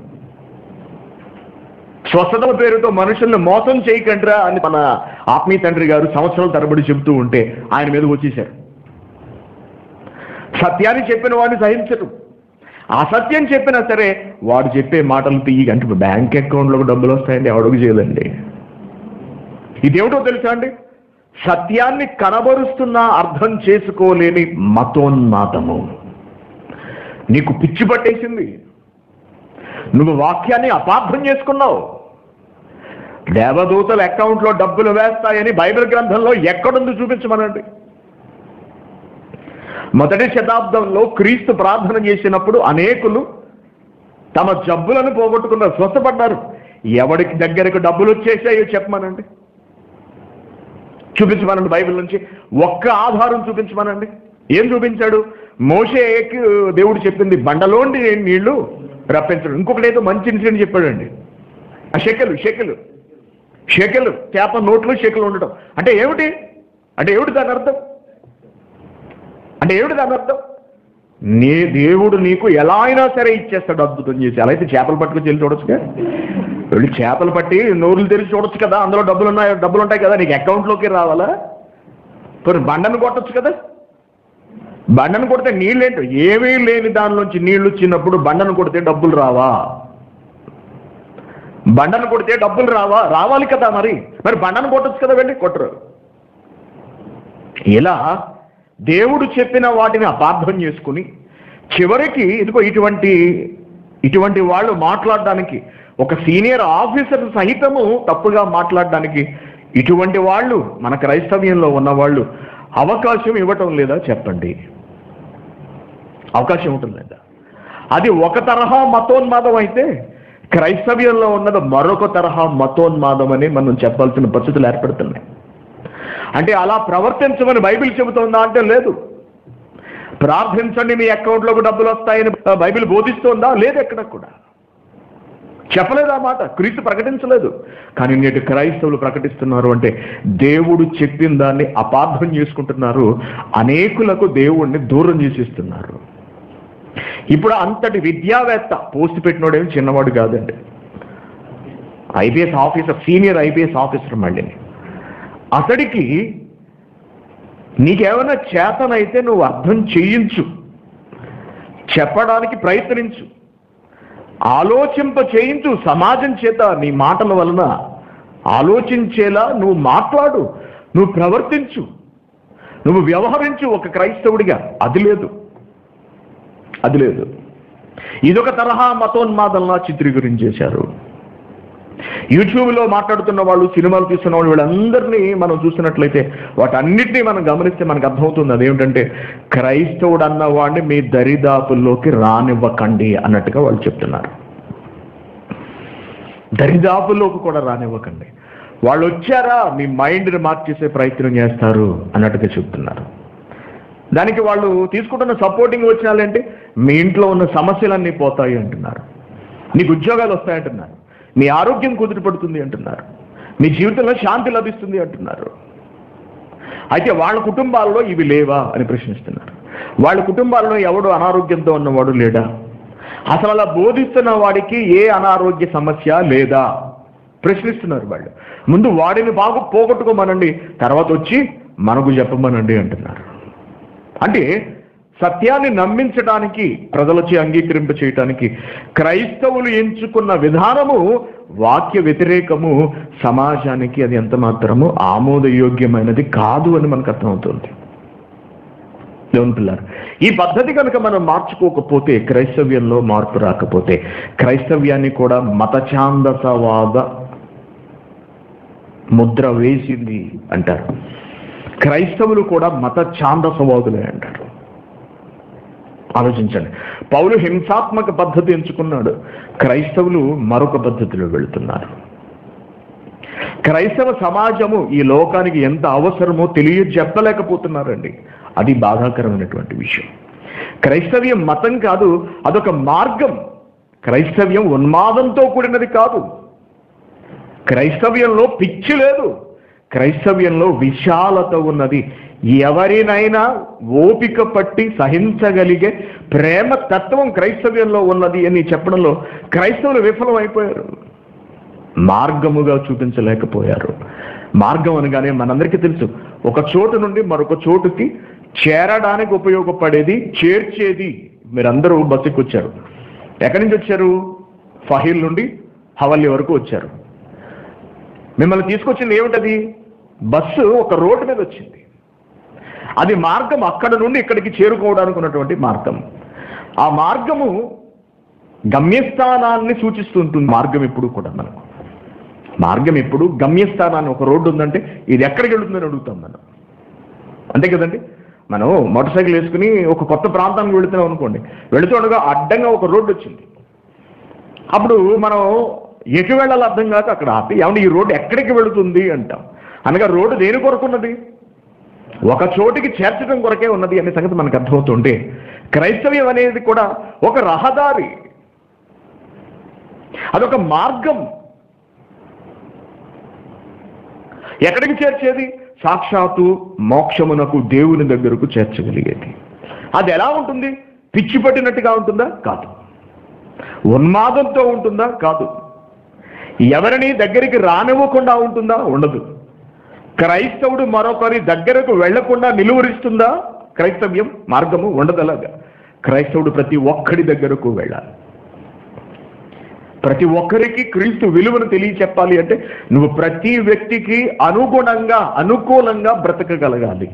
స్వస్థతల పేరుతో మనుషుల్ని మోసం చేయకండిరా అని మన ఆత్మీయ తండ్రి గారు సంవత్సరాల తరబడి చెబుతూ ఉంటే ఆయన మీదకి వచ్చేసారు సత్యాన్ని చెప్పిన వాడిని సహించరు అసత్యం చెప్పినా సరే వాడు చెప్పే మాటలు తీయి అంటే బ్యాంక్ అకౌంట్లోకి డబ్బులు వస్తాయండి ఎవడికి చేయదండి ఇదేమిటో తెలుసా అండి సత్యాన్ని కనబరుస్తున్నా అర్థం చేసుకోలేని మతోన్మాదము నీకు పిచ్చి పట్టేసింది నువ్వు వాక్యాన్ని అపార్థం చేసుకున్నావు దేవదూతల అకౌంట్లో డబ్బులు వేస్తాయని బైబిల్ గ్రంథంలో ఎక్కడుంది చూపించమనండి మొదటి శతాబ్దంలో క్రీస్తు ప్రార్థన చేసినప్పుడు అనేకులు తమ జబ్బులను పోగొట్టుకున్నారు స్వస్థపడ్డారు ఎవడికి దగ్గరకు డబ్బులు వచ్చేసాయో చెప్పమనండి చూపించమనండి బైబిల్ నుంచి ఒక్క ఆధారం చూపించమనండి ఏం చూపించాడు మోషేకి దేవుడు చెప్పింది బండలోండి నీళ్లు రప్పించడు ఇంకొకటి ఏదో మంచి ఇన్సిడెంట్ చెప్పాడండి ఆ షెకెలు షెకెలు షెకెలు చేప నోట్లు షెకెలు ఉండటం అంటే ఏమిటి అంటే ఏమిటి దాని అర్థం అంటే ఏమిటి దాని అర్థం నీ దేవుడు నీకు ఎలా అయినా సరే ఇచ్చేస్తాడు అద్భుతం చేసి అలా అయితే చేపలు పట్టుకుని వెళ్ళి చూడొచ్చుగా వెళ్ళి చేపలు పట్టి నోరులు తెరిచి చూడొచ్చు కదా అందులో డబ్బులు ఉన్నాయి డబ్బులు ఉంటాయి కదా నీకు అకౌంట్లోకి రావాలా మరి బండను కొట్టొచ్చు కదా బండను కొడితే నీళ్ళేంటో ఏమీ లేని దానిలోంచి నీళ్లు వచ్చినప్పుడు బండను కొడితే డబ్బులు రావా బండను కొడితే డబ్బులు రావా రావాలి కదా మరి మరి బండను కొట్టొచ్చు కదా వెళ్ళి కొట్టరు ఇలా దేవుడు చెప్పిన వాటిని అపార్థం చేసుకుని చివరికి ఇదిగో ఇటువంటి ఇటువంటి వాళ్ళు మాట్లాడడానికి ఒక సీనియర్ ఆఫీసర్ సహితము తప్పుగా మాట్లాడడానికి ఇటువంటి వాళ్ళు మన క్రైస్తవ్యంలో ఉన్న వాళ్ళు అవకాశం ఇవ్వటం లేదా చెప్పండి అవకాశం ఉంటుంది లేదా అది ఒక తరహా మతోన్మాదం అయితే క్రైస్తవ్యంలో ఉన్నది మరొక తరహా మతోన్మాదం అని మనం చెప్పాల్సిన పరిస్థితులు ఏర్పడుతున్నాయి అంటే అలా ప్రవర్తించమని బైబిల్ చెబుతోందా అంటే లేదు ప్రార్థించండి మీ అకౌంట్లోకి డబ్బులు వస్తాయని బైబిల్ బోధిస్తోందా లేదు ఎక్కడ కూడా చెప్పలేదు ఆ మాట క్రీస్తు ప్రకటించలేదు కానీ నేటి క్రైస్తవులు ప్రకటిస్తున్నారు అంటే దేవుడు చెప్పిన దాన్ని అపార్థం చేసుకుంటున్నారు అనేకులకు దేవుణ్ణి దూరం చేసిస్తున్నారు ఇప్పుడు అంతటి విద్యావేత్త పోస్ట్ పెట్టినోడేమి చిన్నవాడు కాదండి IPS officer senior IPS officer మళ్ళీ అతడికి నీకేమైనా చేతనైతే నువ్వు అర్థం చేయించు చెప్పడానికి ప్రయత్నించు ఆలోచింప చేయించు సమాజం చేత నీ మాటల వలన ఆలోచించేలా నువ్వు మాట్లాడు నువ్వు ప్రవర్తించు నువ్వు వ్యవహరించు ఒక క్రైస్తవుడిగా అది లేదు అది లేదు ఇదొక తరహా మతోన్మాదంలా చిత్రీకరించేశారు యూట్యూబ్లో మాట్లాడుతున్న వాళ్ళు సినిమాలు తీస్తున్న వాళ్ళు వీళ్ళందరినీ మనం చూసినట్లయితే వాటన్నిటినీ మనం గమనిస్తే మనకు అర్థమవుతుంది అదేమిటంటే క్రైస్తవుడు అన్న వాడిని మీ దరిదాపుల్లోకి రానివ్వకండి అన్నట్టుగా వాళ్ళు చెప్తున్నారు దరిదాపుల్లోకి కూడా రానివ్వకండి వాళ్ళు వచ్చారా మీ మైండ్ని మార్చేసే ప్రయత్నం చేస్తారు అన్నట్టుగా చెప్తున్నారు దానికి వాళ్ళు తీసుకుంటున్న సపోర్టింగ్ వచ్చినాలంటే మీ ఇంట్లో ఉన్న సమస్యలన్నీ పోతాయి అంటున్నారు నీకు ఉద్యోగాలు వస్తాయంటున్నారు మీ ఆరోగ్యం కుదిరిపడుతుంది అంటున్నారు మీ జీవితంలో శాంతి లభిస్తుంది అంటున్నారు అయితే వాళ్ళ కుటుంబాల్లో ఇవి లేవా అని ప్రశ్నిస్తున్నారు వాళ్ళ కుటుంబాల్లో ఎవడు అనారోగ్యంతో ఉన్నవాడు లేడా అసలు అలా బోధిస్తున్న వాడికి ఏ అనారోగ్య సమస్య లేదా ప్రశ్నిస్తున్నారు వాళ్ళు ముందు వాడిని బాగు పోగొట్టుకోమనండి తర్వాత వచ్చి మనకు చెప్పమనండి అంటున్నారు అంటే సత్యాన్ని నమ్మించడానికి ప్రజలచే అంగీకరింప చేయటానికి క్రైస్తవులు ఎంచుకున్న విధానము వాక్య వ్యతిరేకము సమాజానికి అది ఎంత మాత్రము ఆమోదయోగ్యమైనది కాదు అని మనకు అర్థమవుతుంది దేవుని పిల్లారు ఈ పద్ధతి కనుక మనం మార్చుకోకపోతే క్రైస్తవ్యంలో మార్పు రాకపోతే క్రైస్తవ్యాన్ని కూడా మతఛాందసవాద ముద్ర వేసింది అంటారు క్రైస్తవులు కూడా మత ఛాందసవాదులే అంటారు ఆలోచించండి పౌలు హింసాత్మక పద్ధతి ఎంచుకున్నాడు క్రైస్తవులు మరొక పద్ధతిలో వెళుతున్నారు క్రైస్తవ సమాజము ఈ లోకానికి ఎంత అవసరమో తెలియజెప్పలేకపోతున్నారండి అది బాధాకరమైనటువంటి విషయం క్రైస్తవ్యం మతం కాదు అదొక మార్గం క్రైస్తవ్యం ఉన్మాదంతో కూడినది కాదు క్రైస్తవ్యంలో పిచ్చి లేదు క్రైస్తవ్యంలో విశాలత ఉన్నది ఎవరినైనా ఓపిక పట్టి సహించగలిగే ప్రేమ తత్వం క్రైస్తవ్యంలో ఉన్నది అని చెప్పడంలో క్రైస్తవులు విఫలమైపోయారు మార్గముగా చూపించలేకపోయారు మార్గం అనగానే మనందరికీ తెలుసు ఒక చోటు నుండి మరొక చోటుకి చేరడానికి ఉపయోగపడేది చేర్చేది మీరందరూ బస్సుకి వచ్చారు ఎక్కడి నుంచి వచ్చారు ఫహీల్ నుండి హవల్లీ వరకు వచ్చారు మిమ్మల్ని తీసుకొచ్చింది ఏమిటది బస్సు ఒక రోడ్డు మీద వచ్చింది అది మార్గం అక్కడ నుండి ఇక్కడికి చేరుకోవడానికి ఉన్నటువంటి మార్గం ఆ మార్గము గమ్యస్థానాన్ని సూచిస్తుంటుంది మార్గం ఎప్పుడు కూడా మనకు మార్గం ఎప్పుడు గమ్యస్థానాన్ని ఒక రోడ్డు ఉందంటే ఇది ఎక్కడికి వెళుతుందని అడుగుతాం మనం అంతే కదండి మనం మోటార్ సైకిల్ వేసుకుని ఒక కొత్త ప్రాంతానికి వెళుతున్నాం అనుకోండి వెళుతుండగా అడ్డంగా ఒక రోడ్డు వచ్చింది అప్పుడు మనం ఎటు వెళ్ళాలి అర్థం కాక అక్కడ ఆపి ఏమంటే ఈ రోడ్డు ఎక్కడికి వెళుతుంది అంటాం అనగా రోడ్డు దేని కొరకున్నది ఒక చోటికి చేర్చడం కొరకే ఉన్నది అనే సంగతి మనకు అర్థమవుతుంటే క్రైస్తవ్యం అనేది కూడా ఒక రహదారి అదొక మార్గం ఎక్కడికి చేర్చేది సాక్షాత్తు మోక్షమునకు దేవుని దగ్గరకు చేర్చగలిగేది అది ఎలా ఉంటుంది పిచ్చి పట్టినట్టుగా ఉంటుందా కాదు ఉన్మాదంతో ఉంటుందా కాదు ఎవరిని దగ్గరికి రానివ్వకుండా ఉంటుందా ఉండదు క్రైస్తవుడు మరొకరి దగ్గరకు వెళ్లకుండా నిలువరిస్తుందా క్రైస్తవ్యం మార్గము ఉండదలాగా క్రైస్తవుడు ప్రతి ఒక్కడి దగ్గరకు వెళ్ళాలి ప్రతి ఒక్కరికి క్రీస్తు విలువను తెలియచెప్పాలి అంటే నువ్వు ప్రతి వ్యక్తికి అనుగుణంగా అనుకూలంగా బ్రతకగలగాలి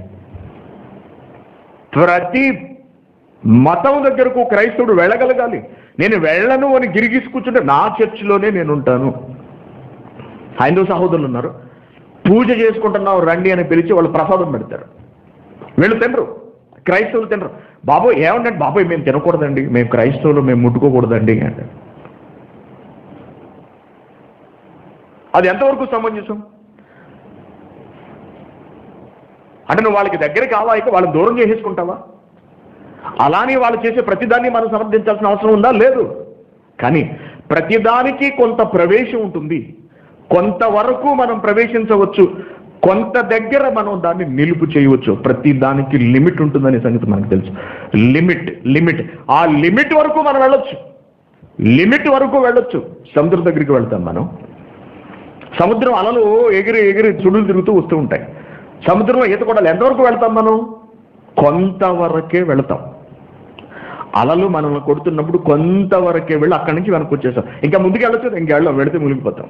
ప్రతి మతం దగ్గరకు క్రైస్తవుడు వెళ్ళగలగాలి నేను వెళ్ళను అని గిరిగీసి కూర్చుంటే నా చర్చిలోనే నేను ఉంటాను హైందవ సహోదరులు ఉన్నారు పూజ చేసుకుంటున్నావు రండి అని పిలిచి వాళ్ళు ప్రసాదం పెడతారు వీళ్ళు తినరు క్రైస్తవులు తినరు బాబు ఏమంటే బాబోయ్ మేము తినకూడదండి మేము క్రైస్తవులు మేము ముట్టుకోకూడదండి అంటే అది ఎంతవరకు సమంజసం అంటే నువ్వు వాళ్ళకి దగ్గర కావా ఇక వాళ్ళని దూరం చేసేసుకుంటావా అలానే వాళ్ళు చేసే ప్రతిదాన్ని మనం సమర్థించాల్సిన అవసరం ఉందా లేదు కానీ ప్రతిదానికి కొంత ప్రవేశం ఉంటుంది కొంతవరకు మనం ప్రవేశించవచ్చు కొంత దగ్గర మనం దాన్ని నిలుపు చేయవచ్చు ప్రతి దానికి లిమిట్ ఉంటుందనే సంగతి మనకు తెలుసు లిమిట్ లిమిట్ ఆ లిమిట్ వరకు మనం వెళ్ళొచ్చు లిమిట్ వరకు వెళ్ళొచ్చు సముద్రం దగ్గరికి వెళ్తాం మనం సముద్రం అలలు ఎగిరి ఎగిరి చుడులు తిరుగుతూ వస్తూ ఉంటాయి సముద్రంలో ఈత కూడా ఎంతవరకు వెళ్తాం మనం కొంతవరకే వెళతాం అలలు మనల్ని కొడుతున్నప్పుడు కొంతవరకే వెళ్ళి అక్కడి నుంచి వెనక్కి వచ్చేస్తాం ఇంకా ముందుకు వెళ్ళొచ్చు ఇంకా వెళ్ళాం వెళితే మునిగిపోతాం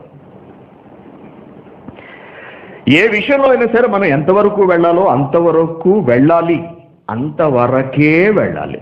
ఏ విషయంలో అయినా సరే మనం ఎంతవరకు వెళ్ళాలో అంతవరకు వెళ్ళాలి అంతవరకే వెళ్ళాలి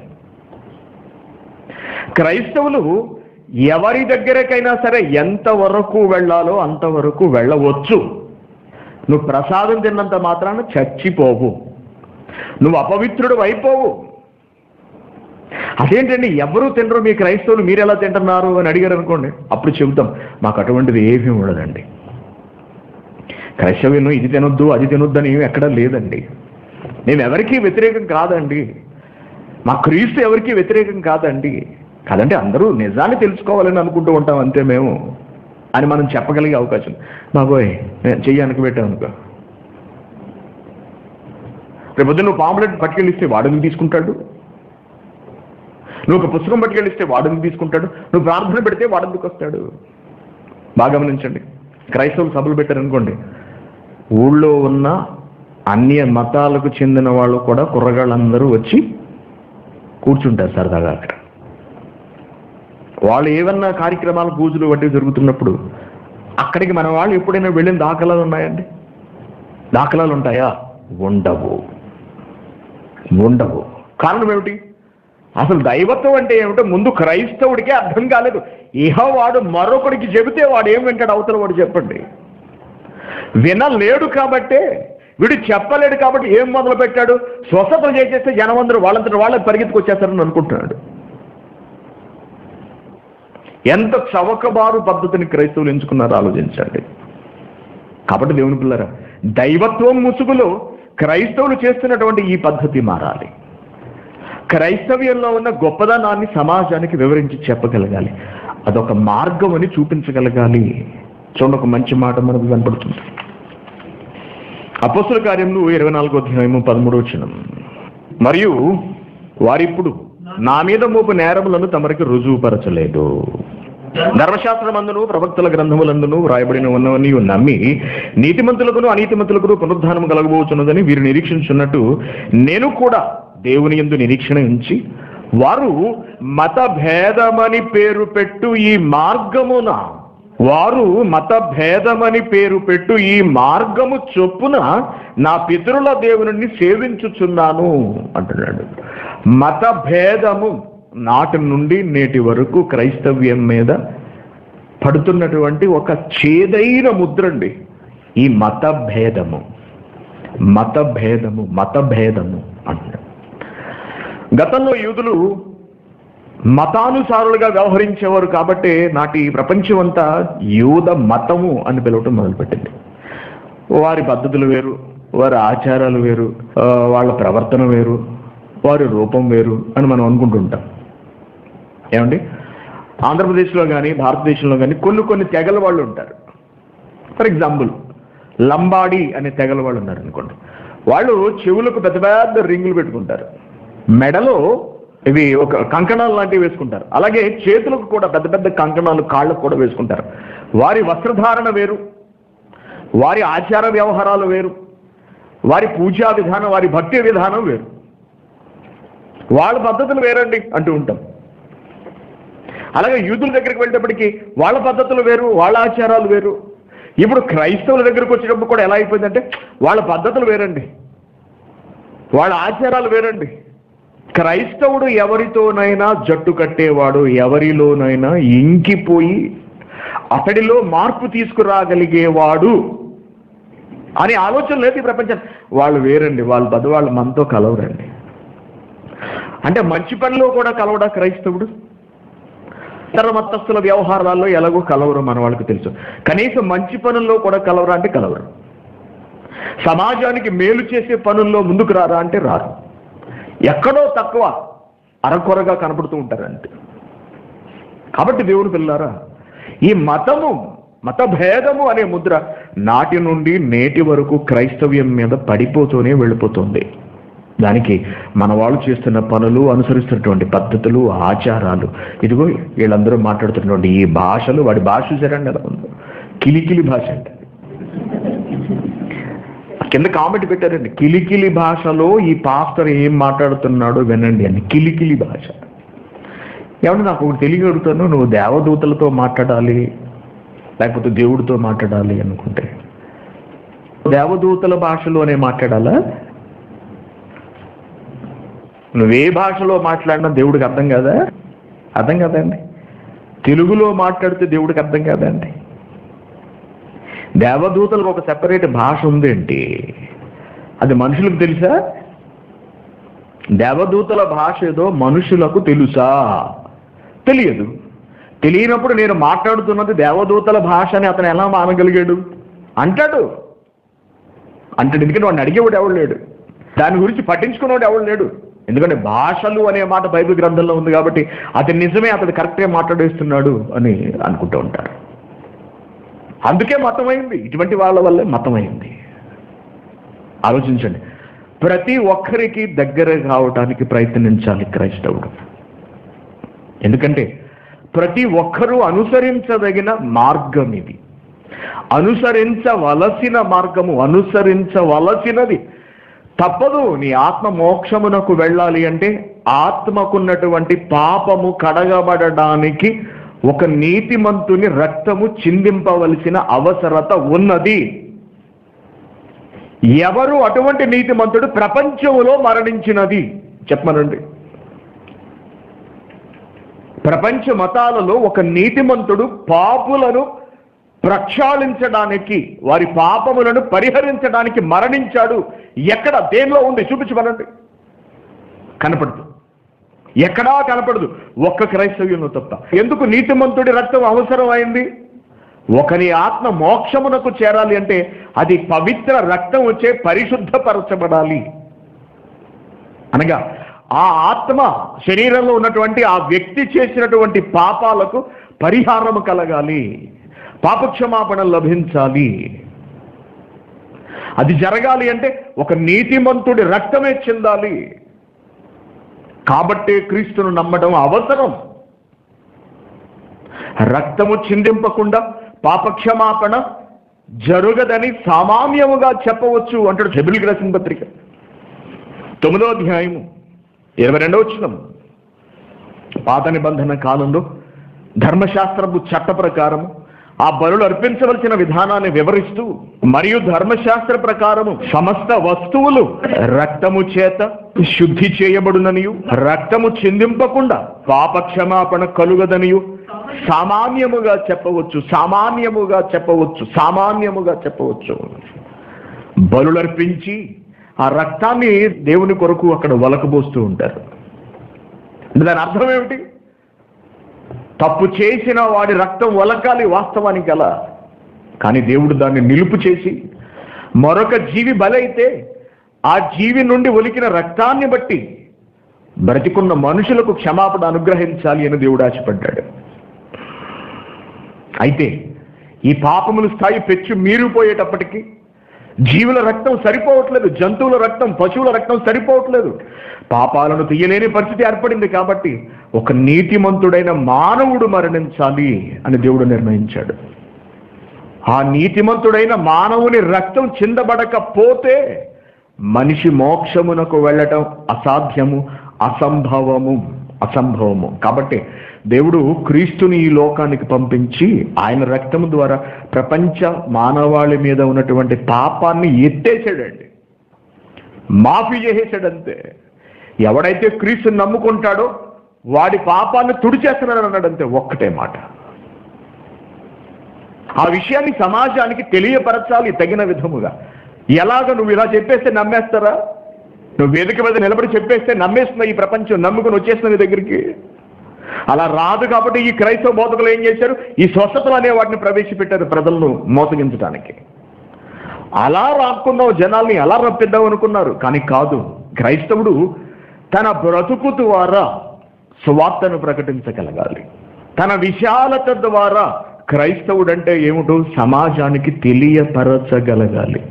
క్రైస్తవులు ఎవరి దగ్గరకైనా సరే ఎంతవరకు వెళ్ళాలో అంతవరకు వెళ్ళవచ్చు నువ్వు ప్రసాదం తిన్నంత మాత్రాన చచ్చిపోవు నువ్వు అపవిత్రుడు అయిపోవు అదేంటండి ఎవరు తినరు మీ క్రైస్తవులు మీరు ఎలా తింటున్నారు అని అడిగారు అనుకోండి అప్పుడు చెబుతాం మాకు అటువంటిది ఏమీ ఉండదండి క్రైస్తవ్యం ఇది తినొద్దు అది తినొద్దు అని ఏమీ ఎక్కడా లేదండి మేము ఎవరికీ వ్యతిరేకం కాదండి మా క్రీస్తు ఎవరికీ వ్యతిరేకం కాదండి కాదంటే అందరూ నిజాన్ని తెలుసుకోవాలని అనుకుంటూ ఉంటాం అంతే మేము అని మనం చెప్పగలిగే అవకాశం బాబోయ్ నేను చెయ్యానికి పెట్టాను అనుకో రేపొద్దు నువ్వు పాంప్లెట్ పట్టుకెళ్ళిస్తే వాడు తీసుకుంటాడు నువ్వు ఒక పుస్తకం పట్టుకెళ్ళిస్తే వాడు తీసుకుంటాడు నువ్వు ప్రార్థన పెడితే వాడు ఎందుకు వస్తాడు బాగా గమనించండి క్రైస్తవులు సభలు పెట్టారనుకోండి ఊళ్ళో ఉన్న అన్య మతాలకు చెందిన వాళ్ళు కూడా కుర్రగాళ్ళందరూ వచ్చి కూర్చుంటారు సరదాగా అక్కడ వాళ్ళు ఏమన్నా కార్యక్రమాలు పూజలు వంటివి జరుగుతున్నప్పుడు అక్కడికి మన వాళ్ళు ఎప్పుడైనా వెళ్ళిన దాఖలాలు ఉన్నాయండి దాఖలాలు ఉంటాయా ఉండవు ఉండవు కారణం ఏమిటి అసలు దైవత్వం అంటే ఏమిటో ముందు క్రైస్తవుడికే అర్థం కాలేదు ఇహ వాడు మరొకడికి చెబితే వాడు ఏం వింటాడు అవతల వాడు చెప్పండి వినలేడు కాబట్టే వీడు చెప్పలేడు కాబట్టి ఏం మొదలు పెట్టాడు స్వస్థతలు చేసేస్తే జనమందరూ వాళ్ళంతటి వాళ్ళకి పరిగెత్తుకొచ్చేస్తారని అనుకుంటున్నాడు ఎంత చవకబారు పద్ధతిని క్రైస్తవులు ఎంచుకున్నారో ఆలోచించండి కాబట్టి దేవుని పిల్లరా దైవత్వం ముసుగులో క్రైస్తవులు చేస్తున్నటువంటి ఈ పద్ధతి మారాలి క్రైస్తవ్యంలో ఉన్న గొప్పదనాన్ని సమాజానికి వివరించి చెప్పగలగాలి అదొక మార్గం అని చూపించగలగాలి చూడండి ఒక మంచి మాట మనకు కనపడుతుంది అపోస్తుల కార్యములు ఇరవై నాలుగో అధ్యాయము పదమూడు వచ్చినం మరియు వారిప్పుడు నా మీద మోపు నేరములను తమరికి రుజువుపరచలేదు ధర్మశాస్త్రమందును ప్రవక్తల గ్రంథములందును వ్రాయబడిన ఉన్నవన్నీ నమ్మి నీతిమంతులకును అనీతిమంతులకును పునరుద్ధానం కలగబోచున్నదని వీరు నిరీక్షించున్నట్టు నేను కూడా దేవుని యందు నిరీక్షణ ఉంచి వారు మత భేదమని పేరు పెట్టు ఈ మార్గమున వారు మత భేదమని పేరు పెట్టు ఈ మార్గము చొప్పున నా పితరుల దేవుని సేవించుచున్నాను అంటున్నాడు మత భేదము నాటి నుండి నేటి వరకు క్రైస్తవ్యం మీద పడుతున్నటువంటి ఒక చేదైన ముద్రండి ఈ మత భేదము మత భేదము మత భేదము అంటున్నాడు గతంలో యూదులు మతానుసారులుగా వ్యవహరించేవారు కాబట్టి నాటి ప్రపంచం అంతా యూద మతము అని పిలవటం మొదలుపెట్టింది వారి పద్ధతులు వేరు వారి ఆచారాలు వేరు ఆ, వాళ్ళ ప్రవర్తన వేరు వారి రూపం వేరు అని మనం అనుకుంటుంటాం ఏమండి ఆంధ్రప్రదేశ్లో కానీ భారతదేశంలో కానీ కొన్ని కొన్ని తెగల వాళ్ళు ఉంటారు ఫర్ ఎగ్జాంపుల్ లంబాడి అనే తెగల వాళ్ళు ఉన్నారు అనుకోండి వాళ్ళు చెవులకు పెద్ద పెద్ద రింగులు పెట్టుకుంటారు మెడలో ఇవి ఒక కంకణాలు లాంటివి వేసుకుంటారు అలాగే చేతులకు కూడా పెద్ద పెద్ద కంకణాలు కాళ్ళకు కూడా వేసుకుంటారు వారి వస్త్రధారణ వేరు వారి ఆచార వ్యవహారాలు వేరు వారి పూజా విధానం వారి భక్తి విధానం వేరు వాళ్ళ పద్ధతులు వేరండి అంటూ ఉంటాం అలాగే యూదుల దగ్గరికి వెళ్ళేటప్పటికి వాళ్ళ పద్ధతులు వేరు వాళ్ళ ఆచారాలు వేరు ఇప్పుడు క్రైస్తవుల దగ్గరికి వచ్చేటప్పుడు కూడా ఎలా అయిపోయిందంటే వాళ్ళ పద్ధతులు వేరండి వాళ్ళ ఆచారాలు వేరండి క్రైస్తవుడు ఎవరితోనైనా జట్టు కట్టేవాడు ఎవరిలోనైనా ఇంకిపోయి అతడిలో మార్పు తీసుకురాగలిగేవాడు అనే ఆలోచన లేదు ఈ ప్రపంచం వాళ్ళు వేరండి వాళ్ళ బదు వాళ్ళు మనతో కలవరండి అంటే మంచి పనిలో కూడా కలవడా క్రైస్తవుడు ఇతర మతస్థుల వ్యవహారాల్లో ఎలాగో కలవరు మన వాళ్ళకి తెలుసు కనీసం మంచి పనుల్లో కూడా కలవరా అంటే కలవరు సమాజానికి మేలు చేసే పనుల్లో ముందుకు రారా అంటే రారు ఎక్కడో తక్కువ అరకొరగా కనపడుతూ ఉంటారు అంతే కాబట్టి దేవుని పిల్లారా ఈ మతము మత భేదము అనే ముద్ర నాటి నుండి నేటి వరకు క్రైస్తవ్యం మీద పడిపోతూనే వెళ్ళిపోతుంది దానికి మన వాళ్ళు చేస్తున్న పనులు అనుసరిస్తున్నటువంటి పద్ధతులు ఆచారాలు ఇదిగో వీళ్ళందరూ మాట్లాడుతున్నటువంటి ఈ భాషలు వాడి భాష చూసారండి ఎలా ఉందో కిలికిలి భాష అంటే కింద కామెంట్ పెట్టారండి కిలికిలి భాషలో ఈ పాస్టర్ ఏం మాట్లాడుతున్నాడో వినండి అని కిలికిలి భాష ఏమన్నా నాకు ఒకటి తెలియగలుగుతాను నువ్వు దేవదూతలతో మాట్లాడాలి లేకపోతే దేవుడితో మాట్లాడాలి అనుకుంటే దేవదూతల భాషలోనే మాట్లాడాలా నువ్వే భాషలో మాట్లాడినా దేవుడికి అర్థం కాదా అర్థం కాదండి తెలుగులో మాట్లాడితే దేవుడికి అర్థం కాదండి దేవదూతలకు ఒక సెపరేట్ భాష ఉందేంటి అది మనుషులకు తెలుసా దేవదూతల భాష ఏదో మనుషులకు తెలుసా తెలియదు తెలియనప్పుడు నేను మాట్లాడుతున్నది దేవదూతల భాష అని అతను ఎలా మానగలిగాడు అంటాడు అంటాడు ఎందుకంటే వాడిని అడిగేవాడు ఎవడు లేడు దాని గురించి పట్టించుకునేవాడు ఎవడు లేడు ఎందుకంటే భాషలు అనే మాట బైబిల్ గ్రంథంలో ఉంది కాబట్టి అతను నిజమే అతడు కరెక్ట్గా మాట్లాడేస్తున్నాడు అని అనుకుంటూ ఉంటారు అందుకే మతమైంది ఇటువంటి వాళ్ళ వల్లే మతమైంది ఆలోచించండి ప్రతి ఒక్కరికి దగ్గర కావటానికి ప్రయత్నించాలి క్రైస్తవుడు ఎందుకంటే ప్రతి ఒక్కరూ అనుసరించదగిన మార్గం ఇది అనుసరించవలసిన మార్గము అనుసరించవలసినది తప్పదు నీ ఆత్మ మోక్షమునకు వెళ్ళాలి అంటే ఆత్మకున్నటువంటి పాపము కడగబడడానికి ఒక నీతిమంతుని రక్తము చిందింపవలసిన అవసరత ఉన్నది ఎవరు అటువంటి నీతిమంతుడు ప్రపంచములో మరణించినది చెప్పమనండి ప్రపంచ మతాలలో ఒక నీతిమంతుడు పాపులను ప్రక్షాళించడానికి వారి పాపములను పరిహరించడానికి మరణించాడు ఎక్కడ దేనిలో ఉంది చూపించమనండి కనపడదు ఎక్కడా కనపడదు ఒక్క క్రైస్తవ్యంలో తప్ప ఎందుకు నీతిమంతుడి రక్తం అవసరం అయింది ఒకని ఆత్మ మోక్షమునకు చేరాలి అంటే అది పవిత్ర రక్తం వచ్చే పరిశుద్ధపరచబడాలి అనగా ఆ ఆత్మ శరీరంలో ఉన్నటువంటి ఆ వ్యక్తి చేసినటువంటి పాపాలకు పరిహారము కలగాలి పాపక్షమాపణ లభించాలి అది జరగాలి అంటే ఒక నీతిమంతుడి రక్తమే చెందాలి కాబట్టే క్రీస్తును నమ్మడం అవసరం రక్తము చిందింపకుండా పాపక్షమాపణ జరుగదని సామాన్యముగా చెప్పవచ్చు అంటాడు జబిలికి రాసిన పత్రిక తొమ్మిదో అధ్యాయము ఇరవై రెండవ వచ్చినం పాత నిబంధన కాలంలో ధర్మశాస్త్రపు చట్ట ప్రకారము ఆ బలులు అర్పించవలసిన విధానాన్ని వివరిస్తూ మరియు ధర్మశాస్త్ర ప్రకారము సమస్త వస్తువులు రక్తము చేత శుద్ధి చేయబడుననియు రక్తము చిందింపకుండా పాపక్షమాపణ కలుగదనియు సామాన్యముగా చెప్పవచ్చు సామాన్యముగా చెప్పవచ్చు సామాన్యముగా చెప్పవచ్చు బలులర్పించి ఆ రక్తాన్ని దేవుని కొరకు అక్కడ వలకబోస్తూ ఉంటారు అంటే దాని అర్థం ఏమిటి తప్పు చేసిన వాడి రక్తం వలకాలి వాస్తవానికి అలా కానీ దేవుడు దాన్ని నిలుపు చేసి మరొక జీవి బలైతే ఆ జీవి నుండి ఒలికిన రక్తాన్ని బట్టి బ్రతికున్న మనుషులకు క్షమాపణ అనుగ్రహించాలి అని దేవుడు ఆశపడ్డాడు అయితే ఈ పాపముల స్థాయి పెచ్చు మీరిపోయేటప్పటికీ జీవుల రక్తం సరిపోవట్లేదు జంతువుల రక్తం పశువుల రక్తం సరిపోవట్లేదు పాపాలను తీయలేని పరిస్థితి ఏర్పడింది కాబట్టి ఒక నీతిమంతుడైన మానవుడు మరణించాలి అని దేవుడు నిర్ణయించాడు ఆ నీతిమంతుడైన మానవుని రక్తం చిందబడకపోతే మనిషి మోక్షమునకు వెళ్ళటం అసాధ్యము అసంభవము అసంభవము కాబట్టి దేవుడు క్రీస్తుని ఈ లోకానికి పంపించి ఆయన రక్తము ద్వారా ప్రపంచ మానవాళి మీద ఉన్నటువంటి పాపాన్ని ఎత్తేసాడండి మాఫీ చేసేసాడంతే ఎవడైతే క్రీస్తుని నమ్ముకుంటాడో వాడి పాపాన్ని తుడిచేస్తున్నాడు అన్నాడంతే ఒక్కటే మాట ఆ విషయాన్ని సమాజానికి తెలియపరచాలి తగిన విధముగా ఎలాగ నువ్వు ఇలా చెప్పేస్తే నమ్మేస్తారా నువ్వు వేదిక మీద నిలబడి చెప్పేస్తే నమ్మేస్తున్నా ఈ ప్రపంచం నమ్ముకుని వచ్చేస్తున్న నీ దగ్గరికి అలా రాదు కాబట్టి ఈ క్రైస్తవ బోధకులు ఏం చేశారు ఈ స్వస్థతలు అనే వాటిని ప్రవేశపెట్టారు ప్రజలను మోసగించడానికి అలా రాక్కున్నావు జనాల్ని అలా రప్పిద్దాం అనుకున్నారు కానీ కాదు క్రైస్తవుడు తన బ్రతుకు ద్వారా సువార్తను ప్రకటించగలగాలి తన విశాలత ద్వారా క్రైస్తవుడు అంటే ఏమిటో సమాజానికి తెలియపరచగలగాలి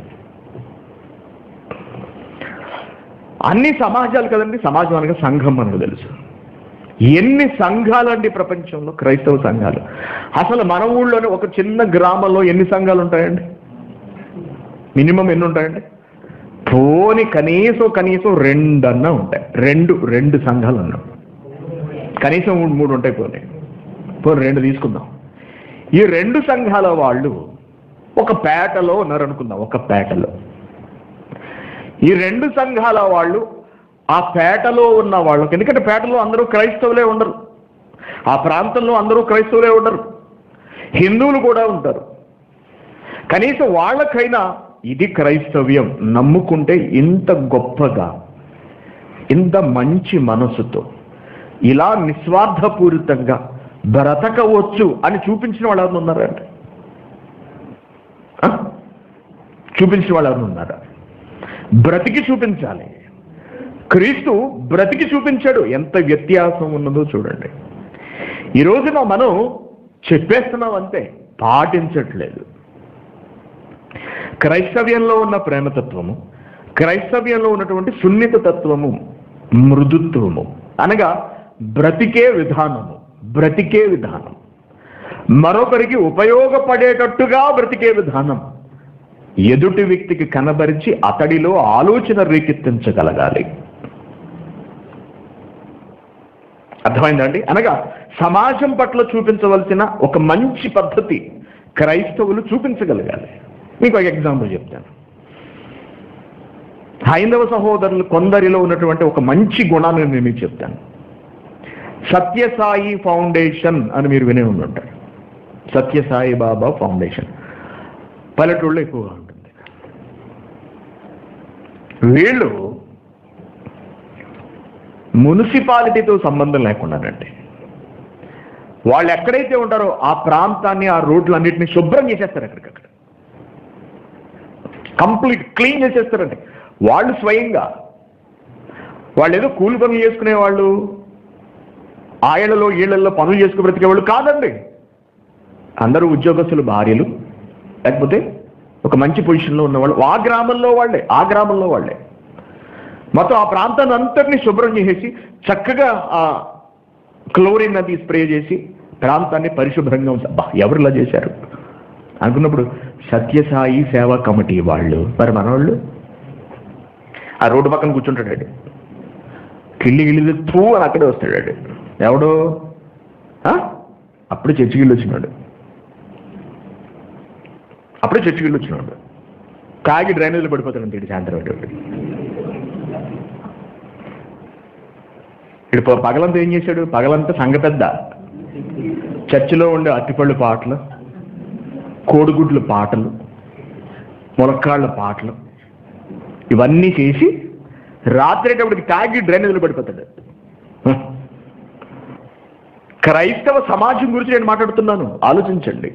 అన్ని సమాజాలు కదండి సమాజం అనగా సంఘం మనకు తెలుసు ఎన్ని సంఘాలండి ప్రపంచంలో క్రైస్తవ సంఘాలు అసలు మన ఊళ్ళోనే ఒక చిన్న గ్రామంలో ఎన్ని సంఘాలు ఉంటాయండి మినిమం ఎన్ని ఉంటాయండి పోని కనీసం కనీసం రెండన్నా ఉంటాయి రెండు రెండు సంఘాలు ఉన్నాం కనీసం మూడు మూడు ఉంటాయి పోనీ పోనీ రెండు తీసుకుందాం ఈ రెండు సంఘాల వాళ్ళు ఒక పేటలో ఉన్నారనుకుందాం ఒక పేటలో ఈ రెండు సంఘాల వాళ్ళు ఆ పేటలో ఉన్న వాళ్ళకి ఎందుకంటే పేటలో అందరూ క్రైస్తవులే ఉండరు ఆ ప్రాంతంలో అందరూ క్రైస్తవులే ఉండరు హిందువులు కూడా ఉంటారు కనీసం వాళ్ళకైనా ఇది క్రైస్తవ్యం నమ్ముకుంటే ఇంత గొప్పగా ఇంత మంచి మనసుతో ఇలా నిస్వార్థపూరితంగా బ్రతకవచ్చు అని చూపించిన వాళ్ళు ఎవరు ఉన్నారండి ఆ? చూపించిన వాళ్ళు ఎవరు ఉన్నారా బ్రతికి చూపించాలి క్రీస్తు బ్రతికి చూపించాడు ఎంత వ్యత్యాసం ఉన్నదో చూడండి ఈ రోజున మనం చెప్పేస్తున్నాం అంతే పాటించట్లేదు క్రైస్తవ్యంలో ఉన్న ప్రేమతత్వము క్రైస్తవ్యంలో ఉన్నటువంటి సున్నిత తత్వము మృదుత్వము అనగా బ్రతికే విధానము బ్రతికే విధానం మరొకరికి ఉపయోగపడేటట్టుగా బ్రతికే విధానం ఎదుటి వ్యక్తికి కనబరిచి అతడిలో ఆలోచన రేకెత్తించగలగాలి అర్థమైందండి అనగా సమాజం పట్ల చూపించవలసిన ఒక మంచి పద్ధతి క్రైస్తవులు చూపించగలగాలి మీకు ఒక ఎగ్జాంపుల్ చెప్తాను హైందవ సహోదరులు కొందరిలో ఉన్నటువంటి ఒక మంచి గుణాన్ని నేను మీకు చెప్తాను సత్యసాయి ఫౌండేషన్ అని మీరు వినే ఉండి ఉంటారు సత్యసాయి బాబా ఫౌండేషన్ పల్లెటూళ్ళు ఎక్కువగా ఉంటుంది వీళ్ళు మున్సిపాలిటీతో సంబంధం లేకుండానండి వాళ్ళు ఎక్కడైతే ఉంటారో ఆ ప్రాంతాన్ని ఆ రోడ్లన్నింటినీ శుభ్రం చేసేస్తారు ఎక్కడికక్కడ కంప్లీట్ క్లీన్ చేసేస్తారండి వాళ్ళు స్వయంగా వాళ్ళు ఏదో కూలి పనులు చేసుకునే వాళ్ళు ఆయలలో ఈళ్లలో పనులు చేసుకు బ్రతికే వాళ్ళు కాదండి అందరూ ఉద్యోగస్తులు భార్యలు లేకపోతే ఒక మంచి పొజిషన్లో ఉన్నవాళ్ళు ఆ గ్రామంలో వాళ్ళే ఆ గ్రామంలో వాళ్ళే మొత్తం ఆ ప్రాంతాన్ని అంతటినీ శుభ్రం చేసేసి చక్కగా ఆ క్లోరిన్ నది స్ప్రే చేసి ప్రాంతాన్ని పరిశుభ్రంగా ఉంచారు అబ్బా, ఎవరు ఇలా చేశారు అనుకున్నప్పుడు సత్యసాయి సేవా కమిటీ వాళ్ళు మరి మనవాళ్ళు ఆ రోడ్డు పక్కన కూర్చుంటాడు కిల్లి గిల్లి తూ అని అక్కడే వస్తాడు ఎవడు ఆ? అప్పుడు చర్చికి వచ్చినాడు అప్పుడే చర్చికి వచ్చినాడు కాగి డ్రైనేజ్లో పడిపోతాడు అంతే సాయంత్రం అయ్యేటప్పుడు. ఇప్పుడు ప- పగలంతా ఏం చేశాడు పగలంతా సంఘ పెద్ద చర్చిలో ఉండే అట్టిపళ్ళు పాటలు కోడిగుడ్లు పాటలు ములక్కాళ్ళ పాటలు ఇవన్నీ చేసి రాత్రేటప్పటికి తాగి డ్రైనేజ్లో పడిపోతాడు హ. క్రైస్తవ సమాజం గురించి నేను మాట్లాడుతున్నాను ఆలోచించండి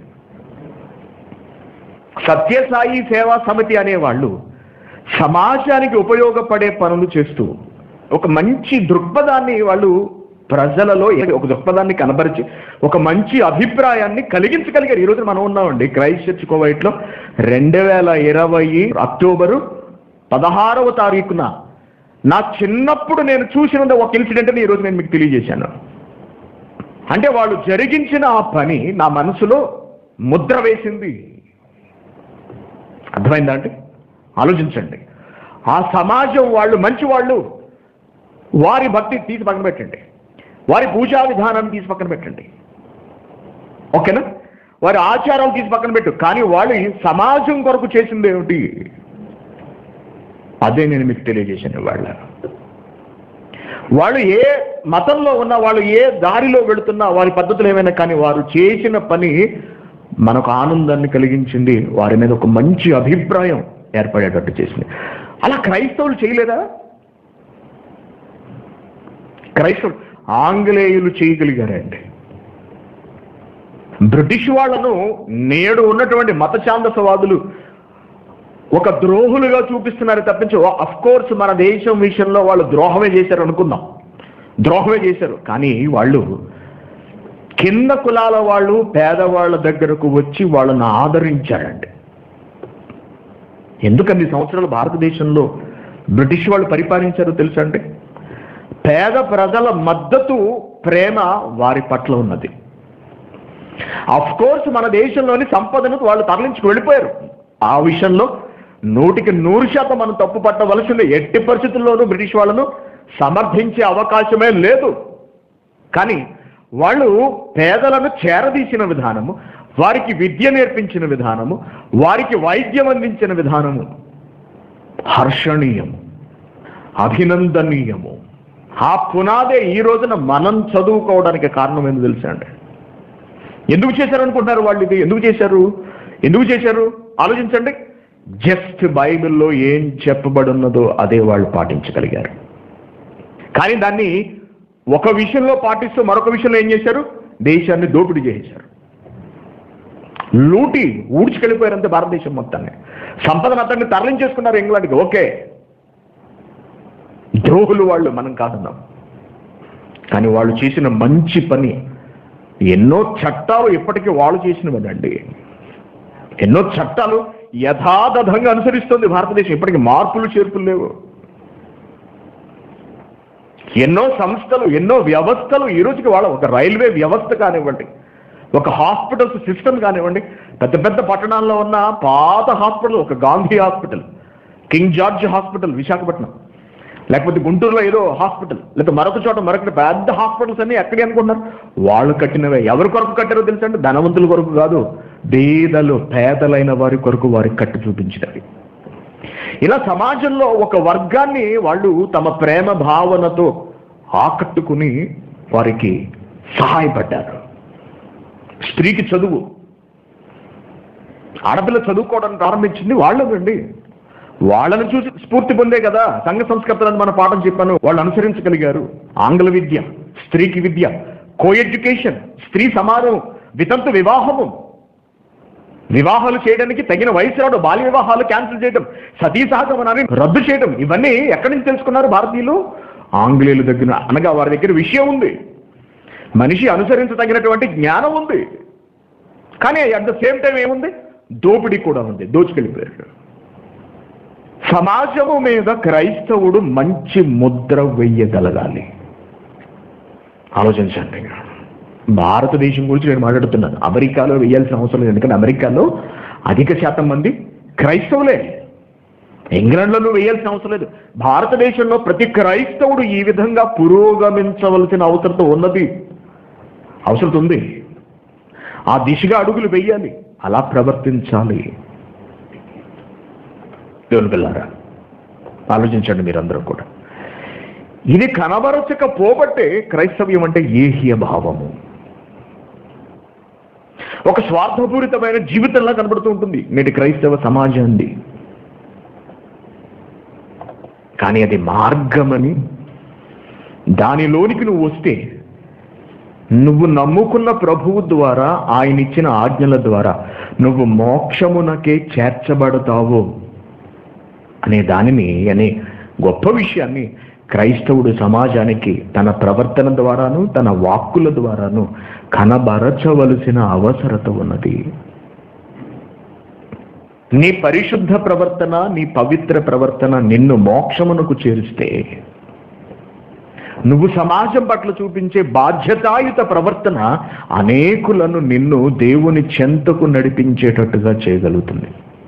సత్యసాయి సేవా సమితి అనేవాళ్ళు సమాజానికి ఉపయోగపడే పనులు చేస్తూ ఒక మంచి దృక్పథాన్ని వాళ్ళు ప్రజలలో ఏ- ఒక దృక్పథాన్ని కనబరిచి ఒక మంచి అభిప్రాయాన్ని కలిగించగలిగారు ఈ రోజు మనం ఉన్నామండి క్రైస్ట్ చర్చ్ కోవైట్లో రెండు వేల ఇరవై అక్టోబరు పదహారవ తారీఖున నా చిన్నప్పుడు నేను చూసిన ఒక ఇన్సిడెంట్ని ఈరోజు నేను మీకు తెలియజేశాను అంటే వాళ్ళు జరిగించిన ఆ పని నా మనసులో ముద్ర వేసింది అర్థమైందా అంటే ఆలోచించండి ఆ సమాజం వాళ్ళు మంచి వాళ్ళు వారి భక్తి తీసి పక్కన పెట్టండి వారి పూజా విధానాన్ని తీసి పక్కన పెట్టండి ఓకేనా వారి ఆచారాలు తీసి పక్కన పెట్టు కానీ వాళ్ళు ఈ సమాజం కొరకు చేసింది ఏమిటి అదే నేను మీకు తెలియజేశాను వాళ్ళ వాళ్ళు ఏ మతంలో ఉన్న వాళ్ళు ఏ దారిలో వెళుతున్నా వారి పద్ధతులు ఏమైనా కానీ వారు చేసిన పని మనకు ఆనందాన్ని కలిగించింది వారి మీద ఒక మంచి అభిప్రాయం ఏర్పడేటట్టు చేసింది అలా క్రైస్తవులు చేయలేదా క్రైస్తవులు ఆంగ్లేయులు చేయగలిగారండి బ్రిటిష్ వాళ్ళను నేడు ఉన్నటువంటి మత ఛాందసవాదులు ఒక ద్రోహులుగా చూపిస్తున్నారు తప్పించి అఫ్ కోర్స్ మన దేశం విషయంలో వాళ్ళు ద్రోహమే చేశారు అనుకుందాం ద్రోహమే చేశారు కానీ వాళ్ళు కింద కులాల వాళ్ళు పేదవాళ్ళ దగ్గరకు వచ్చి వాళ్ళని ఆదరించారండి ఎందుకన్ని సంవత్సరాలు భారతదేశంలో బ్రిటిష్ వాళ్ళు పరిపాలించారో తెలుసా అండి పేద ప్రజల మద్దతు ప్రేమ వారి పట్ల ఉన్నది అఫ్ కోర్స్ మన దేశంలోని సంపదను వాళ్ళు తరలించుకు వెళ్ళిపోయారు ఆ విషయంలో నూటికి నూరు శాతం మనం తప్పు పట్టవలసిందే ఎట్టి పరిస్థితుల్లోనూ బ్రిటిష్ వాళ్ళను సమర్థించే అవకాశమే లేదు కానీ వాళ్ళు పేదలను చేరదీసిన విధానము వారికి విద్య నేర్పించిన విధానము వారికి వైద్యం అందించిన విధానము హర్షణీయము అభినందనీయము ఆ పునాదే ఈ రోజున మనం చదువుకోవడానికి కారణం ఏందో తెలుసా అండి ఎందుకు చేశారు అనుకుంటున్నారు వాళ్ళు ఇది ఎందుకు చేశారు ఎందుకు చేశారు ఆలోచించండి జస్ట్ బైబిల్లో ఏం చెప్పబడి ఉన్నదో అదే వాళ్ళు పాటించగలిగారు కానీ దాన్ని ఒక విషయంలో పాటిస్తూ మరొక విషయంలో ఏం చేశారు దేశాన్ని దోపిడీ చేశారు లూటి ఊడ్చుకెళ్ళిపోయారంతే భారతదేశం మొత్తాన్ని సంపదను అతన్ని తరలించేసుకున్నారు ఇంగ్లాండ్కి ఓకే ద్రోహులు వాళ్ళు మనం కాదన్నాం కానీ వాళ్ళు చేసిన మంచి పని ఎన్నో చట్టాలు ఇప్పటికీ వాళ్ళు చేసినవనండి ఎన్నో చట్టాలు యథాతథంగా అనుసరిస్తుంది భారతదేశం ఇప్పటికి మార్పులు చేర్పులు లేవు ఎన్నో సంస్థలు ఎన్నో వ్యవస్థలు ఈ రోజుకి వాళ్ళ ఒక రైల్వే వ్యవస్థ కానివ్వండి ఒక హాస్పిటల్స్ సిస్టమ్ కానివ్వండి పెద్ద పెద్ద పట్టణాల్లో ఉన్న పాత హాస్పిటల్ ఒక Gandhi hospital King George hospital Visakhapatnam లేకపోతే గుంటూరులో ఏదో హాస్పిటల్ లేకపోతే మరొక చోట మరొకటి పెద్ద హాస్పిటల్స్ అన్ని ఎక్కడే అనుకుంటున్నారు వాళ్ళు కట్టినవే ఎవరి కొరకు కట్టారో తెలుసా అంటే ధనవంతుల కొరకు కాదు పేదలు పేదలైన వారి కొరకు వారికి కట్టి చూపించినవి ఇలా సమాజంలో ఒక వర్గాన్ని వాళ్ళు తమ ప్రేమ భావనతో ఆకట్టుకుని వారికి సహాయపడ్డారు స్త్రీకి చదువు ఆడపిల్ల చదువుకోవడానికి ప్రారంభించింది వాళ్ళదండి వాళ్ళని చూసి స్ఫూర్తి పొందే కదా సంఘ సంస్కృతులను మన పాఠం చెప్పాను వాళ్ళు అనుసరించగలిగారు ఆంగ్ల విద్య స్త్రీకి విద్య కో ఎడ్యుకేషన్ స్త్రీ సమానం వితంతు వివాహము వివాహాలు చేయడానికి తగిన వయసు రావడం బాల్య వివాహాలు క్యాన్సిల్ చేయడం సతీ సహగమనాన్ని రద్దు చేయడం ఇవన్నీ ఎక్కడి నుంచి తెలుసుకున్నారు భారతీయులు ఆంగ్లేయుల దగ్గర అనగా వారి దగ్గర విషయం ఉంది మనిషి అనుసరించదగినటువంటి జ్ఞానం ఉంది కానీ అట్ ద సేమ్ టైం ఏముంది దోపిడీ కూడా ఉంది దోచుకెళ్ళిపోయారు సమాజము మీద క్రైస్తవుడు మంచి ముద్ర వెయ్యగలగాలి ఆలోచించండి భారతదేశం గురించి నేను మాట్లాడుతున్నాను అమెరికాలో వేయాల్సిన అవసరం లేదు ఎందుకంటే అమెరికాలో అధిక శాతం మంది క్రైస్తవులే ఇంగ్లాండ్లలో వేయాల్సిన అవసరం లేదు భారతదేశంలో ప్రతి క్రైస్తవుడు ఈ విధంగా పురోగమించవలసిన అవసరత ఉన్నది అవసరం ఉంది ఆ దిశగా అడుగులు వెయ్యాలి అలా ప్రవర్తించాలి దేవుని పిల్లారా ఆలోచించండి మీరందరూ కూడా ఇది కనబరచక పోబట్టే క్రైస్తవ్యం అంటే ఏహ్య భావము ఒక స్వార్థపూరితమైన జీవితంలా కనబడుతూ ఉంటుంది నేటి క్రైస్తవ సమాజాన్ని కానీ అది మార్గమని దానిలోనికి నువ్వు వస్తే నువ్వు నమ్ముకున్న ప్రభువు ద్వారా ఆయన ఇచ్చిన ఆజ్ఞల ద్వారా నువ్వు మోక్షమునకే చేర్చబడతావు అనే దానిని అనే గొప్ప విషయాన్ని క్రైస్తవుడు సమాజానికి తన ప్రవర్తన ద్వారాను తన వాక్కుల ద్వారాను కనబరచవలసిన అవసరత ఉన్నది నీ పరిశుద్ధ ప్రవర్తన నీ పవిత్ర ప్రవర్తన నిన్ను మోక్షమునకు చేరిస్తే నువ్వు సమాజం పట్ల చూపించే బాధ్యతాయుత ప్రవర్తన అనేకులను నిన్ను దేవుని చెంతకు నడిపించేటట్టుగా చేయగలుగుతుంది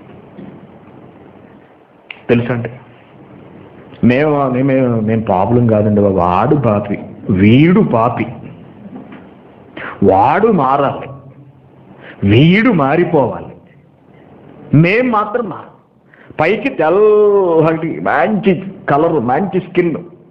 తెలుసా అండి మేము మేము మేము పాపులం కాదండి బాబు వాడు పాపి వీడు పాపి వాడు మారాలి వీడు మారిపోవాలి మేం మాత్రం మారం పైకి తెల్లటి మంచి కలరు మంచి స్కిన్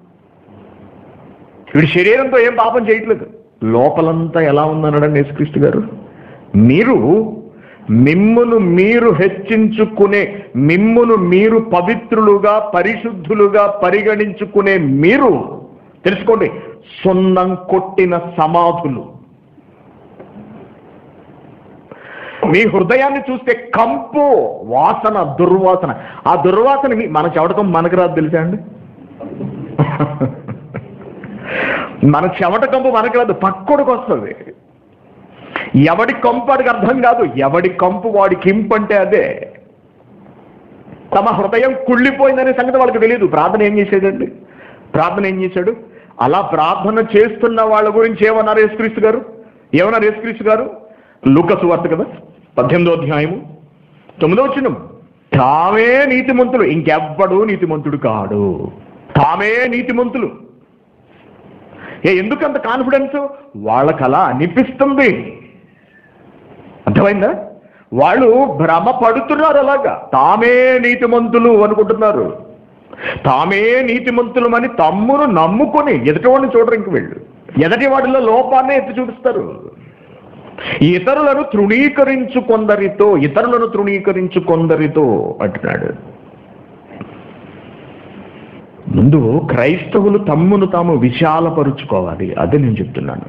వీడి శరీరంతో ఏం పాపం చేయట్లేదు లోపలంతా ఎలా ఉందన్నాడండి యేసుక్రీస్తు గారు మీరు మిమ్మును మీరు హెచ్చించుకునే మిమ్మును మీరు పవిత్రులుగా పరిశుద్ధులుగా పరిగణించుకునే మీరు తెలుసుకోండి సున్నం కొట్టిన సమాధులు మీ హృదయాన్ని చూస్తే కంపు వాసన దుర్వాసన ఆ దుర్వాసన మీ- మన చెవటకం మనకు రాదు తెలుసా అండి మన చెమట కంపు మనకు రాదు పక్కడికి వస్తుంది ఎవడి కంపు వాడికి అర్థం కాదు ఎవడి కంపు వాడికి ఇంపు అంటే అదే తమ హృదయం కుళ్ళిపోయిందనే సంగతి వాళ్ళకి తెలియదు ప్రార్థన ఏం చేసేదండి ప్రార్థన ఏం చేశాడు అలా ప్రార్థన చేస్తున్న వాళ్ళ గురించి ఏమన్నారు యేసుక్రీస్తు గారు ఏమన్నారు యేసుక్రీస్తు గారు లూకసు వార్త కదా పద్దెనిమిదో అధ్యాయము తొమ్మిదో వచ్చిన తామే నీతిమంతులు ఇంకెవ్వడు నీతిమంతుడు కాడు తామే నీతిమంతులు ఏ ఎందుకు అంత కాన్ఫిడెన్స్ వాళ్ళకి అలా అనిపిస్తుంది అర్థమైందా వాళ్ళు భ్రమ పడుతున్నారు అలాగా తామే నీతిమంతులు అనుకుంటున్నారు తామే నీతిమంతులమని తమ్మును నమ్ముకొని ఎదుటివాడిని చూడరు ఇంక వీళ్ళు ఎదటి వాడిలో లోపాన్నే ఎత్తి చూపిస్తారు ఇతరులను తృణీకరించు కొందరితో ఇతరులను తృణీకరించు కొందరితో అంటున్నాడు ముందు క్రైస్తవులు తమ్మును తాము విశాలపరుచుకోవాలి అదే నేను చెప్తున్నాను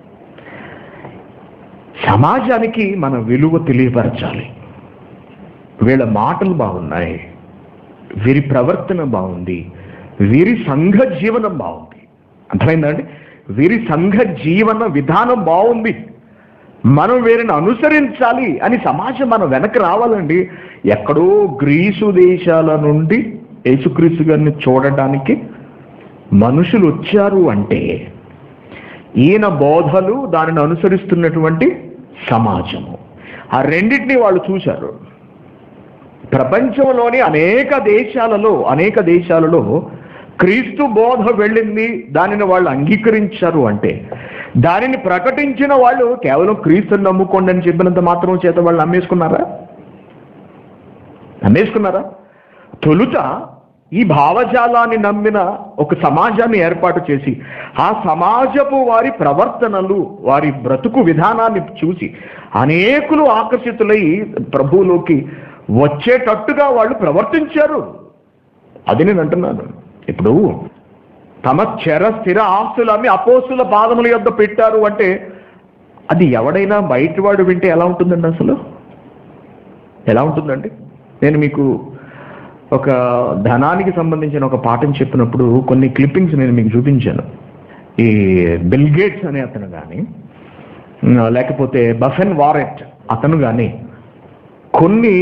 సమాజానికి మన విలువ తెలియపరచాలి వీళ్ళ మాటలు బాగున్నాయి వీరి ప్రవర్తన బాగుంది వీరి సంఘ జీవనం బాగుంది అర్థమైందండి వీరి సంఘ జీవన విధానం బాగుంది మనం వీరిని అనుసరించాలి అని సమాజం మనం వెనక్కి రావాలండి ఎక్కడో గ్రీసు దేశాల నుండి యేసుక్రీస్తు గారిని చూడడానికి మనుషులు వచ్చారు అంటే ఈయన బోధలు దానిని అనుసరిస్తున్నటువంటి సమాజము ఆ రెండింటిని వాళ్ళు చూశారు ప్రపంచంలోని అనేక దేశాలలో అనేక దేశాలలో క్రీస్తు బోధ వెళ్ళింది దానిని వాళ్ళు అంగీకరించారు అంటే దానిని ప్రకటించిన వాళ్ళు కేవలం క్రీస్తుని నమ్ముకోండి అని చెప్పినంత మాత్రం చేత వాళ్ళు నమ్మేసుకున్నారా నమ్మేసుకున్నారా తొలుత ఈ భావజాలాన్ని నమ్మిన ఒక సమాజాన్ని ఏర్పాటు చేసి ఆ సమాజపు వారి ప్రవర్తనలు వారి బ్రతుకు విధానాన్ని చూసి అనేకులు ఆకర్షితులై ప్రభువులోకి వచ్చేటట్టుగా వాళ్ళు ప్రవర్తించారు అది నేను అంటున్నాను ఇప్పుడు తమ చెర స్థిర ఆస్తులన్నీ అపోస్తుల పాదముల యొద్ద పెట్టారు అంటే అది ఎవడైనా బయటవాడు వింటే ఎలా ఉంటుందండి అసలు ఎలా ఉంటుందండి నేను మీకు ఒక ధనానికి సంబంధించిన ఒక పాఠం చెప్పినప్పుడు కొన్ని క్లిప్పింగ్స్ నేను మీకు చూపించాను ఈ బిల్ గేట్స్ అనే అతను కానీ లేకపోతే బఫెన్ వారెట్ అతను కానీ కొన్ని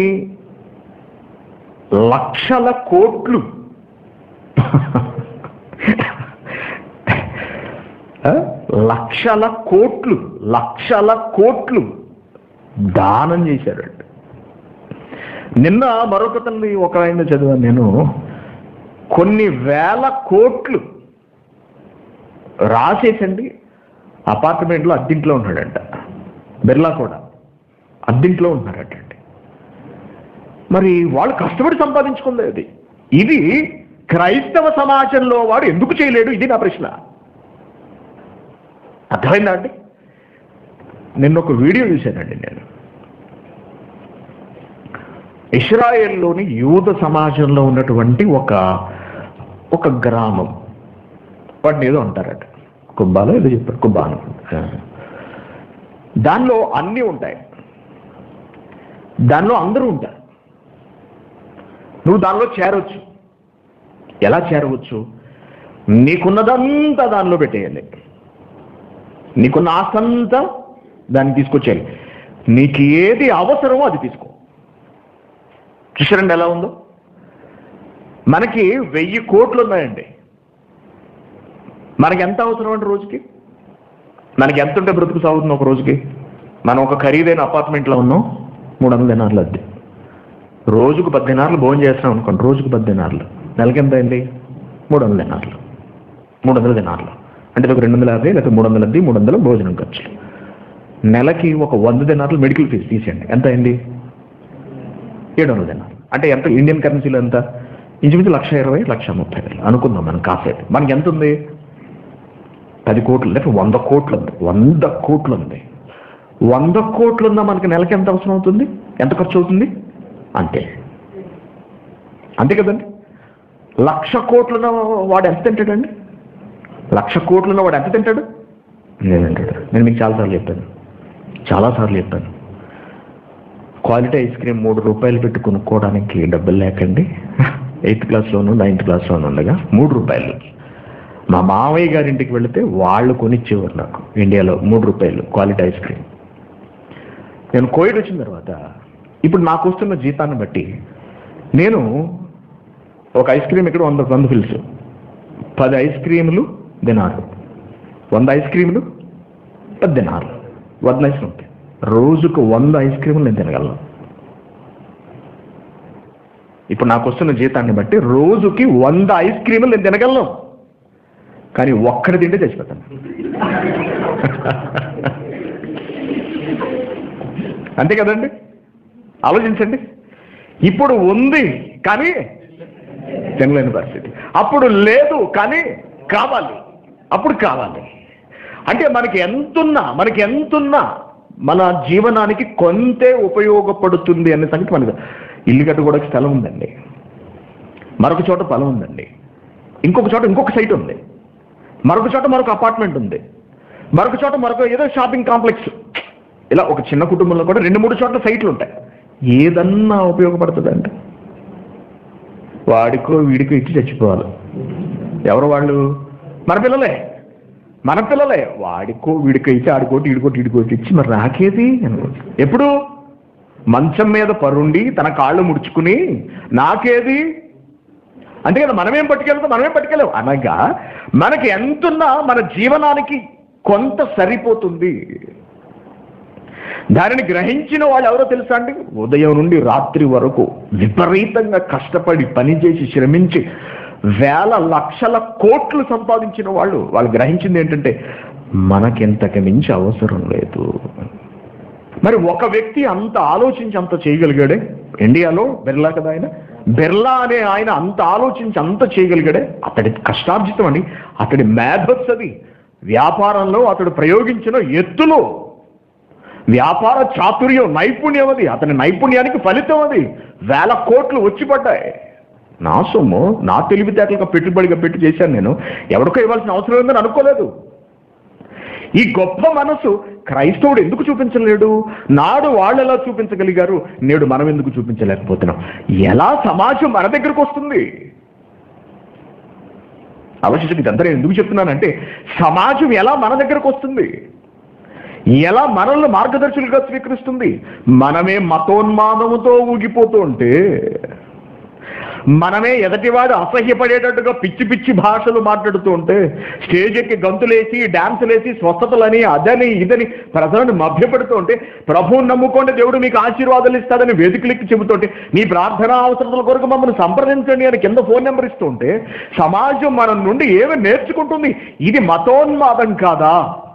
లక్షల కోట్లు ఆ? లక్షల కోట్లు లక్షల కోట్లు దానం చేశారండి నిన్న మరొకతన్ని ఒక ఆయన చదివాను నేను కొన్ని వేల కోట్లు రాసేసండి అపార్ట్మెంట్లో అద్దెంట్లో ఉన్నాడంట బిర్లా కూడా అద్దెంట్లో ఉన్నారటండి మరి వాళ్ళు కష్టపడి సంపాదించుకుంది అది ఇది క్రైస్తవ సమాజంలో వాడు ఎందుకు చేయలేడు ఇది నా ప్రశ్న అర్థమైందా అండి నిన్న ఒక వీడియో చూశానండి నేను ఇస్రాయేల్లోని యూద సమాజంలో ఉన్నటువంటి ఒక ఒక గ్రామం వాటిని ఏదో అంటారట కుబ్బాలో ఏదో చెప్పారు కుబ్బా అనుకుంటా దానిలో అన్నీ ఉంటాయి దానిలో అందరూ ఉంటారు నువ్వు దానిలో చేరవచ్చు ఎలా చేరవచ్చు నీకున్నదంతా దానిలో పెట్టేయాలి నీకున్న ఆస్తంతా దాన్ని తీసుకొచ్చేయాలి నీకు ఏది అవసరమో అది తీసుకో చూసారండి ఎలా ఉందో మనకి వెయ్యి కోట్లు ఉన్నాయండి మనకి ఎంత అవసరం అండి రోజుకి మనకి ఎంత ఉంటే బ్రతుకు సాగుతుంది ఒక రోజుకి మనం ఒక ఖరీదైన అపార్ట్మెంట్లో ఉన్నాం మూడు వందల దినార్లు అద్దె రోజుకు పది దినార్లు భోజనం చేస్తున్నాం అనుకోండి రోజుకు పది దినార్లు నెలకి ఎంత అయింది మూడు వందల దినార్లు మూడు వందల దినార్లు అంటే ఒక రెండు వందల యాభై లేకపోతే మూడు వందల అద్దె మూడు వందల భోజనం ఖర్చులు నెలకి ఒక వంద దినార్లు మెడికల్ ఫీజు తీసేయండి ఎంత అయింది ఏడు వందల దినాలు అంటే ఎంత ఇండియన్ కరెన్సీలో ఎంత ఇంచుమించు లక్ష ఇరవై లక్ష ముప్పై వేలు అనుకుందాం మనం కాసేపు మనకి ఎంత ఉంది పది కోట్లు లేకపోతే వంద కోట్లు ఉంది వంద కోట్లు ఉంది వంద కోట్లు ఉందా మనకి నెలకి ఎంత అవసరం అవుతుంది ఎంత ఖర్చు అవుతుంది అంతే అంతే కదండి లక్ష కోట్లున్న వాడు ఎంత తింటాడండి లక్ష కోట్లున్న వాడు ఎంత తింటాడు నేను తింటాడు నేను మీకు చాలాసార్లు చెప్పాను చాలాసార్లు చెప్పాను క్వాలిటీ ఐస్ క్రీమ్ మూడు రూపాయలు పెట్టి కొనుక్కోవడానికి డబ్బులు లేకండి ఎయిత్ క్లాస్లోను నైన్త్ క్లాస్లోను ఉండగా మూడు రూపాయలు మా మావయ్య గారింటికి వెళితే వాళ్ళు కొనిచ్చేవారు నాకు ఇండియాలో మూడు రూపాయలు క్వాలిటీ ఐస్ క్రీమ్ నేను కోవిడ్ వచ్చిన తర్వాత ఇప్పుడు నాకు వస్తున్న జీతాన్ని బట్టి నేను ఒక ఐస్ క్రీమ్ ఇక్కడ వంద వంద ఫిల్స్ పది ఐస్ క్రీములు దినారు వంద ఐస్ క్రీములు పది దినారు వంద ఐస్ ఉంటాయి రోజుకు వంద ఐస్ క్రీములు నేను తినగలను ఇప్పుడు నాకు వస్తున్న జీతాన్ని బట్టి రోజుకి వంద ఐస్ క్రీములు నేను తినగలను కానీ ఒక్కడి తింటే చచ్చిపోతాను అంతే కదండి ఆలోచించండి ఇప్పుడు ఉంది కానీ తినలేని పరిస్థితి అప్పుడు లేదు కానీ కావాలి అప్పుడు కావాలి అంటే మనకి ఎంతున్నా మనకి ఎంతున్నా మన జీవనానికి కొంతే ఉపయోగపడుతుంది అనే సంగతి మనకు ఇల్లు కట్టుకోవడానికి స్థలం ఉందండి మరొక చోట పొలం ఉందండి ఇంకొక చోట ఇంకొక సైట్ ఉంది మరొక చోట మరొక అపార్ట్మెంట్ ఉంది మరొక చోట మరొక ఏదో షాపింగ్ కాంప్లెక్స్ ఇలా ఒక చిన్న కుటుంబంలో కూడా రెండు మూడు చోట్ల సైట్లు ఉంటాయి ఏదన్నా ఉపయోగపడుతుందండి వాడికో వీడికో ఇచ్చి చచ్చిపోవాలి ఎవరు వాళ్ళు మన పిల్లలే మన పిల్లలే వాడికో వీడికో ఇచ్చి ఆడికోటి ఈడికోటి ఈడికోటి ఇచ్చి మరి నాకేది అనుకో ఎప్పుడు మంచం మీద పరుండి తన కాళ్ళు ముడుచుకుని నాకేది అంతే కదా మనమేం పట్టుకెళ్తాం మనమేం పట్టుకెళ్ళాం అనగా మనకి ఎంతున్నా మన జీవనానికి కొంత సరిపోతుంది దానిని గ్రహించిన వాళ్ళు ఎవరో తెలుసా అండి ఉదయం నుండి రాత్రి వరకు విపరీతంగా కష్టపడి పనిచేసి శ్రమించి వేల లక్షల కోట్లు సంపాదించిన వాళ్ళు వాళ్ళు గ్రహించింది ఏంటంటే మనకింతకు మించి అవసరం లేదు మరి ఒక వ్యక్తి అంత ఆలోచించి అంత చేయగలిగాడే ఇండియాలో బిర్లా కదా ఆయన బిర్లా అనే ఆయన అంత ఆలోచించి అంత చేయగలిగాడే అతడి కష్టార్జితం అండి అతడి మేధస్ అది వ్యాపారంలో అతడు ప్రయోగించిన ఎత్తులో వ్యాపార చాతుర్యం నైపుణ్యం అది అతని నైపుణ్యానికి ఫలితం అది వేల కోట్లు వచ్చి పడ్డాయి నా సొమ్ము నా తెలివితేటలుగా పెట్టుబడిగా పెట్టి చేశాను నేను ఎవరికో ఇవ్వాల్సిన అవసరం ఉందని అనుకోలేదు ఈ గొప్ప మనసు క్రైస్తవుడు ఎందుకు చూపించలేడు నాడు వాళ్ళు ఎలా చూపించగలిగారు నేడు మనం ఎందుకు చూపించలేకపోతున్నాం ఎలా సమాజం మన దగ్గరకు వస్తుంది ఆలోచించక ఇదంతా నేను ఎందుకు చెప్తున్నానంటే సమాజం ఎలా మన దగ్గరకు వస్తుంది ఎలా మనల్ని మార్గదర్శులుగా స్వీకరిస్తుంది మనమే మతోన్మాదముతో ఊగిపోతూ ఉంటే మనమే ఎదటివాడు అసహ్యపడేటట్టుగా పిచ్చి పిచ్చి భాషలు మాట్లాడుతూ ఉంటే స్టేజ్ ఎక్కి గంతులేసి డాన్సులేసి స్వస్థతలని అదని ఇదని ప్రజలను మభ్యపెడుతూ ఉంటే ప్రభువుని నమ్ముకోండి దేవుడు మీకు ఆశీర్వాదాలు ఇస్తాడని వేదికలెక్కి చెబుతుంటే మీ ప్రార్థనా అవసరాల కొరకు మమ్మల్ని సంప్రదించండి అని కింద ఫోన్ నెంబర్ ఇస్తుంటే సమాజం మన నుండి ఏమి నేర్చుకుంటుంది ఇది మతోన్మాదం కాదా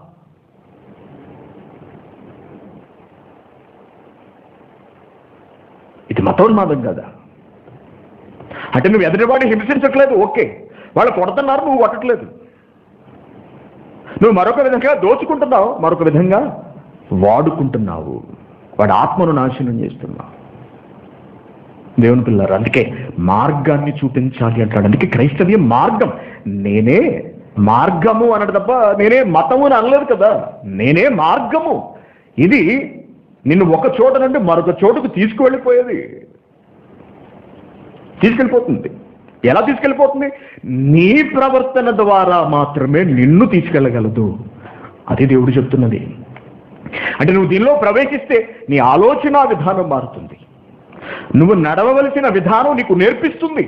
ఇది మతోన్మాదం కదా అంటే నువ్వు ఎదుటివాడిని హింసించట్లేదు ఓకే వాళ్ళు కొడుతున్నారు నువ్వు కొట్టట్లేదు నువ్వు మరొక విధంగా దోచుకుంటున్నావు మరొక విధంగా వాడుకుంటున్నావు వాడి ఆత్మను నాశనం చేస్తున్నావు దేవుని పిల్లలు అందుకే మార్గాన్ని చూపించాలి అంటాడు అందుకే క్రైస్తవ్యం మార్గం నేనే మార్గము అన్నది తప్ప నేనే మతము అని అనలేదు కదా నేనే మార్గము ఇది నిన్ను ఒక చోట నుండి మరొక చోటుకు తీసుకువెళ్ళిపోయేది తీసుకెళ్ళిపోతుంది ఎలా తీసుకెళ్ళిపోతుంది నీ ప్రవర్తన ద్వారా మాత్రమే నిన్ను తీసుకెళ్ళగలదు అది దేవుడు చెప్తున్నది అంటే నువ్వు దీనిలో ప్రవేశిస్తే నీ ఆలోచన విధానం మారుతుంది నువ్వు నడవవలసిన విధానం నీకు నేర్పిస్తుంది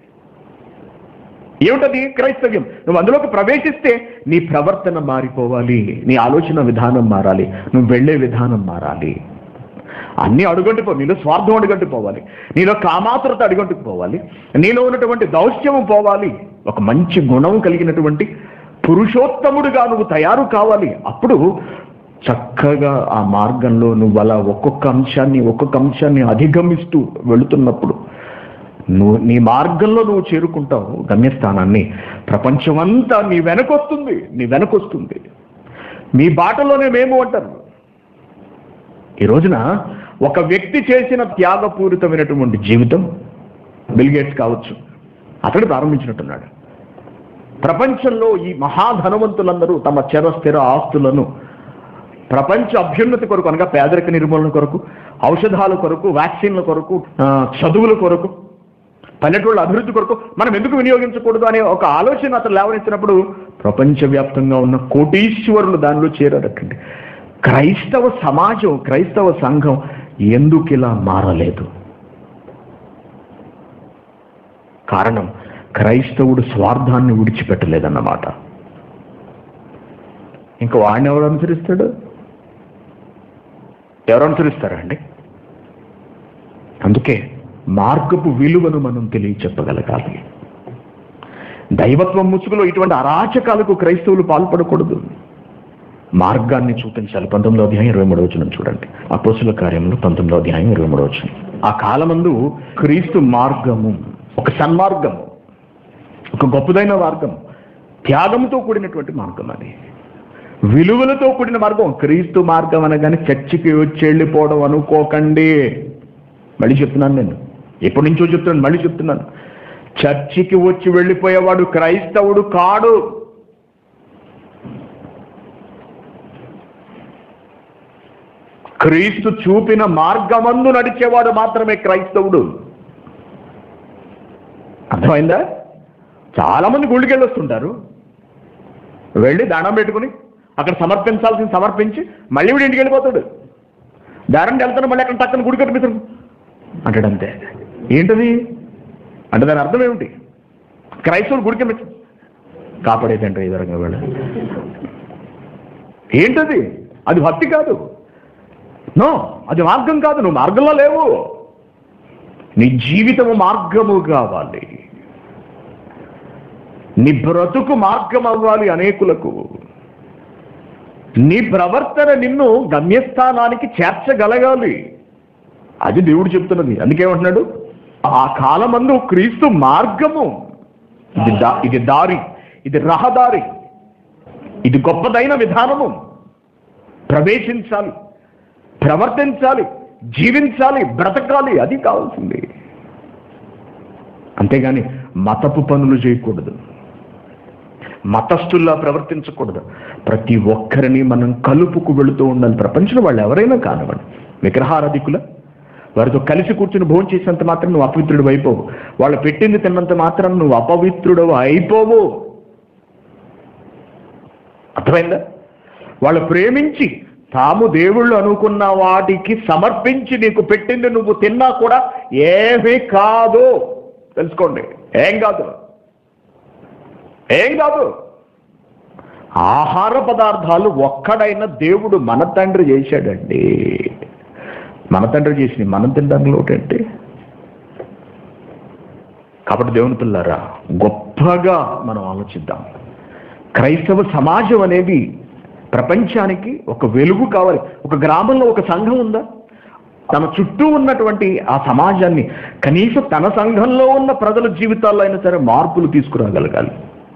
ఏమిటది క్రైస్తవ్యం నువ్వు అందులోకి ప్రవేశిస్తే నీ ప్రవర్తన మారిపోవాలి నీ ఆలోచన విధానం మారాలి నువ్వు వెళ్ళే విధానం మారాలి అన్ని అడుగంటిపో నీలో స్వార్థం అడుగంటి పోవాలి నీలో కామాతురత అడుగంటుకు పోవాలి నీలో ఉన్నటువంటి దౌష్యము పోవాలి ఒక మంచి గుణం కలిగినటువంటి పురుషోత్తముడుగా నువ్వు తయారు కావాలి అప్పుడు చక్కగా ఆ మార్గంలో నువ్వు అలా ఒక్కొక్క అంశాన్ని ఒక్కొక్క అంశాన్ని అధిగమిస్తూ వెళుతున్నప్పుడు నువ్వు నీ మార్గంలో నువ్వు చేరుకుంటావు గమ్యస్థానాన్ని ప్రపంచమంతా నీ వెనకొస్తుంది నీ వెనకొస్తుంది మీ బాటలోనే మేము అంటారు ఈ రోజున ఒక వ్యక్తి చేసిన త్యాగపూరితమైనటువంటి జీవితం బిల్ గేట్స్ కావచ్చు అతడు ప్రారంభించినట్టున్నాడు ప్రపంచంలో ఈ మహాధనవంతులందరూ తమ చిరస్థిర ఆస్తులను ప్రపంచ అభ్యున్నతి కొరకు అనగా పేదరిక నిర్మూలన కొరకు ఔషధాల కొరకు వ్యాక్సిన్ల కొరకు ఆ, చదువుల కొరకు పల్లెటూళ్ళ అభివృద్ధి కొరకు మనం ఎందుకు వినియోగించకూడదు అనే ఒక ఆలోచన అతను లేవనెత్తినప్పుడు ప్రపంచవ్యాప్తంగా ఉన్న కోటీశ్వరులు దానిలో చేరారటండి క్రైస్తవ సమాజం క్రైస్తవ సంఘం ఎందుకు ఇలా మారలేదు కారణం క్రైస్తవుడు స్వార్థాన్ని విడిచిపెట్టలేదన్నమాట ఇంకా వాడిని ఎవరు అనుసరిస్తాడు ఎవరు అనుసరిస్తారా అండి అందుకే మార్గపు విలువను మనం తెలియచెప్పగలగాలి దైవత్వం ముసుగులో ఇటువంటి అరాచకాలకు క్రైస్తవులు పాల్పడకూడదు మార్గాన్ని చూపించాలి పంతొమ్మిదో అధ్యాయం ఇరవై మూడవ వచనం చూడండి అపోసుల కార్యంలో పంతొమ్మిదో అధ్యాయం ఇరవై మూడవ వచనం ఆ కాలమందు క్రీస్తు మార్గము ఒక సన్మార్గము ఒక గొప్పదైన మార్గం త్యాగంతో కూడినటువంటి మార్గం అది విలువలతో కూడిన మార్గం క్రీస్తు మార్గం అనగానే చర్చికి వచ్చి వెళ్ళిపోవడం అనుకోకండి మళ్ళీ చెప్తున్నాను నేను ఎప్పటి నుంచో చెప్తున్నాను మళ్ళీ చెప్తున్నాను చర్చికి వచ్చి వెళ్ళిపోయేవాడు క్రైస్తవుడు కాడు క్రీస్తు చూపిన మార్గమందు నడిచేవాడు మాత్రమే క్రైస్తవుడు అర్థమైందా చాలా మంది గుళ్ళకి వెళ్ళొస్తుంటారు వెళ్ళి దండం పెట్టుకుని అక్కడ సమర్పించాల్సింది సమర్పించి మళ్ళీ వీడి ఇంటికి వెళ్ళిపోతాడు దారిని వెళ్తాను మళ్ళీ అక్కడ టక్కన గుడి కనిపిస్తాడు అంటాడు అంతే ఏంటది అంటే దాని అర్థం ఏమిటి క్రైస్తవులు గుడికి కనిపించ కాపాడేదంటే ఈ విధంగా వెళ్ళ ఏంటది అది భక్తి కాదు నో అది మార్గం కాదు నువ్వు మార్గంలో లేవు నీ జీవితము మార్గము కావాలి నీ బ్రతుకు మార్గం అవ్వాలి అనేకులకు నీ ప్రవర్తన నిన్ను గమ్యస్థానానికి చేర్చగలగాలి అది దేవుడు చెప్తున్నది అందుకేమంటున్నాడు ఆ కాలమందు క్రీస్తు మార్గము ఇది దా ఇది దారి ఇది రహదారి ఇది గొప్పదైన విధానము ప్రవేశించాలి ప్రవర్తించాలి జీవించాలి బ్రతకాలి అది కావాల్సింది అంతేగాని మతపు పనులు చేయకూడదు మతస్థుల్లా ప్రవర్తించకూడదు ప్రతి ఒక్కరిని మనం కలుపుకు వెళుతూ ఉండాలి ప్రపంచంలో వాళ్ళు ఎవరైనా కానివ్వండి విగ్రహారాధికుల వారితో కలిసి కూర్చుని భోజనం చేసినంత మాత్రం నువ్వు అపవిత్రుడు అయిపోవు వాళ్ళు పెట్టింది తిన్నంత మాత్రం నువ్వు అపవిత్రుడు అయిపోవు అర్థమైందా వాళ్ళు ప్రేమించి తాము దేవుళ్ళు అనుకున్న వాటికి సమర్పించి నీకు పెట్టింది నువ్వు తిన్నా కూడా ఏమీ కాదు తెలుసుకోండి ఏం కాదు ఏం కాదు ఆహార పదార్థాలు ఒక్కడైన దేవుడు మన తండ్రి చేశాడండి మన తండ్రి చేసి మనం తినడానికి లోటంటే కాబట్టి దేవుని పిల్లారా గొప్పగా మనం ఆలోచిద్దాం క్రైస్తవ సమాజం అనేది ప్రపంచానికి ఒక వెలుగు కావాలి ఒక గ్రామంలో ఒక సంఘం ఉందా తన చుట్టూ ఉన్నటువంటి ఆ సమాజాన్ని కనీసం తన సంఘంలో ఉన్న ప్రజల జీవితాల్లో అయినా సరే మార్పులు తీసుకురాగలగాలి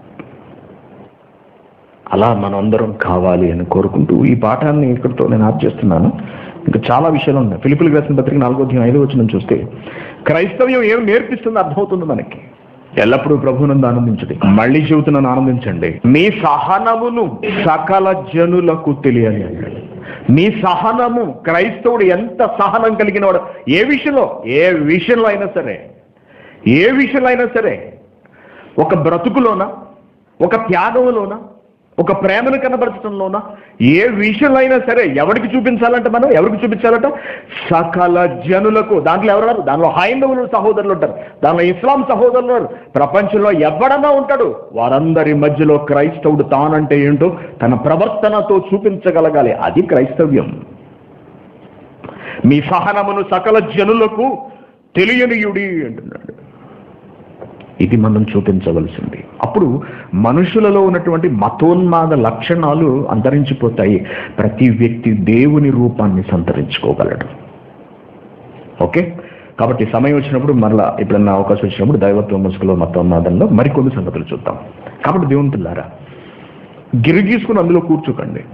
అలా మనందరం కావాలి అని కోరుకుంటూ ఈ పాఠాన్ని ఇక్కడితో నేను ఆప్ చేస్తున్నాను ఇంకా చాలా విషయాలు ఉన్నాయి ఫిలిపిల్ రాసిన పత్రిక నాలుగో అధ్యాయం ఐదో వచ్చిన చూస్తే క్రైస్తవ్యం ఏం నేర్పిస్తుందో అర్థమవుతుంది మనకి ఎల్లప్పుడూ ప్రభునందు ఆనందించండి మళ్ళీ చెబుతున్నాను ఆనందించండి మీ సహనమును సకల జనులకు తెలియాలి అన్నాడు మీ సహనము క్రైస్తవుడు ఎంత సహనం కలిగిన వాడు ఏ విషయంలో ఏ విషయంలో అయినా సరే ఏ విషయంలో అయినా సరే ఒక బ్రతుకులోన ఒక త్యాగంలోన ఒక ప్రేమను కనబరచడంలోన ఏ విషయంలో అయినా సరే ఎవరికి చూపించాలంటే మనం ఎవరికి చూపించాలంట సకల జనులకు దాంట్లో ఎవరున్నారు దానిలో హైందవులు సహోదరులు ఉంటారు దానిలో ఇస్లాం సహోదరులు ఉన్నారు ప్రపంచంలో ఎవడన్నా ఉంటాడు వారందరి మధ్యలో క్రైస్తవుడు తానంటే ఏంటో తన ప్రవర్తనతో చూపించగలగాలి అది క్రైస్తవ్యం మీ సహనమును సకల జనులకు తెలియనియుడి అంటున్నాడు ఇది మనం చూపించవలసింది అప్పుడు మనుషులలో ఉన్నటువంటి మతోన్మాద లక్షణాలు అంతరించిపోతాయి ప్రతి వ్యక్తి దేవుని రూపాన్ని సంతరించుకోగలడు ఓకే కాబట్టి సమయం వచ్చినప్పుడు మరలా ఎప్పుడన్నా అవకాశం వచ్చినప్పుడు దైవత్వ ముసుగులో మతోన్మాదంలో మరికొన్ని సంగతులు చూద్దాం కాబట్టి దేవుని పిల్లారా గిరి గీసుకుని అందులో కూర్చోకండి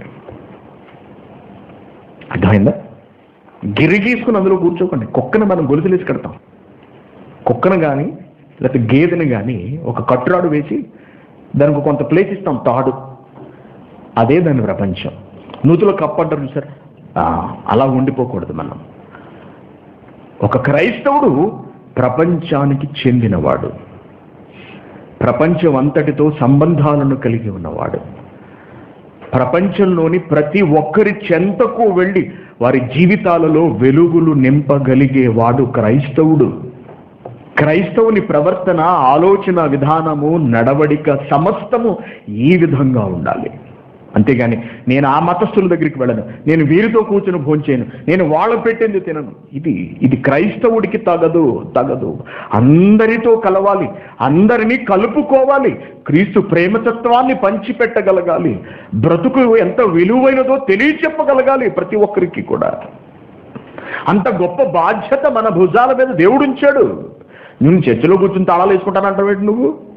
అర్థమైందా గిరి గీసుకుని అందులో కూర్చోకండి కుక్కను మనం గొలుసులేసి కడతాం కుక్కను కానీ లేకపోతే గేదెని కానీ ఒక కట్టురాడు వేసి దానికి కొంత ప్లేస్ ఇస్తాం తాడు అదే దాని ప్రపంచం నూతులో కప్పడ్డారు చూసారు ఆ, అలా ఉండిపోకూడదు మనం ఒక క్రైస్తవుడు ప్రపంచానికి చెందినవాడు ప్రపంచం అంతటితో సంబంధాలను కలిగి ఉన్నవాడు ప్రపంచంలోని ప్రతి ఒక్కరి చెంతకు వెళ్ళి వారి జీవితాలలో వెలుగులు నింపగలిగేవాడు క్రైస్తవుడు క్రైస్తవుని ప్రవర్తన ఆలోచన విధానము నడవడిక సమస్తము ఈ విధంగా ఉండాలి అంతేగాని నేను ఆ మతస్థుల దగ్గరికి వెళ్ళను నేను వీరితో కూర్చుని భోంచేయను నేను వాళ్ళు పెట్టింది తినను ఇది ఇది క్రైస్తవుడికి తగదు తగదు అందరితో కలవాలి అందరినీ కలుపుకోవాలి క్రీస్తు ప్రేమతత్వాన్ని పంచిపెట్టగలగాలి బ్రతుకు ఎంత విలువైనదో తెలియచెప్పగలగాలి ప్రతి ఒక్కరికి కూడా అంత గొప్ప బాధ్యత మన భుజాల మీద దేవుడు ఉంచాడు నేను చర్చిలో కూర్చుని తాళాలు వేసుకుంటానంటావేంటి నువ్వు